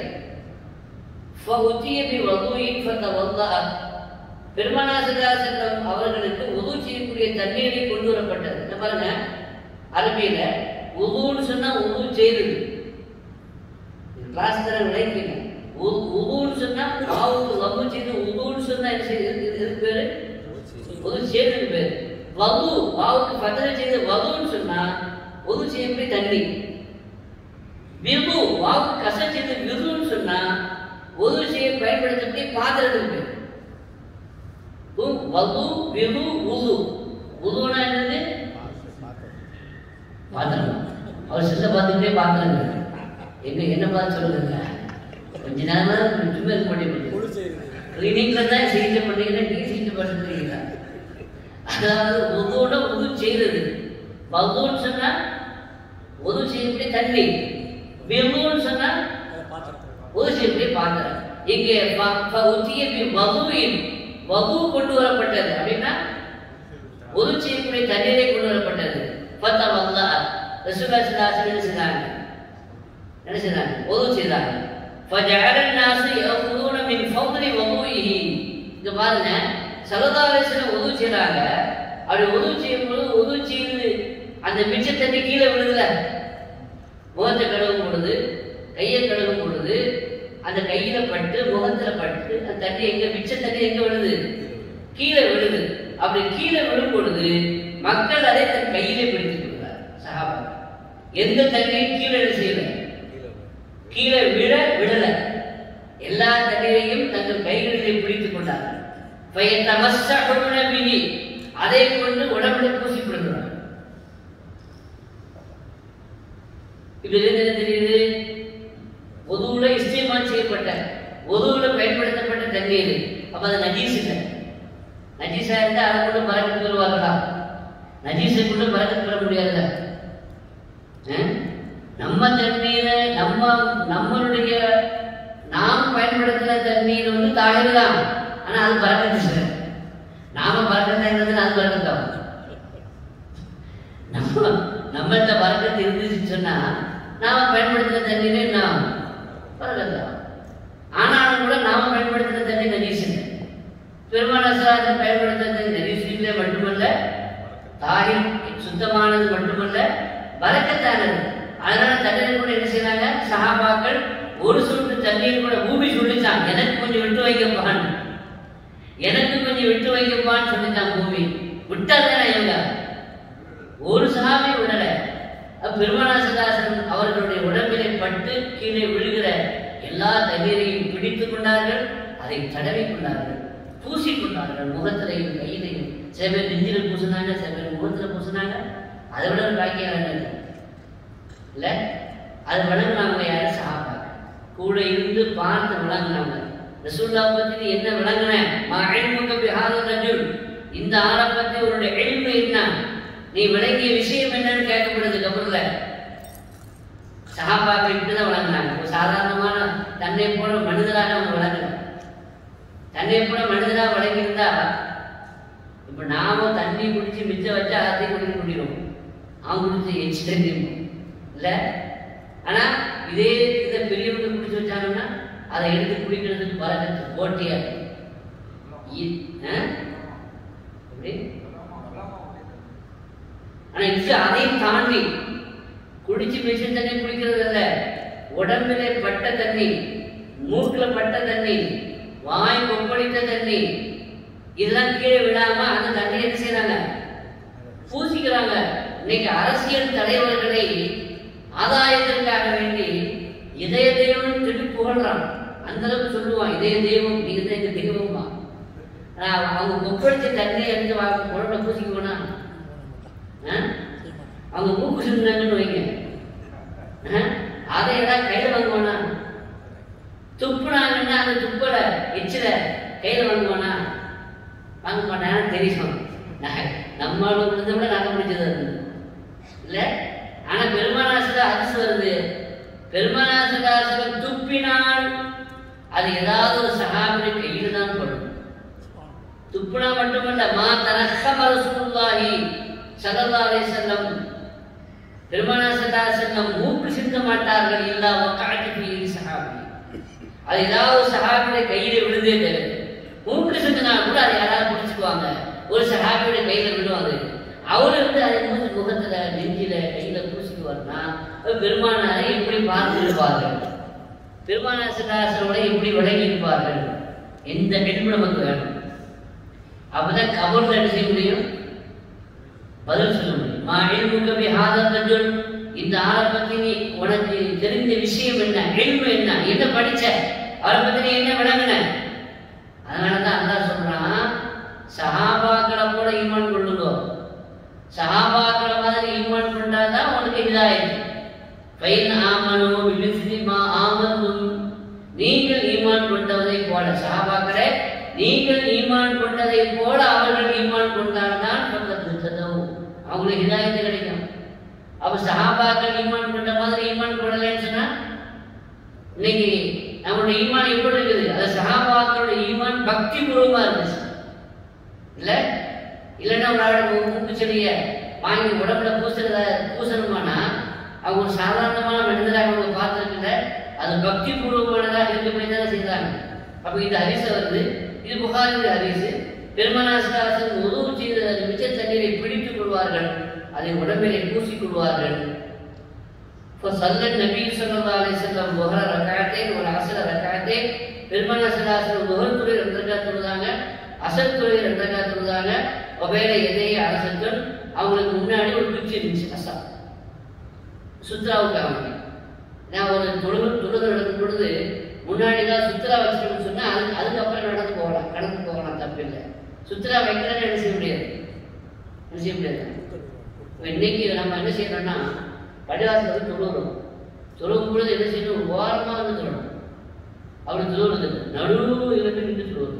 ஃபஉதிய பி வதுஇன் ஃபதவல்லா பெருமானா செல்லம் அவர்களுக்கு உது செய்யக்கூடிய தண்ணீரை கொண்டு வரப்பட்டது இந்த பாருங்க அரபியில உதுன்னு சொன்னா உது செய்தது கிளாஸ் தர விளைக்கல உதுன்னு சொன்னா மாவுக்கு லபு செய்து உதுன்னு சொன்னா என்ன செய்யுது இது- இதுக்கு பேரு உது செய்தது பேரு வது வாவுக்கு பத்தனை செய்த வதுன்னு சொன்னா உது செய்யக்கூடிய தண்ணி விது வாவுக்கு கச செய்த விதுன்னு சொன்னா உது செய்ய பயன்படுத்தக்கூடிய பாத்திரத்துக்கு பேர் உ- வது விது உது உதுனா என்னது பாத்திரம் அவர் சித்த பார்த்துக்கிட்டே பாத்திரம் எங்க என்ன பார்த்து சொல்லுங்க கொஞ்ச நேரமா சும்மா இருக்க மாட்டேங்குது குழு செய்யுது கிளீனிங்ல தான் சீட்டு பண்ணீங்கன்னா நீ சீட்டு பண்ணுறீங்களா அதாவது உதோட உது செய்யறது வதுன்னு சொன்னா உது செய்யக்கூடிய தண்ணி விமுன்னு சொன்னா அதை பார்த்துட்டு உது செய்யக்கூடிய பாத்திரம் இங்கே உத்திய வகுவின் வகு கொண்டு வரப்பட்டது அப்படின்னா உது செய்யக்கூடிய தண்ணீரை கொண்டு வரப்பட்டது பத்தா வல்லா ரசூலா சிலாசன் என்ன செய்தாங்க என்ன செய்தாங்க உது செய்தாங்க فجعل الناس يأخذون من فضل وضوئه இங்க பாருங்க சலதாரேசன உது செய்றாங்க அப்படி உது செய்யும் பொழுது உது செய்து அந்த மிச்ச தண்ணி கீழே விழுதுல முகத்தை கழுவும் பொழுது கையை கழுவும் பொழுது அந்த கையில பட்டு முகத்துல பட்டு அந்த தண்ணி எங்க மிச்ச தண்ணி எங்க விழுது கீழே விழுது அப்படி கீழே விழும் பொழுது மக்கள் அதை தன் கையிலே பிடித்துக் கொள்கிறார் சஹாபா எந்த தண்ணியும் கீழே என்ன செய்யல கீழே விழு. கீழே விழ விடல எல்லா தண்ணீரையும் தங்கள் கைகளிலே பிடித்துக் கொண்டார்கள் فَيَتَمَسَّحُونَ بِهِ. அதை கொண்டு உடம்புல பூசிக்கொள்கிறார் இப்ப இருந்து என்ன தெரியுது ஒதுவுல இஸ்திமால் செய்யப்பட்ட ஒதுவுல பயன்படுத்தப்பட்ட தண்ணீர் அப்ப அது நஜீஸ் இல்லை நஜீஸா இருந்தா அதை கொண்டு பறக்கத்து பெறுவார்களா நஜீஸை கொண்டு பறக்கத்து பெற முடியாதுல்ல அஹ்? நம்ம தண்ணீரை நம்ம நம்மளுடைய நாம் பயன்படுத்துற தண்ணீர் வந்து தாழ் தான் ஆனா அது பறக்கத்து இல்லை நாம பறக்கத்தா இருந்ததுன்னா அது பறக்கத்தாகும் நம்ம நம்மள்ட்ட பறக்கத்து இருந்துச்சுன்னு சொன்னா நாம பயன்படுத்துற தண்ணீரே நாம் பறக்கத்தாகும் ஆனாலும் கூட நாம பயன்படுத்துற தண்ணி நஜீஸ் இல்லை பெருமானசராஜ பயன்படுத்துற தண்ணி நஜீஸ் இல்லை மட்டுமல்ல தாயின் சுத்தமானது மட்டுமல்ல பறக்கத்தானது அதனால தண்ணீர் கூட என்ன செய்றாங்க சஹாபாக்கள் ஒரு சொட்டு தண்ணீர் கூட பூமி சொல்லிச்சான் எனக்கு கொஞ்சம் விட்டு வைக்கப்பான்னு எனக்கு கொஞ்சம் விட்டு வைக்கப்பான்னு சொல்லிச்சான் பூமி விட்டாதானே இவங்க ஒரு சஹாபி விடல அப்ப பெருமானாசதாசன் அவர்களுடைய உடம்பிலே பட்டு கீழே விழுகிற எல்லா தண்ணீரையும் பிடித்துக் கொண்டார்கள் அதை தடவி கொண்டார்கள் பூசிக் கொண்டார்கள் முகத்திலையும் கையிலையும் சில பேர் நெஞ்சில பூசினாங்க சில பேர் முகத்துல பூசினாங்க அதை விட ஒரு பாக்கியம் வேண்டாம் இல்ல அது விளங்குனாங்க யாரு சஹாபா கூட இருந்து பார்த்து விளங்குனாங்க ரசூல்லா பத்தி நீ என்ன விளங்குன மகிழ்முக பிஹாத ரஜுல் இந்த ஆளை பத்தி உன்னுடைய எளிமை என்ன நீ விளங்கிய விஷயம் என்னன்னு கேட்கப்படுது கபர்ல சஹாபாக்கள் இப்படிதான் விளங்குனாங்க ஒரு சாதாரணமான தன்னை போல மனிதராக அவங்க விளங்கல தன்னை போல மனிதராக விளங்கியிருந்தா இப்ப நாம தண்ணி குடிச்சு மிச்சம் வச்சா அதையும் குடிக்க முடியும் அவன் குடிச்சு எச்சு தண்ணி இல்ல ஆனா இதே இதை பெரியவங்க குடிச்சு வச்சாங்கன்னா அதை எடுத்து குடிக்கிறதுக்கு பழக்கத்து போட்டியா இருக்கு. இ- ஆ? எப்படி ஆனா இது அதையும் தாண்டி குடிச்சு மிச்ச தண்ணி குடிக்கிறது இல்ல உடம்பிலே பட்ட தண்ணி மூக்குல பட்ட தண்ணி வாய் கொப்பளித்த தண்ணி இதெல்லாம் கீழே விடாம அந்த தண்ணி என்ன செய்யறாங்க பூசிக்கிறாங்க இன்னைக்கு அரசியல் தலைவர்களை ஆதாயத்திற்காக வேண்டி இதய தெய்வம் சொல்லி புகழ்றான் அந்த அளவுக்கு சொல்லுவான் இதய தெய்வம் நீங்க தான் எங்க தெய்வமா ஆனா அவங்க கொப்பளிச்ச தண்ணி எடுத்து வாங்க குழம்புல பூசிக்குவோனா ஆ? அவங்க மூக்கு சிந்தாங்கன்னு வைங்க ஆ? அதை ஏதாவது கையில வாங்குவானா துப்புனாங்கன்னா அந்த துப்பல எச்சில கையில வாங்குவானா வாங்க மாட்டாங்க தெரியும் நகை நம்மளோட விழுந்த விட நகை பிடிச்சது அது இல்ல ஆனா பெருமானாசல அதிசு வருது பெருமானாசகாசலம் துப்பினால் அது ஏதாவது ஒரு சகாபிரி கையில தான் படும் துப்புனா மட்டுமல்ல மா தரஹம ரசூலுல்லாஹி ஸல்லல்லாஹு அலைஹி வஸல்லம் பெருமானாசகாசலம் மூக்கு சிந்த மாட்டார்கள் இல்லா வக்காட்டி ஃபீ சஹாபி அது ஏதாவது சஹாபியோட கையில விழுந்தே தவிர மூக்கு சிந்தினா கூட அதை யாராவது பிடிச்சுக்குவாங்க ஒரு சஹாபியோட கையில விழுவாங்க அவரு வந்து அதை மூச்சு முகத்துல நெஞ்சில கையில பூசிக்குவார்னா அப்ப பெருமானாரை எப்படி பார்த்து இருப்பார்கள் பெருமானாசகாசனோட எப்படி விளங்கி இருப்பார்கள் எந்த பெண் நமக்கு வேணும் அப்பதான் கபர்ல என்ன செய்ய முடியும் பதில் சொல்ல முடியும் மா இல்முக பிஹாதர் ரஜுல் இந்த ஆளை பத்தி நீ உனக்கு தெரிஞ்ச விஷயம் என்ன இல்மு என்ன என்ன படிச்ச அவரை பத்தி நீ என்ன விளங்குன அதனாலதான் அல்லாஹ் சொல்றான் சஹாபாக்களை போல ஈமான் கொள்ளுங்க சஹாபாக்களை மாதிரி ஈமான் கொண்டாதான் உனக்கு இதாயிடும் ஃபைன் ஆமனு பிமிஸ்லி மா ஆமன்தும் நீங்கள் ஈமான் கொண்டவதை போல சஹாபாக்களே நீங்கள் ஈமான் கொண்டதை போல அவர்கள் ஈமான் கொண்டால்தான் அவங்களுக்கு ஹிதாயத்து கிடைக்கும் அப்ப சஹாபாக்கள் ஈமான் கொண்ட மாதிரி ஈமான் கொள்ளலைன்னு சொன்னா இன்னைக்கு நம்மளுடைய ஈமான் எப்படி இருக்குது அது சஹாபாக்களோட ஈமான் பக்தி பூர்வமா இருந்துச்சு இல்ல இல்லைன்னா ஒரு ஆள் மூக்கு செடிய வாங்கி உடம்புல பூசுறத பூசணுமானா அவங்க ஒரு சாதாரணமான மனிதராக அவங்க பார்த்துருக்கல அது பக்தி பூர்வமானதாக இருக்கக்கூடிய தானே செய்தாங்க அப்ப இது ஹரிச வருது இது புகாரின் ஹரிசு பெருமனாசிராசன் உதவு செய்த மிச்ச தண்ணீரை பிடித்துக் கொள்வார்கள் அதை உடம்பிலே பூசிக் கொள்வார்கள் فصلى النبي صلى الله عليه وسلم ظهر ركعتين والعصر ركعتين பெருமான சலாசனம் முகல் துறை ரெண்டு ரக்கா தொழுதாங்க அசல் துறை ரெண்டு ரக்கா தொழுதாங்க ஒபேல எதைய அரசர்கள் அவங்களுக்கு முன்னாடி ஒரு குச்சி இருந்துச்சு அசா சுத்ராவுக்கு அவங்க நான் ஒரு தொழுகு தொழுகை நடக்கும் பொழுது முன்னாடி தான் சுத்ரா வச்சுக்கணும்னு சொன்னா அது அதுக்கப்புறம் நடந்து போகலாம் கடந்து போகலாம் தப்பில்லை சுத்ரா வைக்கிறேன்னு என்ன செய்ய முடியாது என்ன செய்ய முடியாது இப்ப இன்னைக்கு நம்ம என்ன செய்யணும்னா பள்ளிவாசல் வந்து தொழுகிறோம் தொழுகும் பொழுது என்ன செய்யணும் ஒரு ஓரமாக வந்து தொழணும் அப்படி தொழுவது நடு இதில் நின்று தொழுவது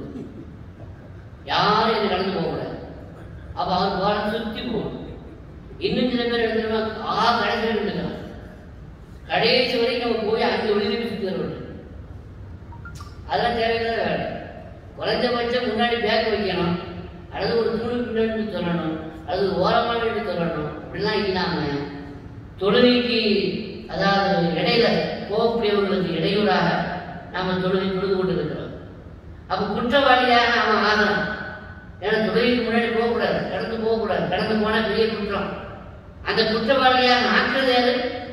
யாரும் இதை கடந்து போகக்கூடாது அப்போ அவர் ஓரம் சுற்றி போகணும் இன்னும் சில பேர் எடுத்துருமா ஆ கடைசி நின்றுக்கலாம் கடைசி வரைக்கும் நம்ம போய் அங்கே ஒளிந்து சுற்றி வரணும் அதெல்லாம் தேவையில்லாத வேலை குறைஞ்சபட்சம் முன்னாடி பேக் வைக்கணும் அல்லது ஒரு தூணு பின்னாடி சொல்லணும் அல்லது ஓரமாக நின்று சொல்லணும் அப்படிலாம் இல்லாம தொழுகைக்கு அதாவது இடையில போகக்கூடியவர்களுக்கு இடையூறாக நாம தொழுகை தொழுது கொண்டு இருக்கிறோம் அப்ப குற்றவாளியாக அவன் ஆகலாம் ஏன்னா தொழுகைக்கு முன்னாடி போகக்கூடாது கடந்து போகக்கூடாது கடந்து போனா பெரிய குற்றம் அந்த குற்றவாளியாக ஆக்குறது யாரு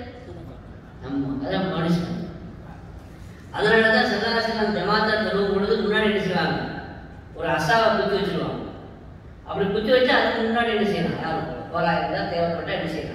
நம்ம அதான் மனுஷன் அதனாலதான் சல்லாசலம் ஜமாத்தா தொழுவும் பொழுது முன்னாடி என்ன செய்வாங்க ஒரு அசாவை குத்தி வச்சிருவாங்க அப்படி குத்தி வச்சு அதுக்கு முன்னாடி என்ன செய்யலாம் யாரும் போரா இருந்தா தேவைப்பட்டா என்ன செய்யலாம்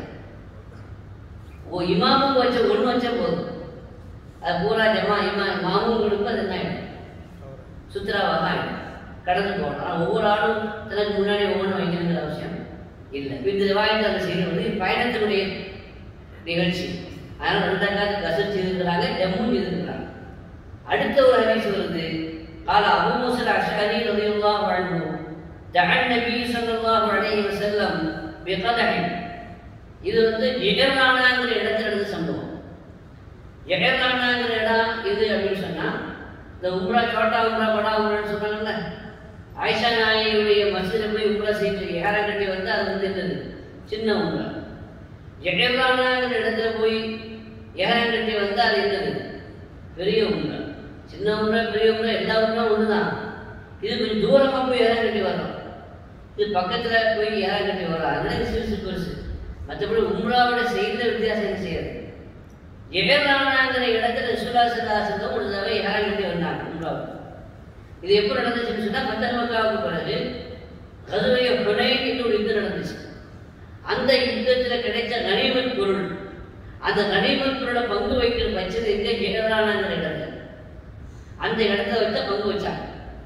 ஓ இமாமுக்கு வச்ச ஒண்ணு வச்சா போதும் அது பூரா ஜமா இமா மாமுங்களுக்கு அது என்ன ஆயிடும் சுத்ராவாக ஆயிடும் கடந்து போகணும் ஆனால் ஒவ்வொரு ஆளும் தனக்கு முன்னாடி ஒவ்வொன்று வைக்கணுங்கிற அவசியம் இல்லை இந்த ரிவாயத்தை அந்த செய்தி வந்து பயணத்தினுடைய நிகழ்ச்சி அதனால ரெண்டாம் காலத்து கசல் செய்திருக்கிறாங்க ஜம்மு செய்திருக்கிறாங்க அடுத்த ஒரு ஹதீஸ் வருது قال أبو موسى الأشعري رضي الله عنه دعا النبي صلى الله عليه وسلم بقدح இது வந்து எகர்லானாங்கிற இடத்துல இருந்து சம்பவம் எகர்லானாங்கிற இடம் இது அப்படின்னு சொன்னா இந்த உம்ரா சோட்டா உம்ரா படா உம்ரான்னு சொன்னாங்கல்ல ஆயிஷா நாயியுடைய மசிதில் போய் உம்ரா செய்து ஏழாம் கட்டி வந்து அது வந்து என்னது சின்ன உம்ரா எகர்லானாங்கிற இடத்துல போய் ஏழாம் கட்டி வந்து அது என்னது பெரிய உம்ரா சின்ன உம்ரா பெரிய உம்ரா எல்லா உம்ரா ஒண்ணுதான் இது கொஞ்சம் தூரமா போய் ஏழாம் கட்டி வரணும் இது பக்கத்துல போய் ஏழாம் கட்டி வரலாம் அதனால சிறுசு பெருசு மற்றபடி உம்ராவோட செய்த வித்தியாசம் என்ன செய்யாது எகர்லானாங்கிற இடத்துல ரசூலா சல்லாசலம் ஒரு தடவை ஏழாம் கட்டி வந்தாங்க உம்ராவுக்கு இது எப்போ நடந்துச்சுன்னு சொன்னா பத்தர் மக்காவுக்கு பிறகு கதுவைய புனைன் என்று ஒரு யுத்தம் நடந்துச்சு அந்த யுத்தத்துல கிடைச்ச கனிமத் பொருள் அந்த கனிமத் பொருளை பங்கு வைக்கிற வச்சது எங்க ஜெகதானாங்கிற இடத்துல அந்த இடத்த வச்சு பங்கு வச்சாங்க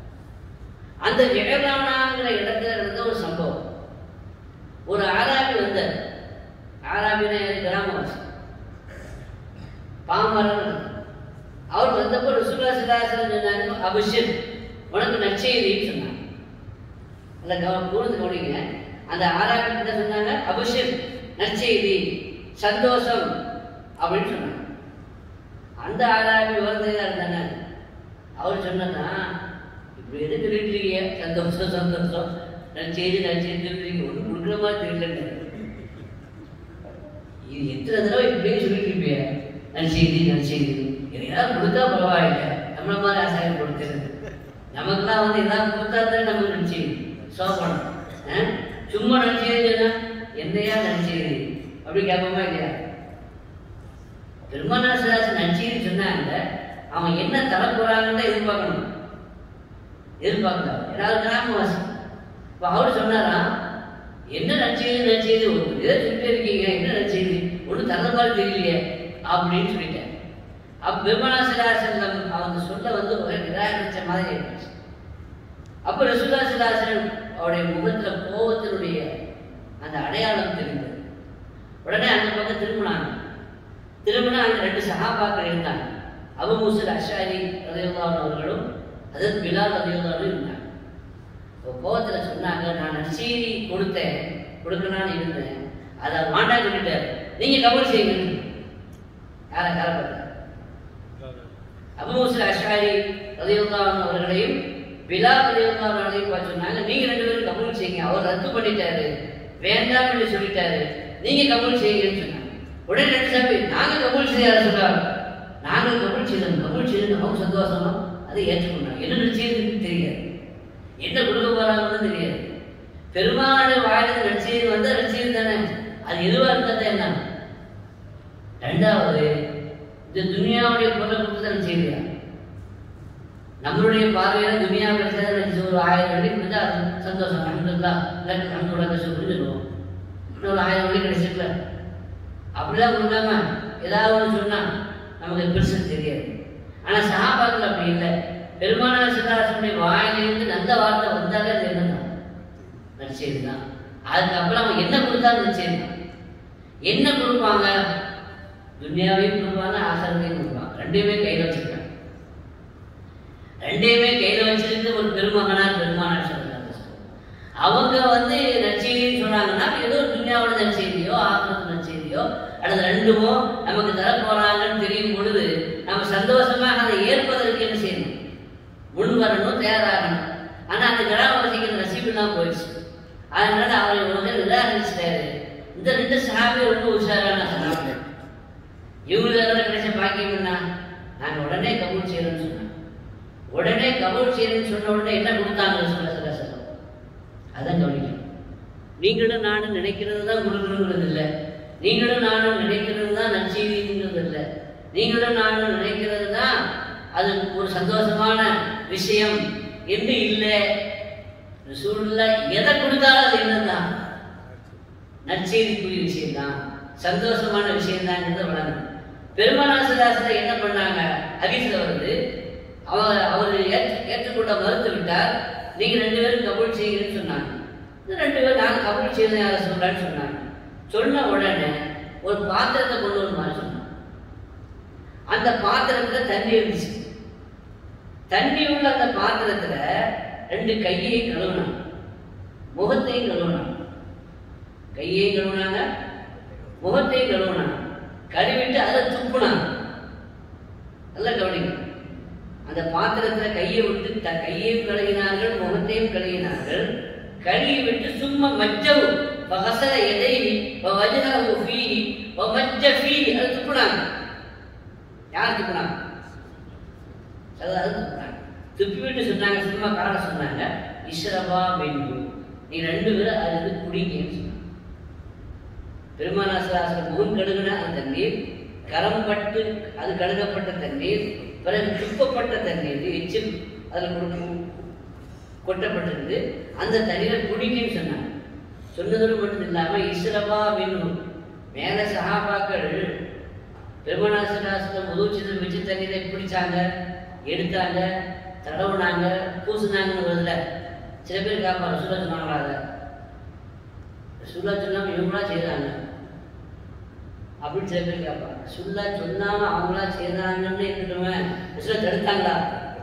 அந்த ஜெகதானாங்கிற இடத்துல இருந்த ஒரு சம்பவம் ஒரு ஆராபி வந்தார் ஆராபின கிராமவாசி பாமரன் அவர் வந்தப்போ ரசூலா சிலாசலம் சொன்னாங்க அபிஷன் உனக்கு நற்செய்தின்னு சொன்னாங்க அந்த கவ கூர்ந்து கவனிங்க அந்த ஆராபி என்ன சொன்னாங்க அபிஷன் நற்செய்தி சந்தோஷம் அப்படின்னு சொன்னாங்க அந்த ஆராபி வருந்ததா இருந்தாங்க அவர் சொன்னா இப்படி எது சொல்லிட்டு சந்தோஷம் சந்தோஷம் நற்செய்தி நற்செய்தி சொல்லிட்டு ஒன்றும் கொடுக்குற மாதிரி தெரியலங்க இது எத்தனை தடவை இப்படியே சொல்லிட்டு இருப்பிய நற்செய்தி நற்செய்தி எதையாவது கொடுத்தா பரவாயில்லை நம்மள மாதிரி ஆசாயம் கொடுக்கிறது நமக்குலாம் வந்து ஏதாவது கொடுத்தா தான் நமக்கு நற்செய்தி சோபனம் ஆ? சும்மா நற்செய்தி சொன்னா என்னையா நற்செய்தி அப்படி கேட்போமா இல்லையா பெருமானாசராசன் நற்செய்தி சொன்னாங்க அவன் என்ன தர போறாங்கன்னு எதிர்பார்க்கணும் எதிர்பார்க்கலாம் ஏதாவது கிராமவாசி இப்போ அவர் சொன்னாராம் என்ன நற்செய்தி நற்செய்தி ஒரு ஏதோ சொல்லிட்டே இருக்கீங்க என்ன நற்செய்தி ஒன்றும் தந்த மாதிரி தெரியலையே அப்படின்னு சொல்லிட்டேன் அப்ப பெருமானாசராசன் அவங்க சொல்ல வந்து ஒரே நிராகரிச்ச மாதிரி இருந்துச்சு அப்ப ரசூலாசலாசன் அவருடைய முகத்துல கோபத்தினுடைய அந்த அடையாளம் தெரிந்தது உடனே அந்த பக்கம் திரும்பினாங்க திரும்பினா அங்க ரெண்டு சகாபாக்கள் இருந்தாங்க அபு மூசல் அஷாரி ரதையுல்லான் அவர்களும் அதற்கு பிலால் ரதையுல்லானும் இருந்தாங்க இப்போ கோபத்தில் சொன்னாங்க நான் நற்செய்தி கொடுத்தேன் கொடுக்கலான்னு இருந்தேன் அதை மாண்டா சொல்லிட்டாரு நீங்க கபூல் செய்யுங்க யாரை காலப்பட்ட அபுமுசல் அஷாரி ரலியல்லாஹு அவர்களையும் பிலால் ரலியல்லாஹு அவர்களையும் பார்த்து சொன்னாங்க நீங்க ரெண்டு பேரும் கபூல் செய்யுங்க அவர் ரத்து பண்ணிட்டாரு வேண்டாம் என்று சொல்லிட்டாரு நீங்க கபூல் செய்யுங்கன்னு சொன்னாங்க உடனே ரெண்டு சாமி நாங்க கபூல் செய்யாத சொன்னாங்க நாங்க கபூல் செய்தோம் கபூல் செய்தோம் அவங்க சந்தோஷமா அதை ஏற்றுக்கொண்டாங்க என்ன நிச்சயத்துக்கு தெரியாது என்ன கொடுக்க போறாங்கன்னு தெரியாது பெருமாளுடைய வாயிலிருந்து நடிச்சது வந்தா நடிச்சது தானே அது எதுவா இருந்தா என்ன ரெண்டாவது இந்த துனியாவுடைய பொருளை கொடுத்து தான் செய்யலையா நம்மளுடைய பார்வையில துனியா கிடைச்சா நினைச்சு ஒரு ஆயிரம் வழி கொடுத்தா அது சந்தோஷம் அஹமதுல்லா இல்லாட்டி நம்மளோட கஷ்டம் சொல்லுவோம் இன்னொரு ஆயிரம் வழி கிடைச்சிருக்கல அப்படிலாம் கொடுக்காம ஏதாவது ஒன்று சொன்னா நமக்கு பெருசு தெரியாது ஆனா சஹாபாக்கள் அப்படி இல்லை பெருமானார் சித்தாசனுடைய வாயிலிருந்து நல்ல வார்த்தை வந்தாலே அது என்னதான் நடிச்சது தான் அதுக்கப்புறம் அவன் என்ன கொடுத்தாலும் நடிச்சது தான் என்ன கொடுப்பாங்க துன்யாவையும் கொடுப்பாங்க ஆசாரத்தையும் கொடுப்பாங்க ரெண்டையுமே கையில் வச்சிருக்காங்க ரெண்டையுமே கையில் வச்சிருந்து ஒரு பெருமகனார் பெருமானார் சொல்றாங்க அவங்க வந்து நற்செய்தின்னு சொன்னாங்கன்னா ஏதோ துன்யாவோட நற்செய்தியோ ஆசிரத்து நற்செய்தியோ அல்லது ரெண்டுமோ நமக்கு தர போறாங்கன்னு தெரியும் பொழுது நம்ம சந்தோஷமாக அதை ஏற்பதற்கு என்ன செய்யணும் முன் வரணும் தயாராகணும் ஆனா அந்த கிராமவாசிக்கு நசீபு தான் போயிடுச்சு அதனால அவரை வந்து நிராகரிச்சிட்டாரு இந்த ரெண்டு சஹாபி ரொம்ப உஷாரான சஹாபி இவங்களுக்கு எதாவது கிடைச்ச பாக்கியம் என்ன நாங்க உடனே கபூல் செய்யறோம்னு சொன்னாங்க உடனே கபூல் செய்யறோம்னு சொன்ன உடனே என்ன கொடுத்தாங்க சொல்ல சொல்ல சொல்ல அதான் கவனிக்கணும் நீங்களும் நானும் நினைக்கிறது தான் கொடுக்கணுங்கிறது இல்லை நீங்களும் நானும் நினைக்கிறது தான் நற்செய்திங்கிறது இல்லை நீங்களும் நானும் நினைக்கிறது தான் அது ஒரு சந்தோஷமான விஷயம் என்று இல்லை சூழ்நிலை எதை கொடுத்தாலும் அது என்னதான் நற்செய்திக்குரிய விஷயம் தான் சந்தோஷமான விஷயம் தான் வளரும் பெருமானாசராசரை என்ன பண்ணாங்க ஹதீஸ்ல வருது அவர் அவர் ஏற்று- ஏற்றுக்கொள்ள மறுத்து விட்டார் நீங்க ரெண்டு பேரும் கபூல் செய்யுங்கன்னு சொன்னாங்க இந்த ரெண்டு பேரும் நாங்க கபூல் செய்யணும் யாரை சொல்றான்னு சொன்னாங்க சொன்ன உடனே ஒரு பாத்திரத்தை கொண்டு வருமாறு சொன்னாங்க அந்த பாத்திரத்துல தண்ணி இருந்துச்சு தண்ணி உள்ள அந்த பாத்திரத்துல ரெண்டு கையை கழுவினாங்க முகத்தையும் கழுவினாங்க கையையும் கழுவினாங்க முகத்தையும் கழுவினாங்க கழுவிட்டு அதை துப்புனாங்க நல்லா கவனிங்க அந்த பாத்திரத்துல கையை விட்டு த கையையும் கழுவினார்கள் முகத்தையும் கழுவினார்கள் கழுவி விட்டு சும்மா மச்சவு பகசல எதை வஜனவு ஃபீஹி வமஜ்ஜ ஃபீஹி அது துப்புனாங்க யார் துப்புனாங்க அதாவது துப்புனாங்க துப்பி விட்டு சொன்னாங்க சும்மா காரண சொன்னாங்க இஸ்ரபா பெண்ணு நீ ரெண்டு பேரும் அது வந்து குடிங்கன்னு சொன்னாங்க பெருமானாசராசர் முகம் கழுகுன அந்த தண்ணீர் கரம் பட்டு அது கழுகப்பட்ட தண்ணீர் பிறகு துப்பப்பட்ட தண்ணீர் எச்சில் அதில் கொடுக்கும் கொட்டப்பட்டிருந்து அந்த தண்ணீரை குடிங்கன்னு சொன்னாங்க சொன்னதோடு மட்டும் இல்லாமல் இஸ்ரபா வேணும் மேலே சஹாபாக்கள் பெருமனாசராசன முதல் வச்சு தண்ணீரை பிடிச்சாங்க எடுத்தாங்க தடவுனாங்க பூசுனாங்கன்னு வருதுல சில பேர் கேட்பாங்க சுல்லா சொன்னாங்களா அதை சுல்லா சொல்லாம இவங்களா செய்தாங்க அப்படின்னு சில பேர் கேட்பாங்க சுல்லா சொல்லாம அவங்களா செய்தாங்கன்னு இருக்கட்டுமே சுல்லா தடுத்தாங்களா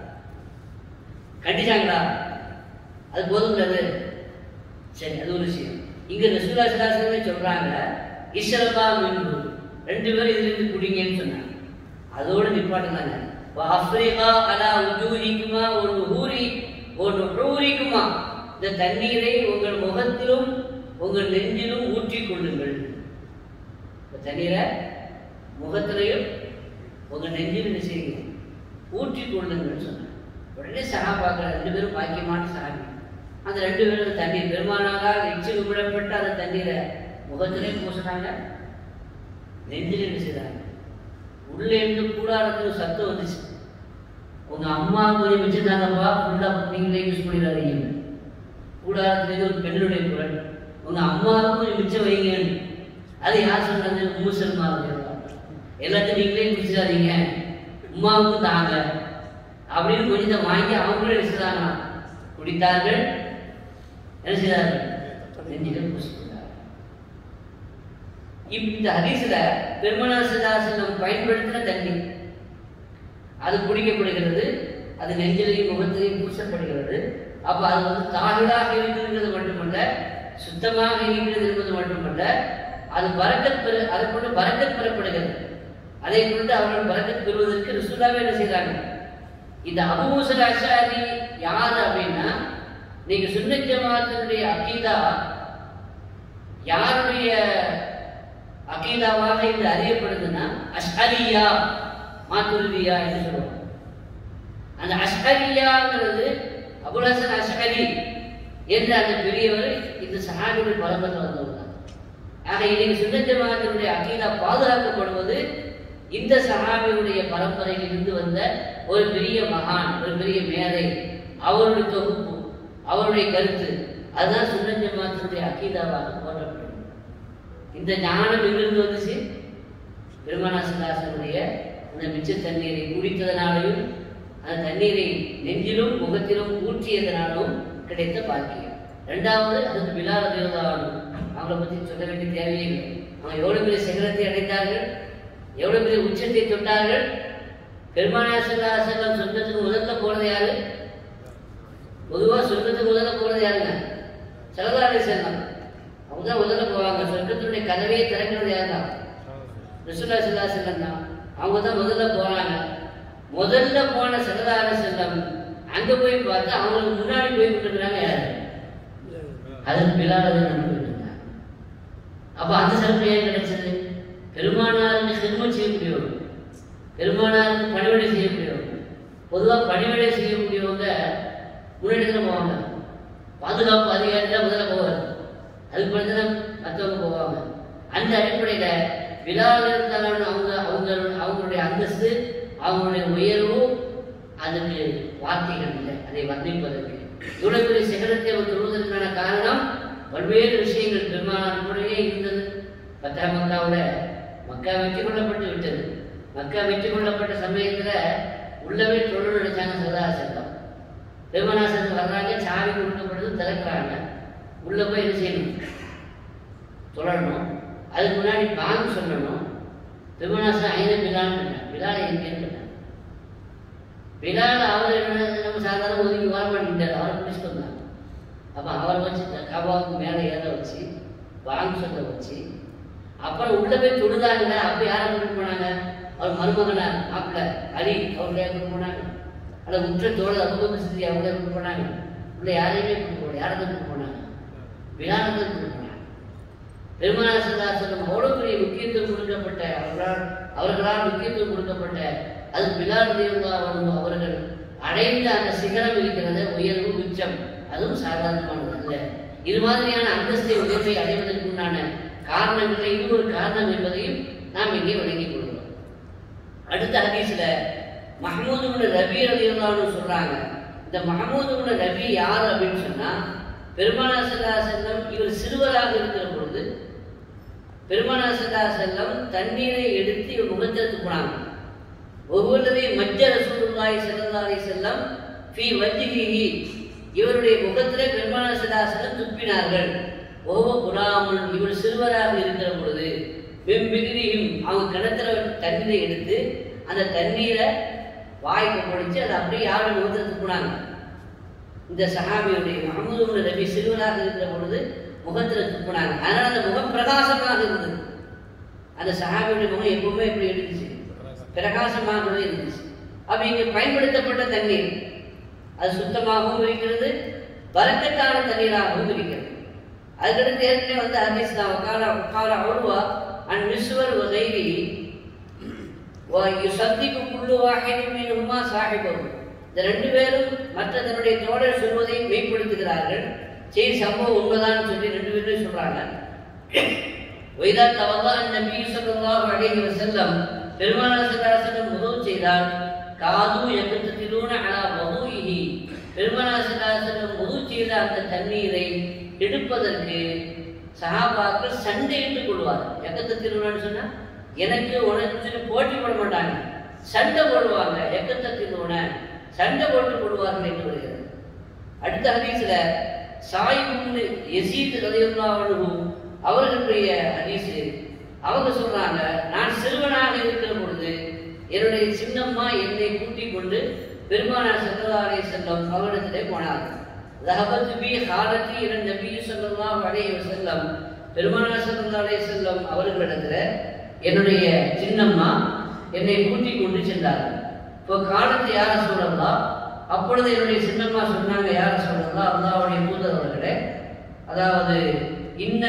கண்டிச்சாங்களா அது போதுங்கிறது சரி அது ஒரு விஷயம் இங்க ரசூலா சிலாசனமே சொல்றாங்க இஸ்ரபா மின்பு ரெண்டு பேரும் இதுல இருந்து குடிங்கன்னு சொன்னாங்க அதோட நிப்பாட்டுனாங்க அஃப்ரிகா அலா உஜூரிக்குமா ஒரு ஊரி ஒரு ஊரிக்குமா இந்த தண்ணீரை உங்கள் முகத்திலும் உங்கள் நெஞ்சிலும் ஊற்றிக் கொள்ளுங்கள் இந்த தண்ணீரை முகத்திலையும் உங்க நெஞ்சில் என்ன செய்யுங்க ஊற்றிக் கொள்ளுங்கள்னு சொன்னாங்க உடனே சகாபாக்கள் ரெண்டு பேரும் பாக்கியமான சகாபி அந்த ரெண்டு பேரும் தண்ணீர் பெருமானாரால் எச்சில் விடப்பட்ட அந்த தண்ணீரை முகத்திலே பூசினாங்க நெஞ்சில் என்ன செய்தாங்க உள்ளே இருந்து கூடாரத்துக்கு ஒரு சத்தம் வந்துச்சு உங்க அம்மா போய் வச்சிருந்தாங்கப்பா ஃபுல்லா நீங்களே யூஸ் பண்ணிடாதீங்க கூடாரத்துல ஒரு பெண்ணுடைய குரல் உங்க அம்மாவுக்கும் கொஞ்சம் மிச்சம் வைங்கன்னு அது யார் சொன்னது மூசல்மா எல்லாத்தையும் நீங்களே குடிச்சிடாதீங்க உமாவுக்கும் தாங்க அப்படின்னு கொஞ்சத்தை வாங்கி அவங்களும் என்ன செய்தாங்க குடித்தார்கள் என்ன செய்தார்கள் நெஞ்சிலே பூசிக்கொண்டார்கள் இப்ப இந்த ஹதீஸ்ல பெருமனாசதாசனம் பயன்படுத்தின தண்ணி அது குடிக்கப்படுகிறது அது நெஞ்சிலையும் முகத்திலையும் பூசப்படுகிறது அப்ப அது வந்து தாழ்வாக இருக்கிறது மட்டுமல்ல சுத்தமாக இருக்கிறது என்பது மட்டுமல்ல அது பரக்கத் பெற அதை கொண்டு பரக்கத் பெறப்படுகிறது அதை கொண்டு அவர்கள் பரக்கத் பெறுவதற்கு ரிசுலாவே என்ன செய்றாங்க இந்த அபூசல் அஷாரி யார் அப்படின்னா நீங்க சுன்ன ஜமாத்தினுடைய அகீதா யாருடைய அகீதாவாக இது அறியப்படுதுன்னா அஷ்ஹரியா மாத்துருதியா என்று சொல்லுவாங்க அந்த அஷ்ஹரியாங்கிறது அபுல் ஹசன் அஷ்ஹரி என்ற அந்த பெரியவர் இந்த சஹாபியுடைய பரம்பரை வந்தவர் தான் ஆக இன்னைக்கு சுன்ன ஜமாத்தினுடைய அகீதா பாதுகாக்கப்படுவது இந்த சஹாபியுடைய பரம்பரையில் இருந்து வந்த ஒரு பெரிய மகான் ஒரு பெரிய மேதை அவருடைய தொகுப்பு அவருடைய கருத்து அதுதான் சுன்ன ஜமாத்தினுடைய அகீதாவாக போற்றப்படும் இந்த ஞானம் எங்கிருந்து வந்துச்சு பெருமானாசனாசனுடைய அந்த மிச்ச தண்ணீரை குடித்ததனாலையும் அந்த தண்ணீரை நெஞ்சிலும் முகத்திலும் ஊற்றியதனாலும் கிடைத்த பாக்கியம் ரெண்டாவது அதுக்கு விழாத தேவதானும் அவங்கள பற்றி சொல்ல வேண்டிய தேவையே இல்லை அவங்க எவ்வளவு பெரிய சிகரத்தை அடைந்தார்கள் எவ்வளவு பெரிய உச்சத்தை தொட்டார்கள் பெருமானாசனாசனம் சொர்க்கத்துக்கு முதல்ல போனது யாரு பொதுவா சொர்க்கத்துக்கு முதல்ல போனது யாருங்க சலதாரி செல்லம் அவங்க தான் முதல்ல போவாங்க சொர்க்கத்தினுடைய கதவையே திறக்கிறது யார் தான் ரிசுல்லா சில்லா செல்லம் தான் அவங்க தான் முதல்ல போறாங்க முதல்ல போன சரதார செல்லம் அங்க போய் பார்த்தா அவங்களுக்கு முன்னாடி போய் விட்டுருக்காங்க யாரு அது பிலாலது அனுப்பிவிட்டாங்க அப்ப அந்த சிறப்பு ஏன் கிடைச்சது பெருமானாருக்கு சிறுமம் செய்யக்கூடியவங்க பெருமானாருக்கு பணிவிடை செய்யக்கூடியவங்க பொதுவாக பணிவிடை செய்யக்கூடியவங்க முன்னாடி தான் போவாங்க பாதுகாப்பு அதிகாரி தான் முதல்ல போவார் அதுக்கு பிறகு தான் மற்றவங்க போவாங்க அந்த அடிப்படையில் விழாவில் இருந்தாலும் அவங்க அவங்க அவங்களுடைய அந்தஸ்து அவங்களுடைய உயர்வு அதுக்கு வார்த்தைகள் இல்லை அதை வர்ணிப்பதற்கு இவ்வளவு பெரிய சிகரத்தை அவர் தொழுவதற்கான காரணம் பல்வேறு விஷயங்கள் பெருமானார் கூடவே இருந்தது பத்தாம் மக்காவில் மக்கா வெற்றி கொள்ளப்பட்டு விட்டது மக்கா வெற்றி கொள்ளப்பட்ட சமயத்துல உள்ளவே தொழில் நினைச்சாங்க சதா சட்டம் பெருமனாசன் வர்றாங்க சாவி கொடுக்கப்படுது திறக்கிறாங்க உள்ள போய் என்ன செய்யணும் தொழணும் அதுக்கு முன்னாடி பாங்கு சொல்லணும் பெருமனாசன் ஐந்து பிலான்னு பிலாலை எங்கேன்னு கேட்டாங்க. பிலால் அவர் என்ன நம்ம சாதாரண ஒதுக்கி வர மாட்டேங்கிறார் அவரை பிடிச்சிட்டு வந்தாங்க அப்போ அவரை வச்சு கபாவுக்கு மேலே ஏற வச்சு பாங்கு சொல்ல வச்சு அப்புறம் உள்ள போய் தொழுதாங்க அப்போ யாரை கூட்டிட்டு போனாங்க அவர் மருமகனா மாப்பிள்ள அலி அவர்களே கூட்டு போனாங்க அல்ல உற்ற தோழர் அனுபவ சித்தி அவங்களே கூட்டு போனாங்க உள்ள யாரையுமே கூட்டு போகல யாரை தான் கூட்டு போனாங்க விழானத்தை கூட்டு போனாங்க பெருமானாசன் அவ்வளோ பெரிய முக்கியத்துவம் கொடுக்கப்பட்ட அவர்களால் அவர்களால் முக்கியத்துவம் கொடுக்கப்பட்ட அது பிலால் தேவதா அவர்கள் அடைந்த அந்த சிகரம் இருக்கிறது உயர்வு உச்சம் அதுவும் சாதாரணமானது அல்ல இது மாதிரியான அந்தஸ்தை உயர்வை அடைவதற்கு உண்டான காரணங்களில் இது ஒரு காரணம் என்பதையும் நாம் இங்கே விளங்கிக் கொள்கிறோம் அடுத்த ஹதீஸ்ல மஹமூது ரபி ரலியல்லாஹு சொல்றாங்க இந்த மஹமூது ரபி யார் அப்படின்னு சொன்னா பெருமானா சல்லா செல்லம் இவர் சிறுவராக இருக்கிற பொழுது பெருமானா சல்லா செல்லம் தண்ணீரை எடுத்து இவர் முகத்திற்கு போனாங்க ஒவ்வொருவரையும் மஜ்ஜ ரசூலுல்லாஹி ஸல்லல்லாஹு அலைஹி வஸல்லம் ஃபீ வஜ்ஹிஹி இவருடைய முகத்திலே பெருமானா சல்லா செல்லம் துப்பினார்கள் ஒவ்வொரு குலாமுன் இவர் சிறுவராக இருக்கிற பொழுது வெம்பிகிரியும் அவங்க கிணத்துல தண்ணீரை எடுத்து அந்த தண்ணீரை வாய்க்கு பொடிச்சு அதை அப்படியே யாரும் முகத்திற்கு போனாங்க இந்த சஹாபியுடைய மஹமூது நபி சிறுவராக இருக்கிற பொழுது முகத்தில் துப்புனாங்க அதனால அந்த முகம் பிரகாசமாக இருந்தது அந்த சஹாபியுடைய முகம் எப்பவுமே எப்படி இருந்துச்சு பிரகாசமாகவே இருந்துச்சு அப்ப இங்க பயன்படுத்தப்பட்ட தண்ணீர் அது சுத்தமாகவும் இருக்கிறது பரக்கத்தான தண்ணீராகவும் இருக்கிறது அதுக்கடுத்து ஏற்கனவே வந்து ஹதீஸ் தான் கால கால அவ்வளவா அன் மிஸ்வர் வகைரி யுசத்திக்கு குள்ளு வாஹினி மீனுமா சாஹிபரும் இந்த ரெண்டு பேரும் மற்ற தன்னுடைய தோழர் சொல்வதை மெய்ப்படுத்துகிறார்கள் சரி சம்பவம் உண்மைதான் சொல்லி ரெண்டு பேரும் சொல்றாங்க வைதா தவல்லா நபி ஸல்லல்லாஹு அலைஹி வஸல்லம் பெருமானார் ஸல்லல்லாஹு உதவு செய்தால் காது யக்ததிலூன அலா வதுஇஹி பெருமானார் ஸல்லல்லாஹு உதவு செய்த அந்த தண்ணீரை எடுப்பதற்கு சஹாபாக்கள் சண்டையிட்டுக் கொள்வார் யக்கத்தத்திலூனு சொன்னா எனக்கு உனக்கு சொல்லி போட்டி போட மாட்டாங்க சண்டை போடுவாங்க எக்கத்தத்திலூன சண்டை போட்டு கொள்வார்கள் என்று வருகிறது அடுத்த ஹதீஸ்ல சாயிபுன்னு எசீத் ரலியல்லாஹு அவர்களுடைய ஹதீஸ் அவங்க சொல்றாங்க நான் சிறுவனாக இருக்கிற பொழுது என்னுடைய சின்னம்மா என்னை கூட்டிக் கொண்டு பெருமானார் ஸல்லல்லாஹு அலைஹி வஸல்லம் அவரிடத்திலே போனார் ذهبت بي خالتي الى النبي صلى الله عليه وسلم பெருமானார் ஸல்லல்லாஹு அலைஹி வஸல்லம் அவர்களிடத்துல என்னுடைய சின்னம்மா என்னை கூட்டிக் கொண்டு சென்றார்கள் இப்போ காலத்து யார சொல்லலாம் அப்பொழுது என்னுடைய சின்னம்மா சொன்னாங்க யார சொல்லலாம் அல்லாவுடைய தூதர் அவர்களே அதாவது இன்ன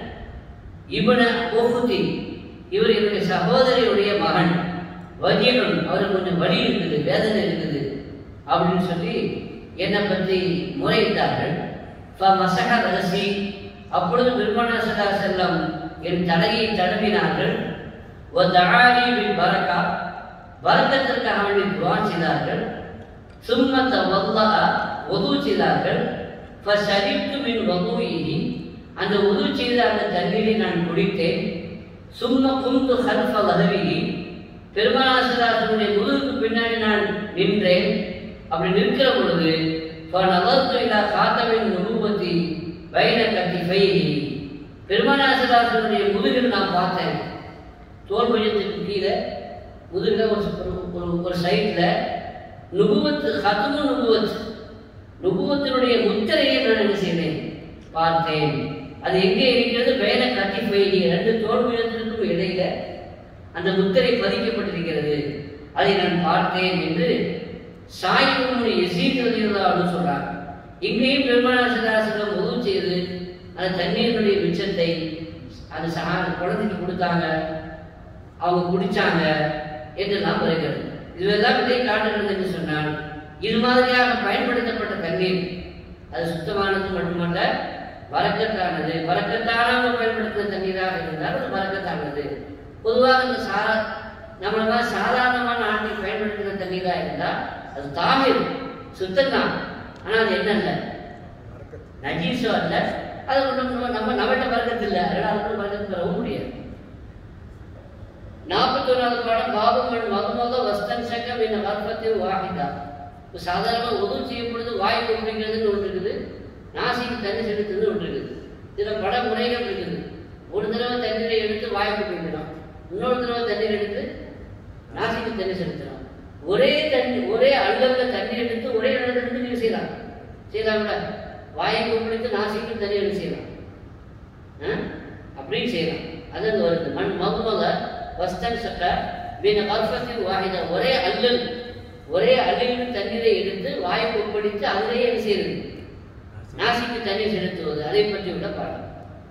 இவன ஓகுதி இவர் என்னுடைய சகோதரியுடைய மகன் வஜீகன் அவருக்கு கொஞ்சம் வலி இருக்குது வேதனை இருக்குது அப்படின்னு சொல்லி என்னை பற்றி முறையிட்டார்கள் மசக ரசி அப்பொழுது பெருமானா சல்லா செல்லம் என் தலையை தடவினார்கள் ஒரு தகாரியின் பரக்கா பரக்கத்திற்காக வேண்டி துவா செய்தார்கள் சும்மத்த வல்லா ஒது செய்தார்கள் ஃபஷரித்து மின் வதுஇஹி அந்த உது செய்த அந்த தண்ணீரை நான் குடித்தேன் சும்ம குந்து ஹல்ஃப வதவிஹி பெருமானாசராசனுடைய முதுகுக்கு பின்னாடி நான் நின்றேன் அப்படி நிற்கிற பொழுது நவர்த்து இல்லா காத்தவின் நுபுவத்தி வைர கட்டி ஃபைஹி பெருமானாசராசனுடைய முதுகில் நான் பார்த்தேன் தோல் மையத்துக்கு கீழே முதுகில் ஒரு ஒரு ஒரு சைடில் நுபுவத்து ஹத்துமு நுபுவத் நுபுவத்தினுடைய முத்திரையை நான் என்ன செய்தேன் பார்த்தேன் அது எங்கே இருக்கிறது வேலை கட்டி போய் ரெண்டு தோல் மையத்திற்கும் இடையில அந்த முத்திரை பதிக்கப்பட்டிருக்கிறது அதை நான் பார்த்தேன் என்று சாய்புடைய எசீர்கிறதான்னு சொல்றாங்க இங்கேயும் பெருமானாசராசனம் உதவு செய்து அந்த தண்ணீருடைய மிச்சத்தை அந்த சகா குழந்தைக்கு கொடுத்தாங்க அவங்க குடிச்சாங்க என்றெல்லாம் வருகிறது இதுவெல்லாம் இதை காட்டுகிறது என்று சொன்னால் இது மாதிரியாக பயன்படுத்தப்பட்ட தண்ணீர் அது சுத்தமானது மட்டுமல்ல வரக்கத்தானது வரக்கத்தானாக பயன்படுத்தின தண்ணீராக இருந்தால் அது வரக்கத்தானது பொதுவாக இந்த சா நம்மள மாதிரி சாதாரணமான நாட்டில் பயன்படுத்தின தண்ணீராக இருந்தால் அது தாமிர் சுத்தம்தான் ஆனால் அது என்னல்ல நஜீஸோ அல்ல அது ஒன்றும் நம்ம நம்ம நம்மகிட்ட வரக்கத்து இல்லை அதனால் அதுக்கு வரக்கத்து பெறவும் முடியாது நாற்பத்தொன்னாவது பாடம் பாபுமன் மகமத வஸ்தன் சக்கம் என்ற வர்க்கத்தில் வாகிதா இப்போ சாதாரணமாக உதவு செய்யும் பொழுது வாய் கொப்பிக்கிறதுன்னு ஒன்று இருக்குது நாசிக்கு தண்ணி செலுத்துன்னு ஒன்று இருக்குது இதில் பல முறைகள் இருக்குது ஒரு தடவை தண்ணீரை எடுத்து வாய் கொப்பிக்கணும் இன்னொரு தடவை தண்ணீர் எடுத்து நாசிக்கு தண்ணி செலுத்தணும் ஒரே தண்ணி ஒரே அளவில் தண்ணீர் எடுத்து ஒரே இடத்துல இருந்து நீங்கள் செய்யலாம் செய்யலாம்ல வாயை கொப்பளித்து நாசிக்கு தண்ணி எடுத்து செய்யலாம் ஆ? அப்படியும் செய்யலாம் அது அங்கே வருது மண் மகுமத வஸ்தன் சக்க மீன கல்பத்தின் வாகித ஒரே அல்லல் ஒரே அல்லில் தண்ணீரை எடுத்து வாயை கொப்பளித்து அதிலேயே என்ன செய்யுது நாசிக்கு தண்ணீர் செலுத்துவது அதை பற்றி உள்ள பாடம்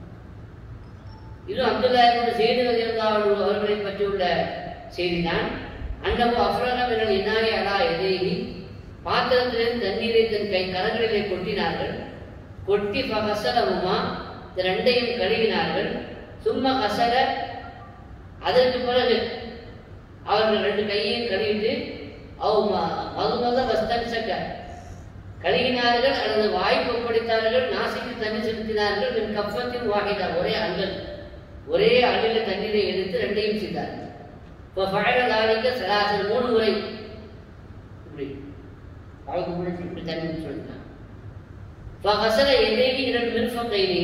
இது அப்துல்லாஹினுடைய செய்தி அவர்களை பற்றியுள்ள செய்திதான் அன்னபு அஃப்ரகம் என்ற இன்னாரி அலா எதேகி பாத்திரத்திலிருந்து தண்ணீரை தன் கை கரங்களிலே கொட்டினார்கள் கொட்டி கசரவுமா இந்த ரெண்டையும் கழுவினார்கள் சும்மா கசர அதற்கு பிறகு அவர்கள் ரெண்டு கையையும் கழுவிட்டு அவ் மதுமத வஸ்தன் சக்க கழுவினார்கள் அல்லது வாய் கொப்பளித்தார்கள் நாசிக்கு தண்ணி செலுத்தினார்கள் என் கப்பத்தின் வாகிதா ஒரே அங்கல் ஒரே அள்ளில தண்ணீரை எடுத்து ரெண்டையும் செய்தார்கள் இப்போ ஃபயர நாளைக்கு சராசரி மூணு முறை இப்படி வாய் கொப்பளித்து இப்படி தண்ணி சொல்லிட்டான் ஃபகசல எதேகி இரண்டு மிருஃபக்கைனி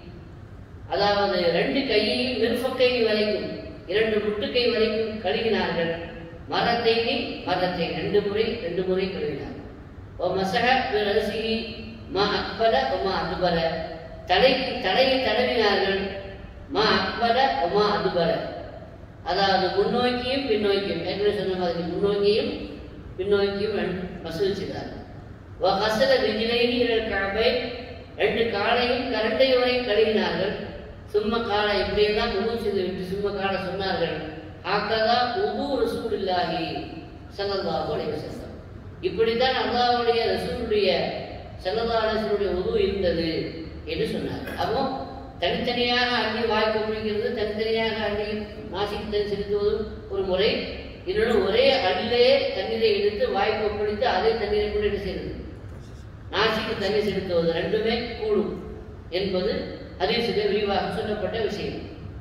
அதாவது ரெண்டு கையையும் மிருஃபக்கை வரைக்கும் இரண்டு முட்டுக்கை வரைக்கும் கழுவினார்கள் மரத்தை மரத்தை ரெண்டு முறை ரெண்டு முறை கழுவினார்கள் ஓ மசக ரசிகி மா அக்பர ஒமா அதுபர தலைக்கு தலையை தடவினார்கள் மா அக்பர ஒமா அதுபர அதாவது முன்னோக்கியும் பின்னோக்கியும் ஏற்கனவே சொன்ன மாதிரி முன்னோக்கியும் பின்னோக்கியும் மசூல் செய்தார்கள் ஓ ஹசல ரிஜிலைனி கழபை ரெண்டு காலையும் கரண்டை வரை கழுவினார்கள் சும்ம காலை இப்படியெல்லாம் உதவு செய்து விட்டு சும்ம காலை சொன்னார்கள் ஆக்கதா உது ரசூல் இல்லாஹி சல்லல்லாஹு அலைஹி வஸல்லம் இப்படித்தான் அல்லாஹ்வுடைய ரசூலுடைய சல்லல்லாஹு அலைஹி வஸல்லுடைய உது இருந்தது என்று சொன்னார் அப்போ தனித்தனியாக அள்ளி வாய் கொப்பளிக்கிறது தனித்தனியாக அள்ளி நாசிக்கு தண்ணி செலுத்துவதும் ஒரு முறை இன்னொன்று ஒரே அள்ளிலே தண்ணீரை எடுத்து வாய் கொப்பளித்து அதே தண்ணீரை கூட என்ன செய்யறது நாசிக்கு தண்ணி செலுத்துவது ரெண்டுமே கூடும் என்பது ஹதீஸிலே விரிவாக சொல்லப்பட்ட விஷயம்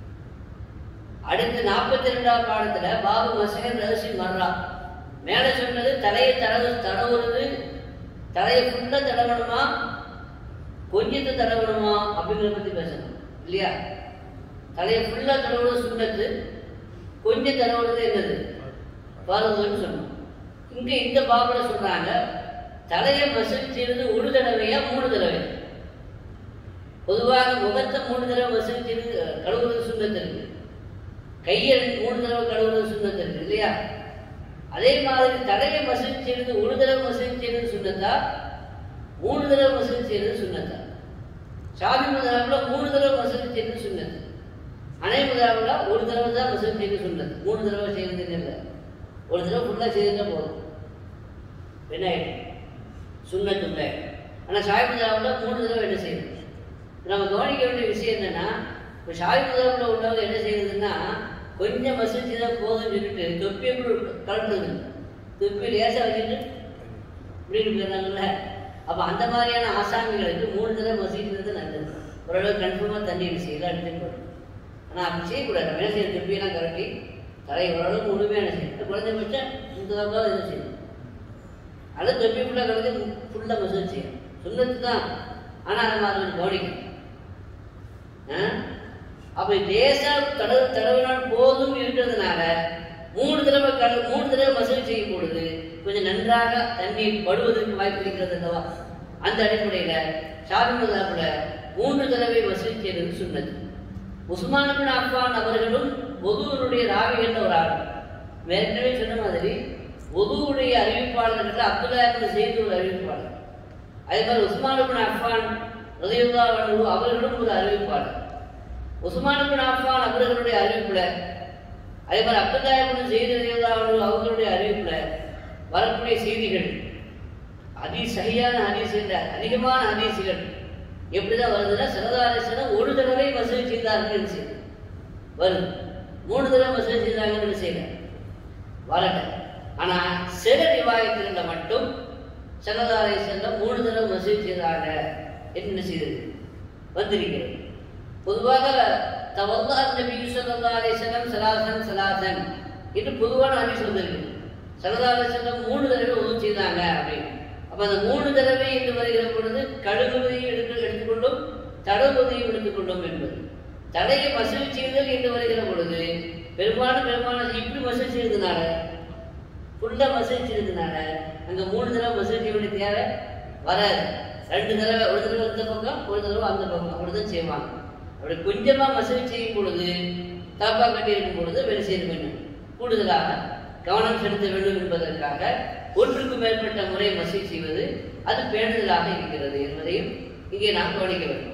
அடுத்து நாற்பத்தி ரெண்டாவது பாடத்துல பாபு மசகன் ரகசி மர்ரா மேல சொன்னது தலையை தடவு தடவுறது தலையை ஃபுல்லா தடவணுமா கொஞ்சத்தை தடவணுமா அப்படிங்கிறத பத்தி பேசணும் இல்லையா தலையை ஃபுல்லா தடவுறது சுண்ணத்து கொஞ்சம் தடவுறது என்னது பாருங்கன்னு சொன்னோம் இங்க இந்த பாபுல சொல்றாங்க தலையை மசல் செய்யறது ஒரு தடவையா மூணு தடவை பொதுவாக முகத்தை மூணு தடவை மசூல் செய்து கழுவுறது சுண்ணத்து இருக்கு கையை மூணு தடவை கழுவுறது சுண்ணத்து இருக்கு இல்லையா அதே மாதிரி தலையை மசூல் செய்யறது ஒரு தடவை மசூல் செய்யறது சுண்ணத்தா மூணு தடவை மசூல் செய்யறது சுண்ணத்தா சாமி முதலாவில் மூணு தடவை மசூல் செய்யறது சுண்ணத்து அனை முதலாவில் ஒரு தடவை தான் மசூல் செய்யறது சுண்ணத்து மூணு தடவை செய்யறது இல்லை ஒரு தடவை ஃபுல்லாக செய்துட்டா போதும் என்ன ஆயிடும் சுண்ணத்து இல்லை ஆனால் சாய் முதலாவில் மூணு தடவை என்ன செய்யணும் நம்ம கவனிக்க வேண்டிய விஷயம் என்னன்னா இப்போ சாய் முதலாவில் உள்ளவங்க என்ன செய்யறதுன்னா கொஞ்சம் மசூல் செய்தால் போதும்னு சொல்லிட்டு தொப்பியை கூட கலட்டுறது தொப்பி லேசாக வச்சுட்டு இப்படின்னு போயிடுறாங்கல்ல அப்போ அந்த மாதிரியான ஆசாமிகளுக்கு மூணு தடவை மசூலிக்கிறது நல்லது ஓரளவு கன்ஃபார்மாக தண்ணி செய்யலாம் எடுத்துட்டு போகணும் ஆனால் அப்படி செய்யக்கூடாது நம்ம என்ன செய்யணும் தொப்பியெல்லாம் கலட்டி தலை ஓரளவுக்கு முழுமையான செய்யணும் குறைஞ்சபட்சம் இந்த அளவுக்கு என்ன செய்யணும் அல்லது தொப்பி ஃபுல்லாக கலந்து ஃபுல்லாக மசூல் செய்யணும் சுண்ணத்து தான் ஆனால் நம்ம அதை கொஞ்சம் கவனிக்கணும் ஆ? அப்ப லேசா தடவு தடவினால் போதும் இருக்கிறதுனால மூணு தடவை கட மூணு தடவை மசூல் செய்யும் பொழுது கொஞ்சம் நன்றாக தண்ணீர் படுவதற்கு வாய்ப்பு இருக்கிறது அல்லவா அந்த அடிப்படையில ஷாபி மதாபுல மூன்று தடவை மசூல் செய்வது சொன்னது உஸ்மான் பின் அஃபான் அவர்களும் ஒதுவருடைய ராவிகள் ஒரு ஆள் ஏற்கனவே சொன்ன மாதிரி ஒதுவுடைய அறிவிப்பாளர்கள் அப்துல்லா இப்னு செய்து ஒரு அறிவிப்பாளர் அதே மாதிரி உஸ்மான் பின் அஃபான் ரலியல்லாஹு அன்ஹு அவர்களும் ஒரு அறிவிப்பாளர் உஸ்மான் பின் அஃபான் அவர்களுடைய அறிவிப்புல அதே மாதிரி அப்துல்லா இப்னு செய்து ரலியல்லாஹு அன்ஹு அவர்களுடைய அறிவிப்புல வரக்கூடிய செய்திகள் அதி சரியான ஹதீஸ் இல்ல அதிகமான ஹதீசுகள் எப்படிதான் வருதுன்னா சரதாரேசனம் ஒரு தடவை வசூல் செய்தார்கள் செய்து வருது மூணு தடவை வசூல் செய்தாங்கன்னு செய்யல வரல ஆனா சில ரிவாயத்துல மட்டும் சரதாரை செல்லம் மூணு தடவை வசூல் செய்தாங்க என்ன செய்தது வந்திருக்கிறது பொதுவாக தவல்லா நபி ஸல்லல்லாஹு அலைஹி வஸல்லம் சலாசன் சலாசன் என்று பொதுவான ஹதீஸ் வந்திருக்கு சல்லல்லாஹு அலைஹி வஸல்லம் மூணு தடவை உதவு செய்தாங்க அப்படின்னு அப்ப அந்த மூணு தடவை என்று வருகிற பொழுது கழுகுவதையும் எடுத்து எடுத்துக்கொண்டும் தடவுவதையும் எடுத்துக்கொண்டும் என்பது தலையை மசூல் செய்தல் என்று வருகிற பொழுது பெரும்பாலும் பெரும்பாலும் இப்படி மசூல் செய்ததுனால ஃபுல்லா மசூல் செய்ததுனால அங்க மூணு தடவை மசூல் செய்ய வேண்டிய தேவை வராது ரெண்டு தடவை ஒரு தடவை இந்த பக்கம் ஒரு தடவை அந்த பக்கம் அப்படிதான் செய்வாங்க அப்படி கொஞ்சமா மசூல் செய்யும் பொழுது தாப்பா கட்டி இருக்கும் பொழுது வேலை செய்ய வேண்டும் கூடுதலாக கவனம் செலுத்த வேண்டும் என்பதற்காக ஒன்றுக்கு மேற்பட்ட முறை மசூல் செய்வது அது பேணுதலாக இருக்கிறது என்பதையும் இங்கே நாம் கவனிக்க வேண்டும்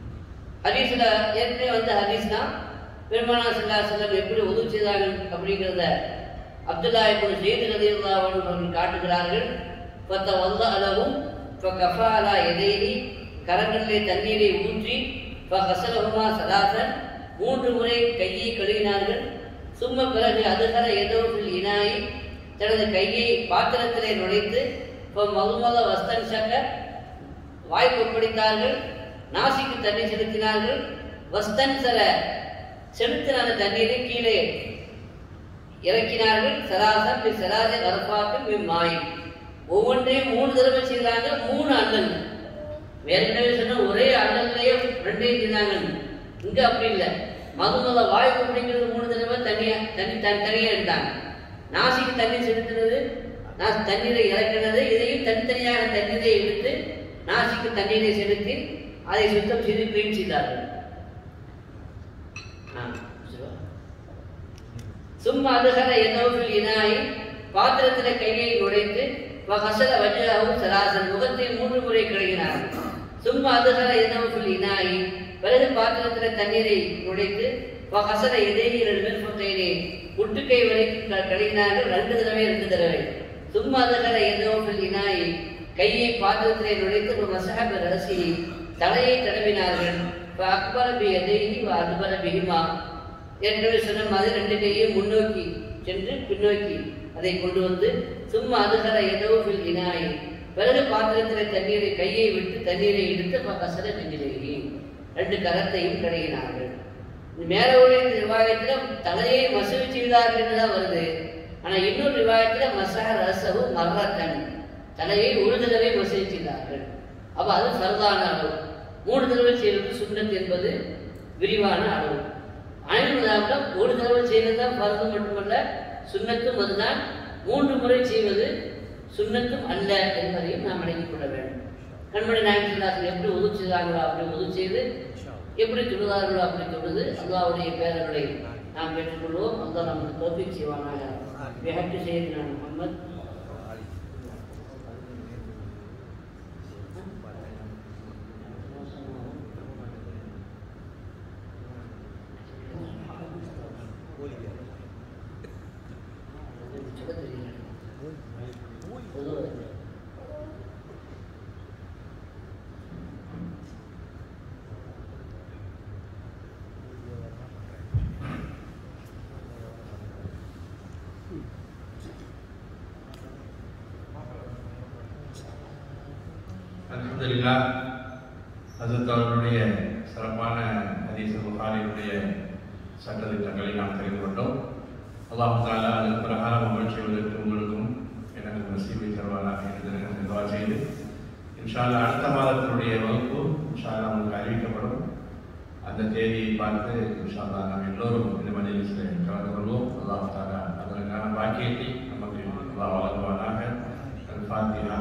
ஹதீஸ்ல ஏற்கனவே வந்த ஹதீஸ் தான் பெருமானா சல்லா செல்லம் எப்படி உதவி செய்தார்கள் அப்படிங்கிறத அப்துல்லா இப்போது செய்து ரதியுல்லா அவர்கள் காட்டுகிறார்கள் பத்த வல்ல அளவும் இப்போ கஃபாலா எதைனி கரங்களிலே தண்ணீரை ஊற்றி இப்போ கசலகுமா சலாசன் மூன்று முறை கையை கழுவினார்கள் சும்ம பிறகு அதுகர எதோட்டில் இனாயி தனது கையை பாத்திரத்திலே நுழைத்து இப்போ மகுமத வஸ்தன் சக்க வாய் கொப்பளித்தார்கள் நாசிக்கு தண்ணி செலுத்தினார்கள் வஸ்தன் சர செலுத்தின அந்த தண்ணீரை கீழே இறக்கினார்கள் சராசம் பி சராச வரப்பாக்கு மாய் ஒவ்வொன்றையும் மூணு தடவை செய்தாங்க மூணு அண்ணன் ஏற்கனவே சொன்ன ஒரே அண்ணன்லயே ரெண்டையும் செய்தாங்க இங்க அப்படி இல்லை மதுமத வாய் கொப்பளிக்கிறது மூணு தடவை தனியா தண்ணி தனி தனியா எடுத்தாங்க நாசிக்கு தண்ணி செலுத்தினது நாசி தண்ணீரை இறக்கினது இதையும் தனித்தனியாக தண்ணீரை எடுத்து நாசிக்கு தண்ணீரை செலுத்தி அதை சுத்தம் செய்து கிளீன் செய்தார்கள் ஆ, சரிவா? சும்மா அதுகர எதோவில் இனாய் பாத்திரத்தில் கையை நுழைத்து வகசல வஜ்ராவும் சராசன் முகத்தை மூன்று முறை கழுகினார் சும்மா அதுகர எதோவில் இனாய் பிறகு பாத்திரத்தில் தண்ணீரை நுழைத்து வகசல எதேகிற மேற்பட்டையிலே முட்டுக்கை வரைக்கும் க- கழுகினார்கள் ரெண்டு தடவை ரெண்டு தடவை சும்மா அதுகர எதோவில் இனாய் கையை பாத்திரத்திலே நுழைத்து மசஹப ரசி தலையை தடவினார்கள் அக்பர பி எதைஹி அக்பர பிஹிமா ஏற்கனவே சொன்ன மாதிரி ரெண்டு கையும் முன்னோக்கி சென்று பின்னோக்கி அதை கொண்டு வந்து சும்மா அதுகர ஏதோ ஃபில் இனாய் பிறகு பாத்திரத்தில் தண்ணீரை கையை விட்டு தண்ணீரை எடுத்து கசர நெஞ்சிலேயே ரெண்டு கரத்தையும் கழுகினார்கள் இந்த மேல உள்ள ரிவாயத்துல தலையை மசூவி செய்தார்கள் என்று தான் வருது ஆனா இன்னொரு ரிவாயத்துல மசஹ ரசவு மர்ரத்தன் தலையை ஒரு தடவை மசூவி செய்தார்கள் அப்ப அது ஃபர்தான அளவு மூணு தடவை செய்வது சுண்ணத் என்பது விரிவான அளவு அனைவரும் ஒரு தடவை செய்வது தான் ஃபர்து மட்டுமல்ல சுண்ணத்தும் அதுதான் மூன்று முறை செய்வது சுண்ணத்தும் அல்ல என்பதையும் நாம் அடங்கிக் கொள்ள வேண்டும் கண்மணி நாயகத்தில் எப்படி உதவி செய்தார்களோ அப்படி உதவி செய்து இன்ஷா அல்லாஹ். எப்படி தொழுதார்களோ அப்படி தொழுது அல்லாவுடைய பேரர்களை நாம் பெற்றுக்கொள்வோம் அல்லா நமக்கு தோல்வி செய்வானாக விஹட்டு செய்து முகமது ஆலி. கோழி வேறு. சொல்ல தெரியல பொதுவாக அல்ஹம்துலில்லாஹ் ஹசரத் அவர்களுடைய சிறப்பான ஹதீஸ் புகாரியுடைய சட்டத்திட்டங்களை நாம் தெரிந்து கொண்டோம் அல்லாஹ் தாலா அதன் பிரகாரம் அமல் செய்வதற்கு உங்களுக்கும் எனக்கு நசீபை தருவாராக என்று எனக்கு துவா செய்து இன்ஷால்லா அடுத்த மாதத்தினுடைய வகுப்பு இன்ஷால்லா உங்களுக்கு அறிவிக்கப்படும் அந்த தேதியை பார்த்து இன்ஷால்லா நாம் எல்லோரும் இந்த மஜலிஸில் கலந்து கொள்வோம் அல்லாஹ் தாலா அதற்கான பாக்கியத்தை நமக்கு அல்லாஹ் வழங்குவானாக அல் ஃபாத்திஹா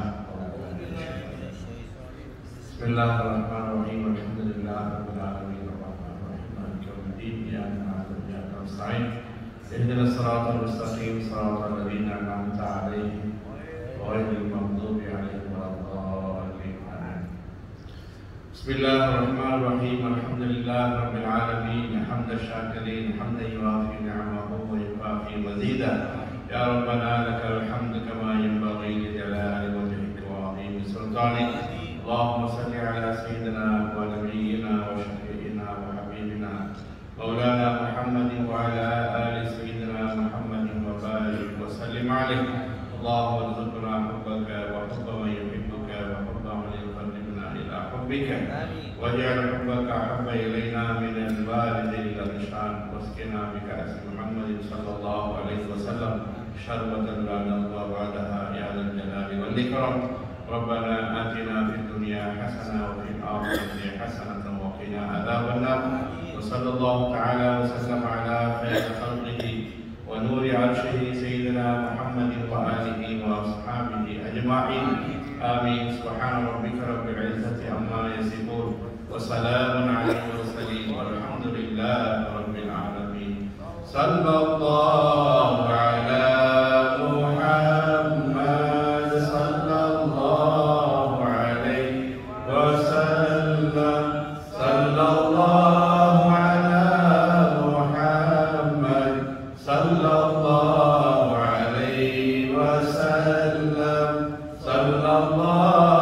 بسم الله الرحمن الرحيم الحمد لله رب العالمين الرحمن الرحيم مالك يوم الدين اياك نعبد واياك نستعين اهدنا الصراط المستقيم صراط الذين انعمت عليهم غير المغضوب عليهم ولا الضالين امين بسم الله الرحمن الرحيم الحمد لله رب العالمين حمد الشاكرين حمدا يوافي نعمه ويكافي مزيدا يا ربنا لك الحمد كما ينبغي لجلال وجهك وعظيم سلطانك اللهم صل على سيدنا ونبينا وشفيعنا وحبيبنا مولانا محمد وعلى ال سيدنا محمد وبارك وسلم عليه اللهم ارزقنا حبك وحب من يحبك وحب من يقربنا الى حبك آمين. واجعل حبك احب الينا من البارد الى النشان واسقنا بكاس محمد صلى الله عليه وسلم شربة لا نرضى بعدها يا ذا الجلال والاكرام ربنا آتنا في الدنيا حسنة وفي الآخرة حسنة وقنا عذاب النار وصلى الله تعالى وسلم على خير خلقه ونور عرشه سيدنا محمد وآله وأصحابه أجمعين آمين سبحان ربك رب العزة عما يصفون وسلام على المرسلين والحمد لله رب العالمين صلى الله على محمد صلى الله عليه وسلم صلى الله على محمد صلى الله عليه وسلم صلى الله